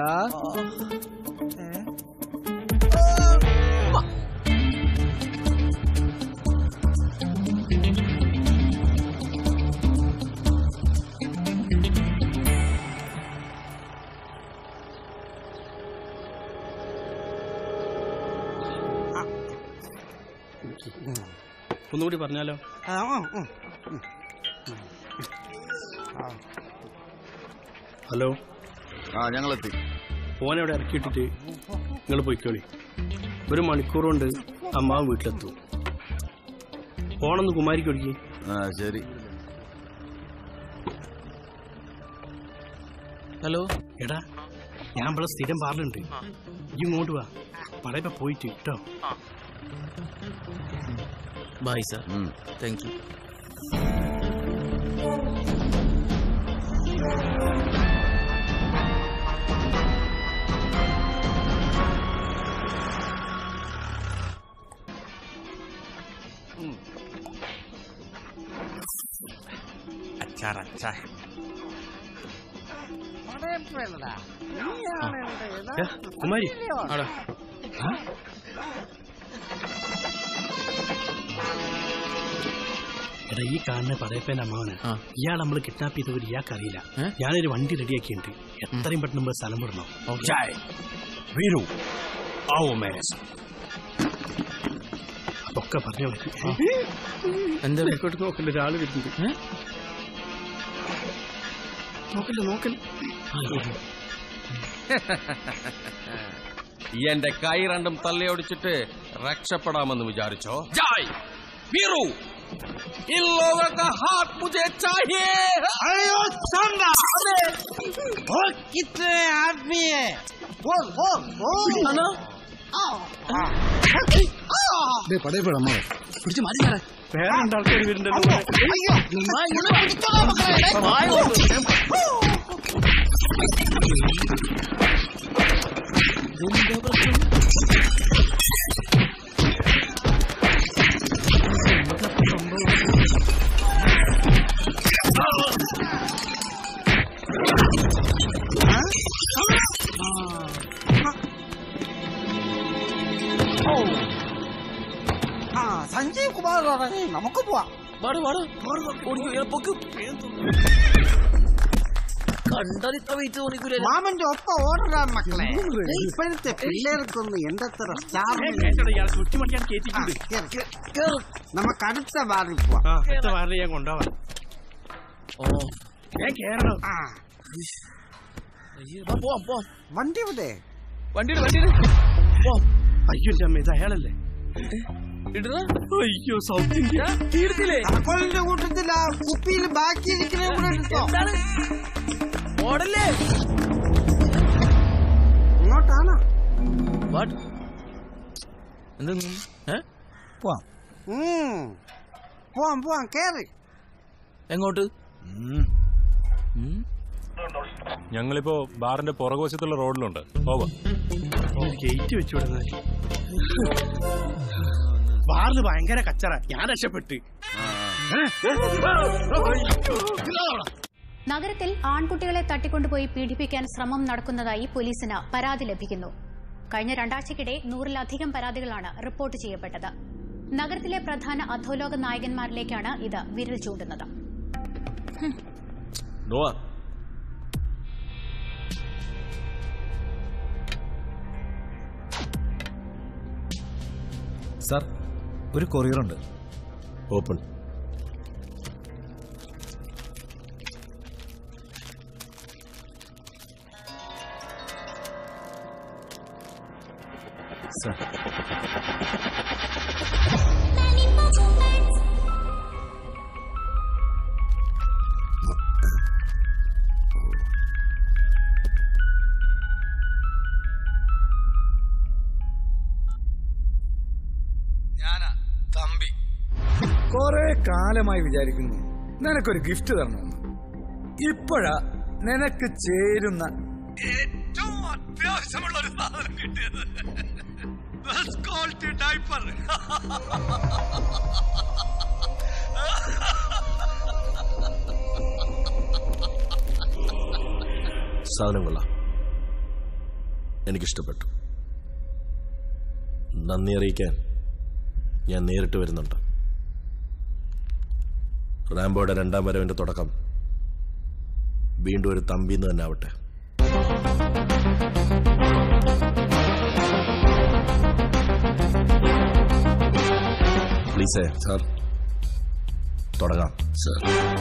S18: ഒന്നുകൂടി പറഞ്ഞാലോ ഹലോ
S16: ആ ഞങ്ങളെത്തി
S18: ഓനെ അവിടെ ഇറക്കിയിട്ടിട്ട് നിങ്ങൾ പോയിക്കോളി ഒരു മണിക്കൂർ കൊണ്ട് അമ്മാവ് വീട്ടിലെത്തും ഓണൊന്ന് കുമാരിക്ക് ഒടുക്കി
S16: ആ ശരി
S18: ഹലോ എടാ ഞാൻ ഇവിടെ സ്ഥിരം പാർലുണ്ട് ഈ ഇങ്ങോട്ട് വാ പടയപ്പ പോയിട്ട് കേട്ടോ
S19: ബൈ സർ താങ്ക് യു
S20: അച്ചാർ അച്ചാർ
S18: കുമാരി
S13: ആടാ
S18: എടാ ഈ കാണുന്ന പടയപ്പേന്റെ അമ്മാവന് ഇയാൾ നമ്മൾ കിഡ്നാപ്പ് ചെയ്തവർ ഇയാൾക്ക് അറിയില്ല ഞാനൊരു വണ്ടി റെഡിയാക്കിയിട്ടുണ്ട് എത്രയും പെട്ടെന്ന് നമ്മൾ സ്ഥലം വിടണം ജയ് വീരു ആവോ മേരസ് ഒക്കെ പറഞ്ഞ
S19: എന്താ
S18: ഇങ്ങോട്ട് നോക്കണ്ട ഒരാൾ വരുന്നുണ്ട് നോക്കല്ല നോക്കല്ല
S22: എന്റെ കൈ രണ്ടും തല്ലയൊടിച്ചിട്ട് രക്ഷപ്പെടാമെന്ന് വിചാരിച്ചോ ജായ് വീറു इन लोगों का हाथ मुझे चाहिए
S8: अयो सांबा वो कितने आदमी है बोल बोल बोल
S15: പടയപ്പോഴ അമ്മ പിടിച്ച് മാറി സാറേ
S18: വേറെ രണ്ടാൾക്കാർ വരുന്നുണ്ടല്ലോ
S8: ആ സഞ്ജീവ് കുമാർ ഇറങ്ങി നമുക്ക് പോവാം
S19: കണ്ടാൽ ഇത്ര വെയിറ്റ് തോന്നിക്കൂല
S8: മാമന്റെ ഒപ്പം ഓടടാ മക്കളെ ഇപ്പോഴത്തെ പിള്ളേർക്കൊന്നും എന്റെ അത്ര സ്റ്റാർ നമുക്ക് അടുത്ത ബാറിൽ പോവാം
S18: ആ അടുത്ത വാറിൽ ഞാൻ കൊണ്ടുപോവാം
S19: ഓ
S18: ഞാൻ കേറണം
S8: ആ
S19: പോവാം പോവാം
S8: വണ്ടി ഇവിടെ
S19: വണ്ടി വണ്ടി
S18: അയ്യോ എന്റെ അമ്മ ഇത് അയാളല്ലേ അയ്യോ സൗത്ത് ഇന്ത്യ
S19: തീർത്തില്ലേ
S8: തക്കോലിന്റെ കൂട്ടത്തിൽ ആ കുപ്പിയിൽ ബാക്കി ഇരിക്കുന്ന കൂടെ എടുത്തോ
S19: ഓടല്ലേ
S8: ഇങ്ങോട്ടാണ്
S19: വാട്ട് എന്താ ഏ
S8: പോവാം പോവാം പോവാം കേറി
S19: എങ്ങോട്ട്
S17: ഞങ്ങളിപ്പോ ബാറിന്റെ പുറകുവശത്തുള്ള റോഡിലുണ്ട് പോവാം
S18: ഗേറ്റ് വെച്ചു വിടുന്നത് ബാറിൽ ഭയങ്കര കച്ചറ ഞാൻ രക്ഷപ്പെട്ട്
S24: നഗരത്തിൽ ആൺകുട്ടികളെ തട്ടിക്കൊണ്ടുപോയി പീഡിപ്പിക്കാൻ ശ്രമം നടക്കുന്നതായി പോലീസിന് പരാതി ലഭിക്കുന്നു
S7: കഴിഞ്ഞ രണ്ടാഴ്ചക്കിടെ നൂറിലധികം പരാതികളാണ് റിപ്പോർട്ട് ചെയ്യപ്പെട്ടത് നഗരത്തിലെ പ്രധാന അധോലോക നായകന്മാരിലേക്കാണ് ഇത് വിരൽ ചൂണ്ടുന്നത്
S4: നോവാ
S20: സാർ ഒരു കൊറിയർ ഉണ്ട്
S4: ഓപ്പൺ
S20: സാർ ഞാനാ തമ്പി കൊറേ കാലമായി വിചാരിക്കുന്നു നിനക്കൊരു ഗിഫ്റ്റ് തരണമെന്ന് ഇപ്പോഴാ നിനക്ക് ചേരുന്ന ഏറ്റവും അത്യാവശ്യമുള്ള ഒരു സാധനം കിട്ടിയത് ബെസ്റ്റ് ക്വാളിറ്റി ഡൈപ്പർ
S4: സാധനം കൊള്ളാം എനിക്കിഷ്ടപ്പെട്ടു നന്ദി അറിയിക്കാൻ ഞാൻ നേരിട്ട് വരുന്നുണ്ട് റാംബോയുടെ രണ്ടാം വരവിന്റെ തുടക്കം വീണ്ടും ഒരു തമ്പിന്ന് തന്നെ ആവട്ടെ പ്ലീസേ സാർ തുടങ്ങാം സാർ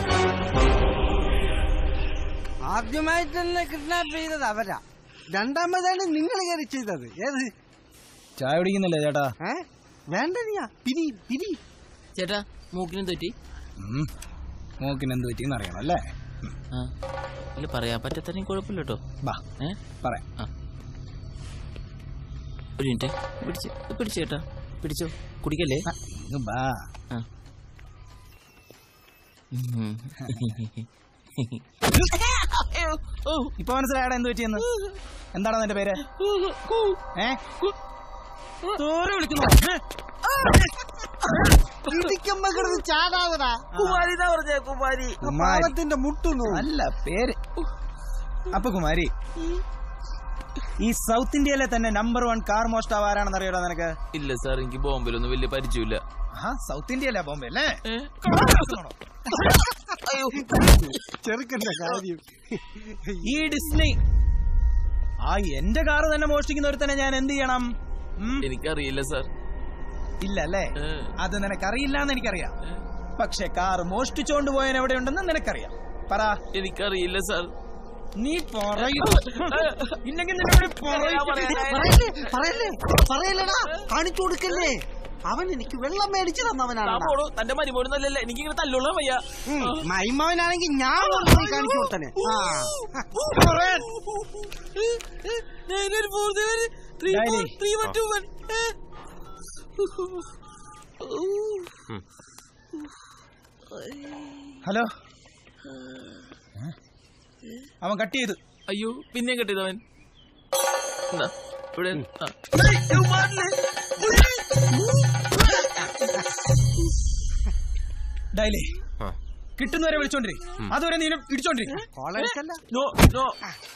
S8: ആദ്യമായിട്ട് തന്നെ കിഡ്നാപ്പ് ചെയ്തത് അവരാ രണ്ടാമതാണ് നിങ്ങൾ കയറി ചെയ്തത് ഏത്
S20: ചായ കുടിക്കുന്നില്ലേ ചേട്ടാ
S8: ഏ വേണ്ട നീയാ പിരി പിരി
S19: ചേട്ടാ മൂക്കിന് തെറ്റി
S20: മോക്കിന് എന്ത് പറ്റിയെന്ന് അറിയണം അല്ലേ
S19: ആ ഇല്ല പറയാൻ പറ്റത്തന്നെ കുഴപ്പമില്ല കേട്ടോ
S20: ബാ
S19: ഏ
S20: പറയാം
S19: ആ ഒരു മിനിറ്റ് പിടിച്ച് പിടിച്ചു ചേട്ടാ പിടിച്ചോ കുടിക്കല്ലേ
S20: ഇങ്ങ് ബാ
S19: ആ ഉം.
S20: ഇപ്പൊ മനസ്സിലായടാ എന്ത് പറ്റിയെന്ന് എന്താണ് നിന്റെ പേര് ഏ തോര വിളിക്കുന്നു
S8: ഇടിക്കുമ്പോ കിടന്ന് ചാടാവടാ
S19: കുമാരി പറഞ്ഞ കുമാരി
S8: പാവത്തിന്റെ മുട്ടുന്നു
S20: അല്ല പേര് അപ്പൊ കുമാരി ഈ സൗത്ത് ഇന്ത്യയിലെ തന്നെ നമ്പർ വൺ കാർ മോഷ്ടാവ് ആരാണെന്ന് അറിയാലോ നിനക്ക്
S19: ഇല്ല സാർ എനിക്ക് ബോംബെയിലൊന്നും വലിയ പരിചയമില്ല
S20: ആ സൗത്ത് ഇന്ത്യയിലെ ബോംബെ അല്ലേ
S8: ചെറുക്കന്റെ കാര്യം
S20: ഈ ഡിസ്നി ആ എന്റെ കാറ് തന്നെ മോഷ്ടിക്കുന്ന ഒരുത്തനെ ഞാൻ എന്ത് ചെയ്യണം ഉം?
S19: എനിക്കറിയില്ല സാർ
S20: ഇല്ല അല്ലേ അത് നിനക്കറിയില്ല എന്ന് എനിക്കറിയാം പക്ഷെ കാർ മോഷ്ടിച്ചോണ്ട് പോയവൻ എവിടെയുണ്ടെന്ന് നിനക്കറിയാം പറ
S19: എനിക്കറിയില്ല സാർ
S20: നീ പറയൂ ഇല്ലെങ്കിൽ നിന്നോട് പറയും.
S8: പറയല്ലേ പറയല്ലേ പറയല്ലടാ കാണിച്ചു കൊടുക്കല്ലേ അവൻ എനിക്ക് വെള്ളം മേടിച്ചു തന്നവനാണ്
S19: തന്റെ മരുമോനല്ലേ എനിക്ക് ഇങ്ങനെ തല്ലുള്ള വയ്യ
S8: മൈമവനാണെങ്കിൽ ഞാൻ കൊണ്ടുപോയി കാണിച്ചു കൊടുത്തനെ ആ
S20: ഹലോ അവൻ കട്ട് ചെയ്തു
S19: അയ്യോ പിന്നെ കെട്ടിയതവൻ എന്താ ഇവിടെ ആ.
S20: ഡൈലി കിട്ടുന്നവരെ വിളിച്ചോണ്ടിരി അതുവരെ നീ ഇടിച്ചോണ്ടിരി
S19: നോ നോ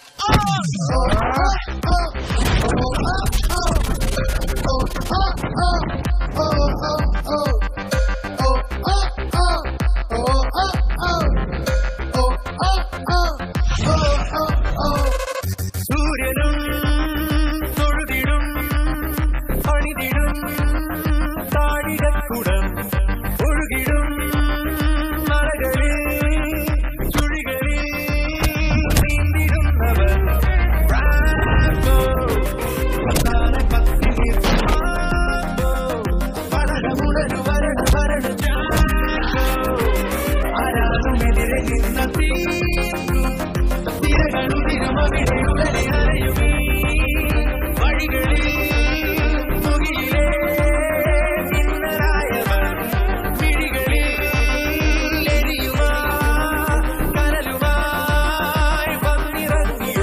S3: സൂര്യനും തൊഴുതിടും അണിതിടും താഴികക്കുടം ഒഴുകിടും മലകളിൽ ചുഴികളിൽ നീന്തിടുന്നവർ റാംബോ. അവസാന പത്തിയിൽ റാംബോ. വളരമുടരു വരണ വരണ ജാങ്കോ. ആരാനുമെതിരെ നിന്ന തീർക്കും തിരകളുതിരുമവിടെ ഉടനെ അറിയുമീ വഴികളിൽ മുകിലേ മിന്നലായവർ മിഴികളിൽ എരിയുമാ കനലുമായി വന്നിറങ്ങിയോ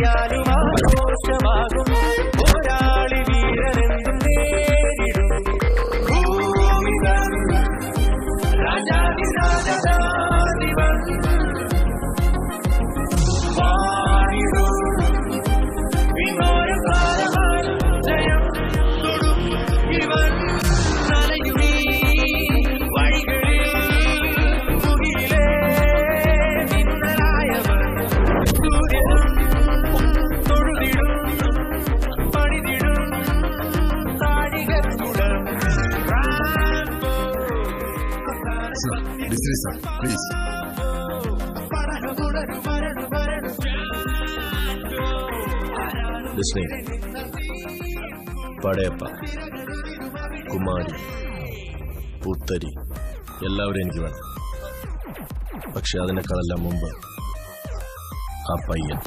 S3: ഞാനും ആഘോഷമാകും പോരാളി വീരനെന്തും നേരിടും ഭൂമിതൻ രാജാതി രാജാധിപൻ വാണിടും വിനോദകാലമായി ജയം തൊടും ഇവൻ നനയുമീ വഴികളിൽ മുകിലേ നിന്നലായവൻ സൂര്യനും തൊഴുതിടും പണിതിടും താഴികത്തുടം
S11: sir dismiss sir please
S10: Disney Padayappa കുമാരി പുത്തരി എല്ലാവരും എനിക്ക് വേണം പക്ഷെ അതിനേക്കാളെല്ലാം മുമ്പ് ആ പയ്യൻ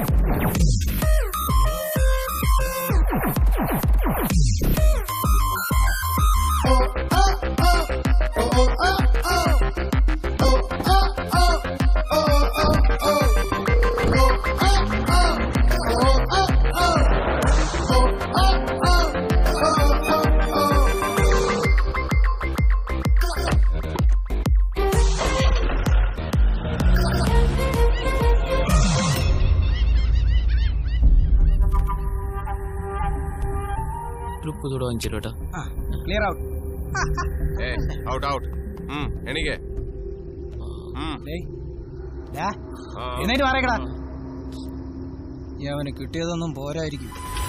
S19: ട്രിപ്പ് കൂടെ വാങ്ങിച്ചേട്ടാ
S20: ക്ലിയർ ഔട്ട്
S22: ഔട്ട് ഔട്ട് എനിക്ക്
S20: എന്നിട്ട് പറയക്കടാ അവന് കിട്ടിയതൊന്നും പോരായിരിക്കും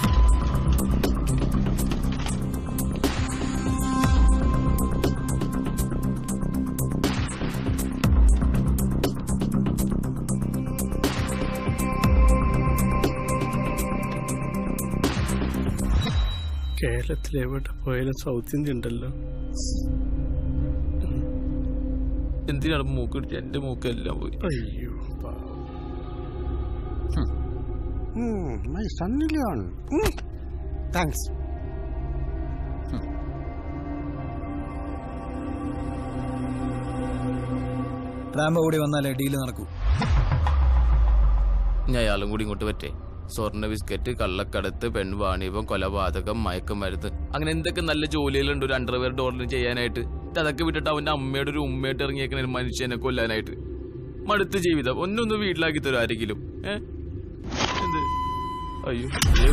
S18: കേരളത്തിൽ എവിടെ പോയാലും സൗത്ത് ഇന്ത്യ ഉണ്ടല്ലോ
S19: എന്തിനാണ് മൂക്ക് ഇടിച്ച് എന്റെ മൂക്കെല്ലാം പോയി
S18: അയ്യോ
S8: my Sunny Leone thanks
S20: Rambo കൂടി വന്നാലേ ഡീല് നടക്കൂ
S19: ഞാൻ അയാളും കൂടി ഇങ്ങോട്ട് പറ്റേ സ്വർണ്ണ ബിസ്ക്കറ്റ് കള്ളക്കടത്ത് പെൺവാണിഭം കൊലപാതകം മയക്കുമരുന്ന് അങ്ങനെ എന്തൊക്കെ നല്ല ജോലികളുണ്ട് ഒരു അണ്ടർവെയർ ഡോളറിന് ചെയ്യാനായിട്ട് ഇത് അതൊക്കെ വിട്ടിട്ട് അവന്റെ അമ്മയുടെ ഒരു ഉമ്മയായിട്ട് ഇറങ്ങിയേക്കണ ഒരു മനുഷ്യനെ കൊല്ലാനായിട്ട് മടുത്ത ജീവിതം ഒന്നൊന്ന് വീട്ടിലാക്കി തരും ആരെങ്കിലും ഏ എന്ത് അയ്യോ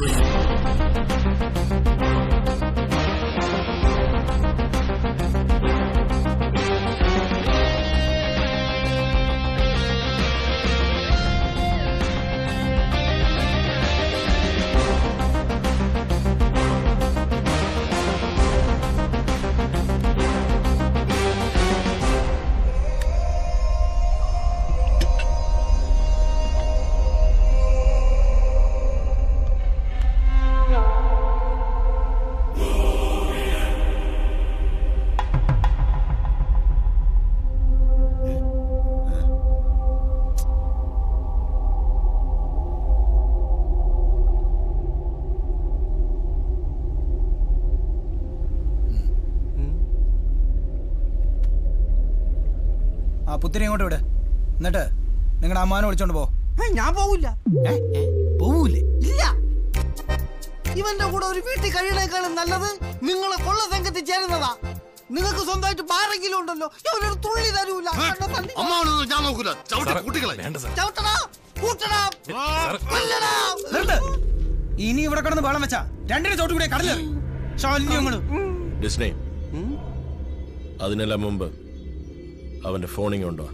S20: ആ പുത്തിരി ഇങ്ങോട്ട് വിട് എന്നിട്ട് നിങ്ങളുടെ അമ്മാനെ വിളിച്ചോണ്ട് പോ
S8: ഞാൻ പോവില്ല
S20: പോവൂലേ
S8: ഇല്ല ഇവന്റെ കൂടെ ഒരു വീട്ടിൽ കഴിയണേക്കാളും നല്ലത് നിങ്ങളെ കൊള്ള സംഘത്തിൽ ചേരുന്നതാ നിങ്ങൾക്ക് സ്വന്തമായിട്ട് ബാറെങ്കിലും ഉണ്ടല്ലോ ഇവനൊരു തുള്ളി തരൂല കണ്ടോ തള്ളി?
S16: അമ്മാവനൊന്നും ഞാൻ നോക്കൂല ചവിട്ടി കുട്ടികളെ
S8: ചവിട്ടടാ കൂട്ടടാ കൊല്ലടാ
S20: നിർത്ത് ഇനി ഇവിടെ കിടന്ന് വെള്ളം വെച്ചാ രണ്ടിനെ ചോട്ട് കൂടെ കടല് ശല്യങ്ങള്
S10: ഡിസ്നി അതിനെല്ലാം മുമ്പ് അവന്റെ ഫോണിങ് ഉണ്ടോ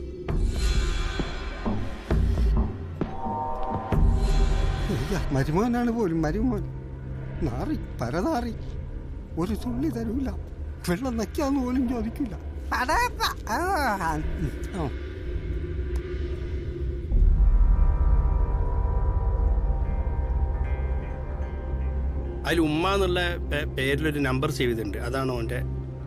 S8: ഇയ്യ, മരുമോനാണ് പോലും മരുമോൻ നാറി പരതാറി ഒരു തുള്ളി തരൂല വെള്ളം നക്കാന്ന് പോലും ചോദിക്കില്ല പടയപ്പ. ആ, ഉം, ആ.
S18: അതിൽ ഉമ്മ എന്നുള്ള പേ- പേരിലൊരു നമ്പർ സേവ് ചെയ്തിട്ടുണ്ട് അതാണ് ഓന്റെ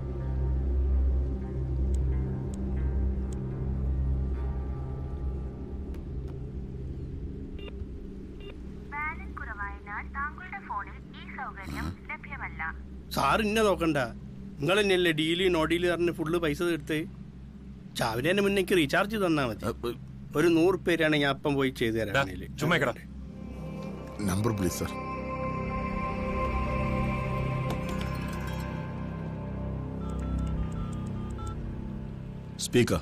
S18: സാർ ഇന്നെ നോക്കണ്ട നിങ്ങൾ തന്നെയല്ലേ ഡീല് നോ ഡീല് പറഞ്ഞ് ഫുള്ള് പൈസ തീർത്ത് ചാവിലെ തന്നെ മുന്നേക്ക് റീചാർജ് തന്നാ മതി ഒരു നൂറ് പേരാണ് ഞാൻ അപ്പം പോയി ചെയ്തു തരാം
S17: ചുമ്മാ
S11: നമ്പർ പ്ലീസ് സർ
S10: സ്പീക്കർ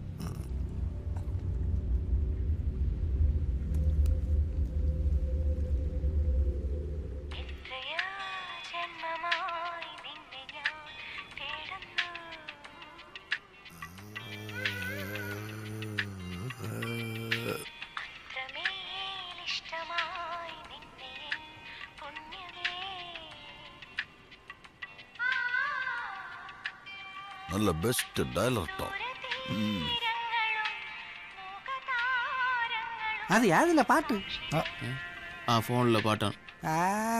S16: നല്ല ബെസ്റ്റ് ഡയലർ ടോൺ
S8: അത് യാതില്ല പാട്ട്
S19: ആ ഫോണിലെ പാട്ടാണ്
S8: ആ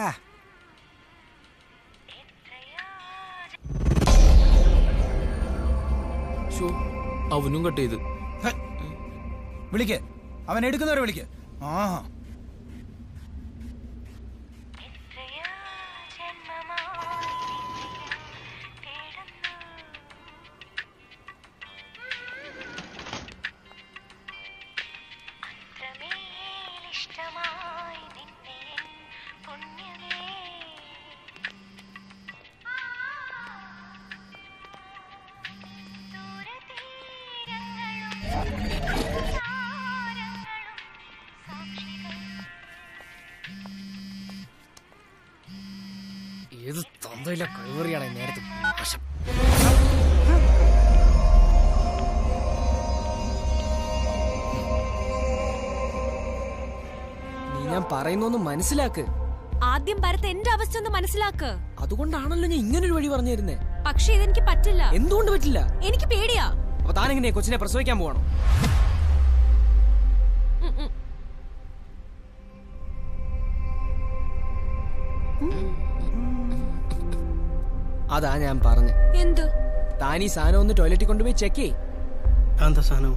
S19: ഷോ അവനും കട്ട് ചെയ്ത്
S20: വിളിക്ക് അവൻ എടുക്കുന്നവരെ വിളിക്ക് ആ
S13: ഏത് തന്തയില്ല കഴിവറിയാണ് നേരത്തെ നാശം. നീ ഞാൻ പറയുന്നൊന്ന് മനസ്സിലാക്ക്
S1: ആദ്യം ഭരത് എന്റെ അവസ്ഥ ഒന്ന് മനസ്സിലാക്ക്
S13: അതുകൊണ്ടാണല്ലോ ഞാൻ ഇങ്ങനൊരു വഴി പറഞ്ഞു തരുന്നേ
S1: പക്ഷെ ഇതെനിക്ക് പറ്റില്ല
S13: എന്തുകൊണ്ട് പറ്റില്ല
S1: എനിക്ക് പേടിയാ
S13: അപ്പൊ താൻ എങ്ങനെയാ കൊച്ചിനെ പ്രസവിക്കാൻ പോവാണോ
S1: ഉം, ഉം.
S13: അതാ ഞാൻ പറഞ്ഞു
S1: എന്ത്
S13: താൻ ഈ സാധനം ഒന്ന് ടോയ്ലറ്റിൽ കൊണ്ടുപോയി ചെക്ക് ചെയ്
S18: എന്താ സാധനം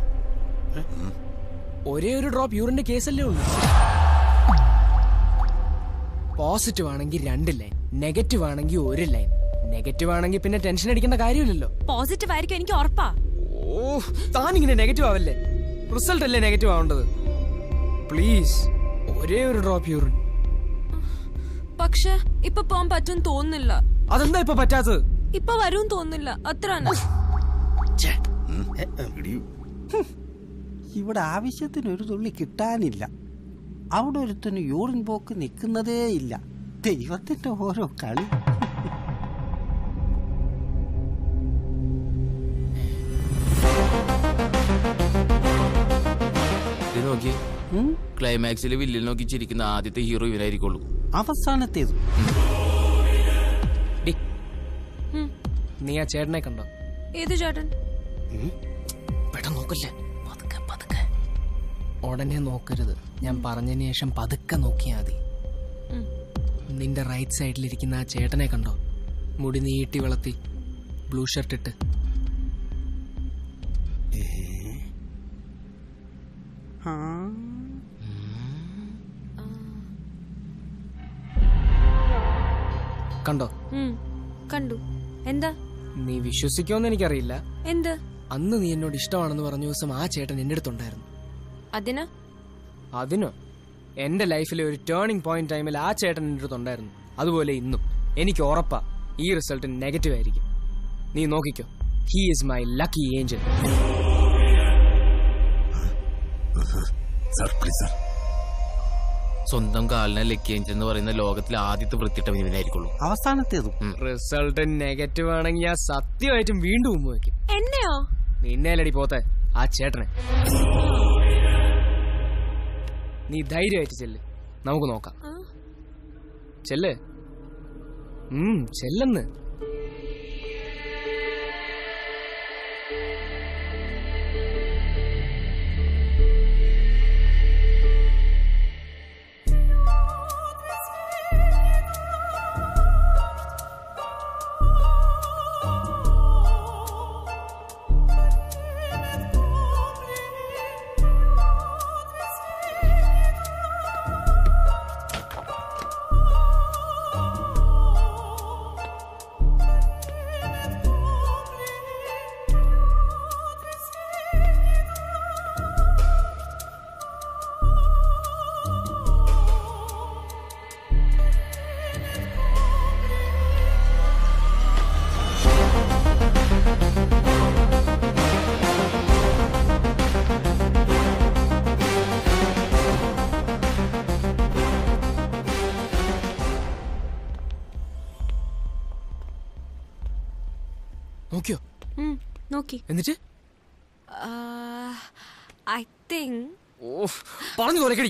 S13: ഒരേ ഒരു ഡ്രോപ്പ് യൂറിന്റെ കേസല്ലേ ഉള്ളൂ പോസിറ്റീവ് ആണെങ്കിൽ രണ്ട് ലൈൻ നെഗറ്റീവ് ആണെങ്കിൽ ഒരു ലൈൻ നെഗറ്റീവ് ആണെങ്കിൽ പിന്നെ ടെൻഷൻ അടിക്കേണ്ട കാര്യമില്ലല്ലോ
S1: പോസിറ്റീവ് ആയിരിക്കും എനിക്ക് ഉറപ്പാ
S13: ഓ താൻ ഇങ്ങനെ നെഗറ്റീവ് ആവല്ലേ റിസൾട്ട് അല്ലേ നെഗറ്റീവ് ആവേണ്ടത് പ്ലീസ് ഒരേ ഒരു ഡ്രോപ്പ് യൂറിൻ
S1: പക്ഷെ ഇപ്പൊ പോകാൻ പറ്റും തോന്നുന്നില്ല
S13: അതെന്താ ഇപ്പൊ പറ്റാത്തത്
S1: ഇപ്പൊ വരും തോന്നുന്നില്ല അത്ര
S8: ഇവിടെ ആവശ്യത്തിന് ഒരു തുള്ളി കിട്ടാനില്ല അവിടെ ഒരുത്തന് യൂറിൻ പോക്ക് നിൽക്കുന്നതേ ഇല്ല ദൈവത്തിന്റെ ഓരോ കളി
S19: ഇത് നോക്കി ക്ലൈമാക്സിൽ വില്ലിൽ നോക്കി ചിരിക്കുന്ന ആദ്യത്തെ ഹീറോ ഇവനായിരിക്കുള്ളൂ
S8: അവസാനത്തേത്
S13: നീ ആ ചേട്ടനെ കണ്ടോ
S1: ഏത് ചേട്ടൻ
S13: പെട്ടെന്ന് നോക്കല്ലേ പതുക്കെ പതുക്കെ ഉടനെ നോക്കരുത് ഞാൻ പറഞ്ഞതിന് ശേഷം പതുക്കെ നോക്കിയാ മതി
S1: ഉം.
S13: നിന്റെ റൈറ്റ് സൈഡിലിരിക്കുന്ന ആ ചേട്ടനെ കണ്ടോ മുടി നീട്ടി വളർത്തി ബ്ലൂ ഷർട്ട് ഇട്ട് കണ്ടോ
S1: ഉം, കണ്ടു എന്താ
S13: നീ വിശ്വസിക്കുമെന്ന് എനിക്കറിയില്ല
S1: എന്ത്
S13: അന്ന് നീ എന്നോട് ഇഷ്ടമാണെന്ന് പറഞ്ഞ ദിവസം ആ ചേട്ടൻ എന്റെ അടുത്തുണ്ടായിരുന്നു
S1: അതിന്
S13: അതിനോ എന്റെ ലൈഫിലെ ഒരു ടേണിംഗ് പോയിന്റ് ടൈമിൽ ആ ചേട്ടൻ എൻ്റെ അടുത്തുണ്ടായിരുന്നു അതുപോലെ ഇന്നും എനിക്ക് ഉറപ്പാ ഈ റിസൾട്ട് നെഗറ്റീവ് ആയിരിക്കും നീ നോക്കിക്കോ he is my lucky angel
S11: sir please sir
S19: സ്വന്തം കാലിനെ ലക്കിയഞ്ച് എന്ന് പറയുന്ന ലോകത്തിലെ ആദ്യത്തെ വൃത്തിട്ടവൻ ഇവനായിരിക്കുള്ളൂ
S8: അവസാനത്തേതും
S13: റിസൾട്ട് നെഗറ്റീവ് ആണെങ്കിൽ ഞാൻ സത്യമായിട്ടും വീണ്ടും ഉമ്മ വയ്ക്കും
S1: എന്നെയോ
S13: നിന്നേലടി പോത്തെ ആ ചേട്ടനെ നീ ധൈര്യമായിട്ട് ചെല്ല് നമുക്ക് നോക്കാം
S1: ആ?
S13: ചെല്ല് ഉം ചെല്ലെന്ന് നോക്കിയോ
S1: ഉം, നോക്കി
S13: എന്നിട്ട്
S1: ഐ തിങ്ക്
S13: ഓ പറഞ്ഞു തോലക്കടി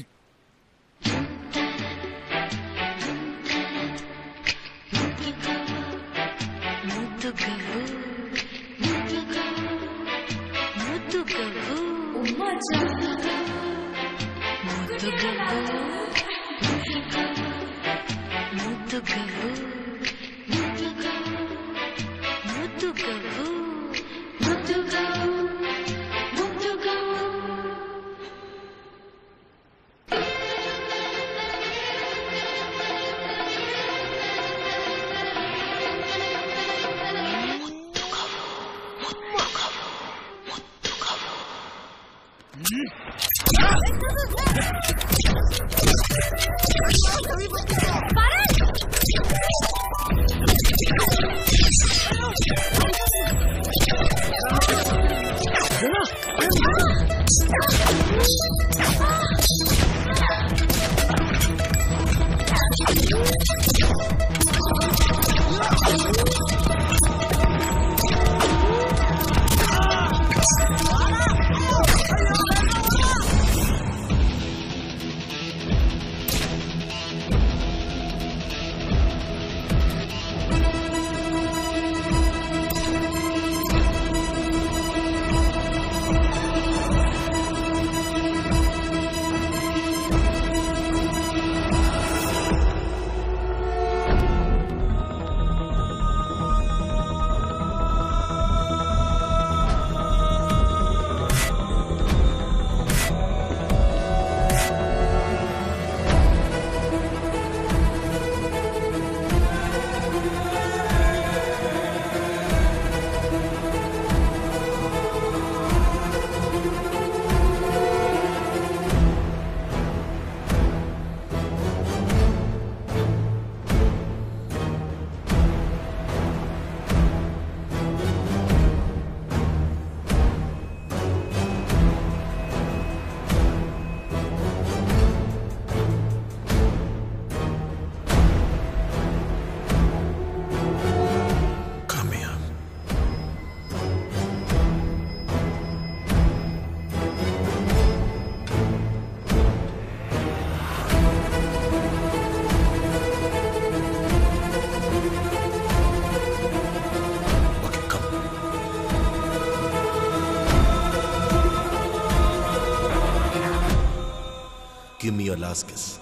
S4: Give me your last kiss.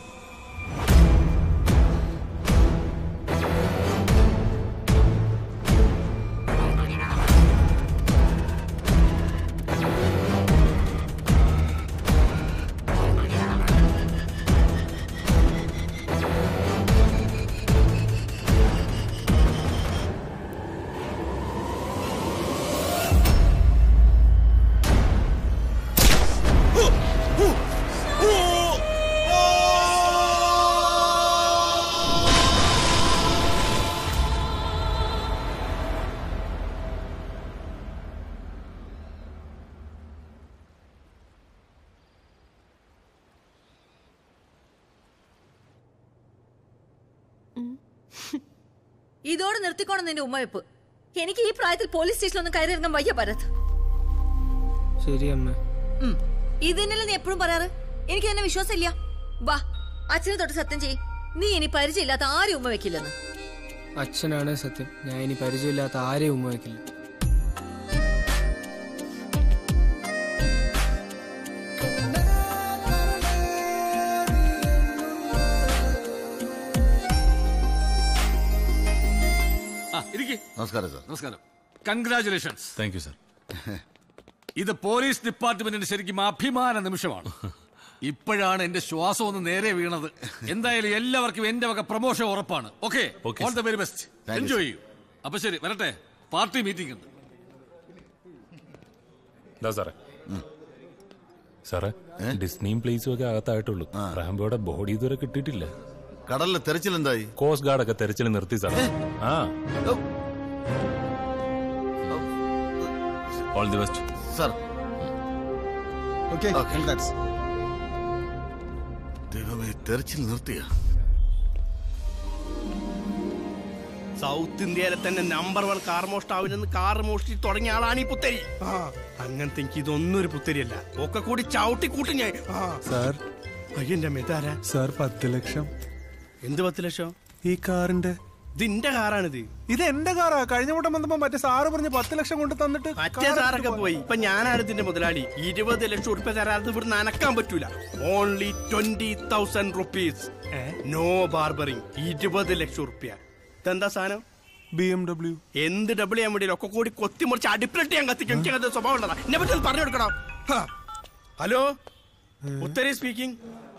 S14: ഇതോടെ നിർത്തിക്കോണം നിന്റെ ഉമ്മവെപ്പ് എനിക്ക് ഈ പ്രായത്തിൽ പോലീസ് സ്റ്റേഷനിലൊന്നും കയറി ഇറങ്ങാൻ വയ്യ ഭരത്
S13: ശരി അമ്മ
S14: ഉം. ഇത് തന്നെയല്ലേ നീ എപ്പോഴും പറയാറ് എനിക്ക് തന്നെ വിശ്വാസമില്ല വാ അച്ഛനെ തൊട്ട് സത്യം ചെയ് നീ ഇനി പരിചയമില്ലാത്ത ആരും ഉമ്മ വെക്കില്ലെന്ന്
S13: അച്ഛനാണ് സത്യം ഞാൻ ഇനി പരിചയമില്ലാത്ത ആരെയും ഉമ്മ വയ്ക്കില്ല
S21: ആ ഇരിക്കെ
S16: നമസ്കാരം സാർ
S21: നമസ്കാരം കൺഗ്രാചുലേഷൻസ്
S16: താങ്ക് യു സാർ
S21: ഇത് പോലീസ് ഡിപ്പാർട്ട്മെന്റിന്റെ ശരിക്കും അഭിമാന നിമിഷമാണ് ഇപ്പോഴാണ് എന്റെ ശ്വാസം ഒന്ന് നേരെ വീണത് എന്തായാലും എല്ലാവർക്കും എന്റെ വക പ്രൊമോഷൻ ഉറപ്പാണ് okay
S17: Okay,
S21: all the very best
S17: Thank you,
S21: enjoy ചെയ്യൂ അപ്പൊ ശരി വരട്ടെ പാർട്ടി മീറ്റിംഗ് ഉണ്ട്
S17: എന്താ സാറേ സാറേ ഡിസ്നിയും പ്ലേസും ഒക്കെ അകത്തായിട്ടുള്ളൂ റാംബോയുടെ ബോഡി ഇതുവരെ കിട്ടിയിട്ടില്ല
S16: കടലിലെ തെരച്ചിൽ എന്തായി
S17: കോസ്റ്റ് ഗാർഡ് ഒക്കെ തെരച്ചിൽ നിർത്തി സാറേ ആ all the best
S16: sir
S15: okay
S16: ദൈവമേ തെരച്ചിൽ നിർത്തിയ
S18: സൗത്ത് ഇന്ത്യയിലെ തന്നെ നമ്പർ വൺ കാർ മോഷ്ടാവിനെന്ന് കാർ മോഷ്ടി തുടങ്ങിയ ആളാണ് ഈ പുത്തരി ആ അങ്ങനത്തെ എനിക്ക് ഇതൊന്നും ഒരു പുത്തരിയല്ല ഒക്കെ കൂടി ചവിട്ടി കൂട്ടി ഞാൻ ആ
S2: സാർ
S18: അയ്യന്റെ മെതാരാ
S2: സാർ പത്ത് ലക്ഷം
S18: എന്ത് പത്ത് ലക്ഷം
S2: ഈ കാറിന്റെ
S18: ഇതിന്റെ കാറാണിത്
S2: ഇത് എന്റെ കാറാ കഴിഞ്ഞ വട്ടം വന്നപ്പോ മറ്റേ സാറ് പറഞ്ഞ് പത്ത് ലക്ഷം കൊണ്ട് തന്നിട്ട്
S18: മറ്റേ സാറൊക്കെ പോയി ഇപ്പൊ ഞാനാണ് ഇതിന്റെ മുതലാളി ഇരുപത് ലക്ഷം ഉറുപ്പ്യ തരാതെ ഇവിടുന്ന് അനക്കാൻ പറ്റൂല only twenty thousand rupees no bargaining ഇരുപത് ലക്ഷം ഉറുപ്പ്യ ഇതെന്താ സാധനം
S2: ബി എം ഡബ്ല്യു
S18: എന്ത് ഡബിൾ ചെയ്യാൻ വേണ്ടി ഒക്കെ കൂടി കൊത്തി മുറിച്ച് അടിപ്പിലിട്ട് ഞാൻ കത്തിക്കും എനിക്ക് അങ്ങനത്തെ സ്വഭാവം ഉള്ളതാ എന്നെ പറ്റി ഒന്ന് പറഞ്ഞു കൊടുക്കണം ഹാ. ഹലോ ഉത്തരി സ്പീക്കിംഗ്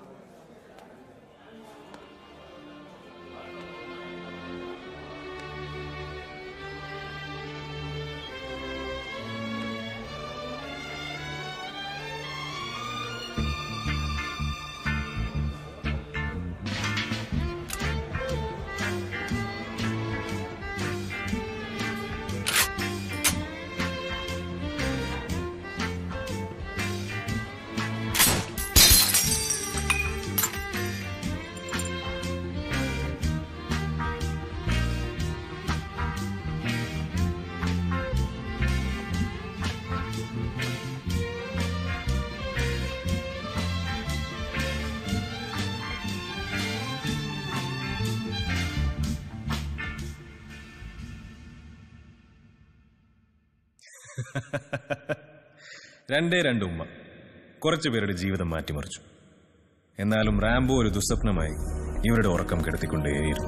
S9: രണ്ടേ രണ്ട് ഉമ്മ കുറച്ചു പേരുടെ ജീവിതം മാറ്റിമറിച്ചു എന്നാലും റാംബോ ഒരു ദുസ്വപ്നമായി ഇവരുടെ ഉറക്കം കെടുത്തിക്കൊണ്ടേയിരുന്നു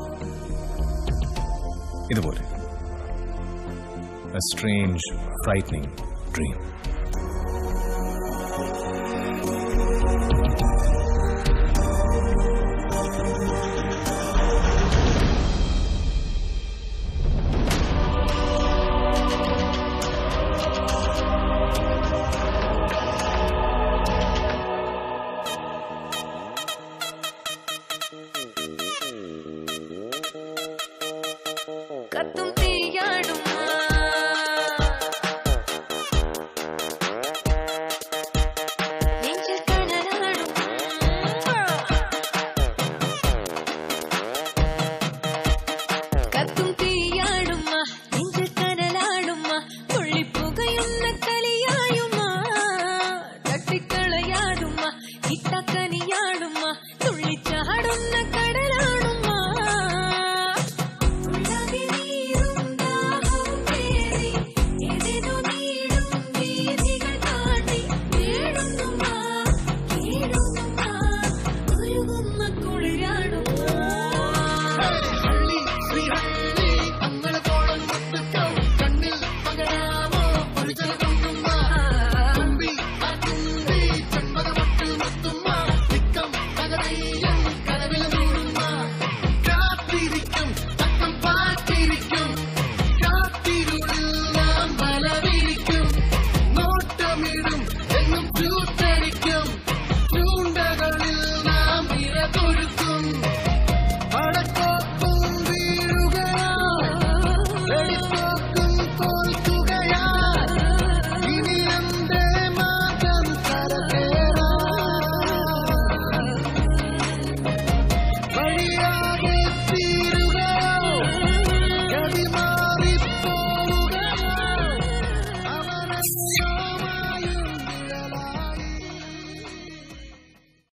S9: ഇതുപോലെ A strange, frightening dream.
S3: കത്തും തീയാടും നെഞ്ചിൽ കനലാടും കത്തും തീ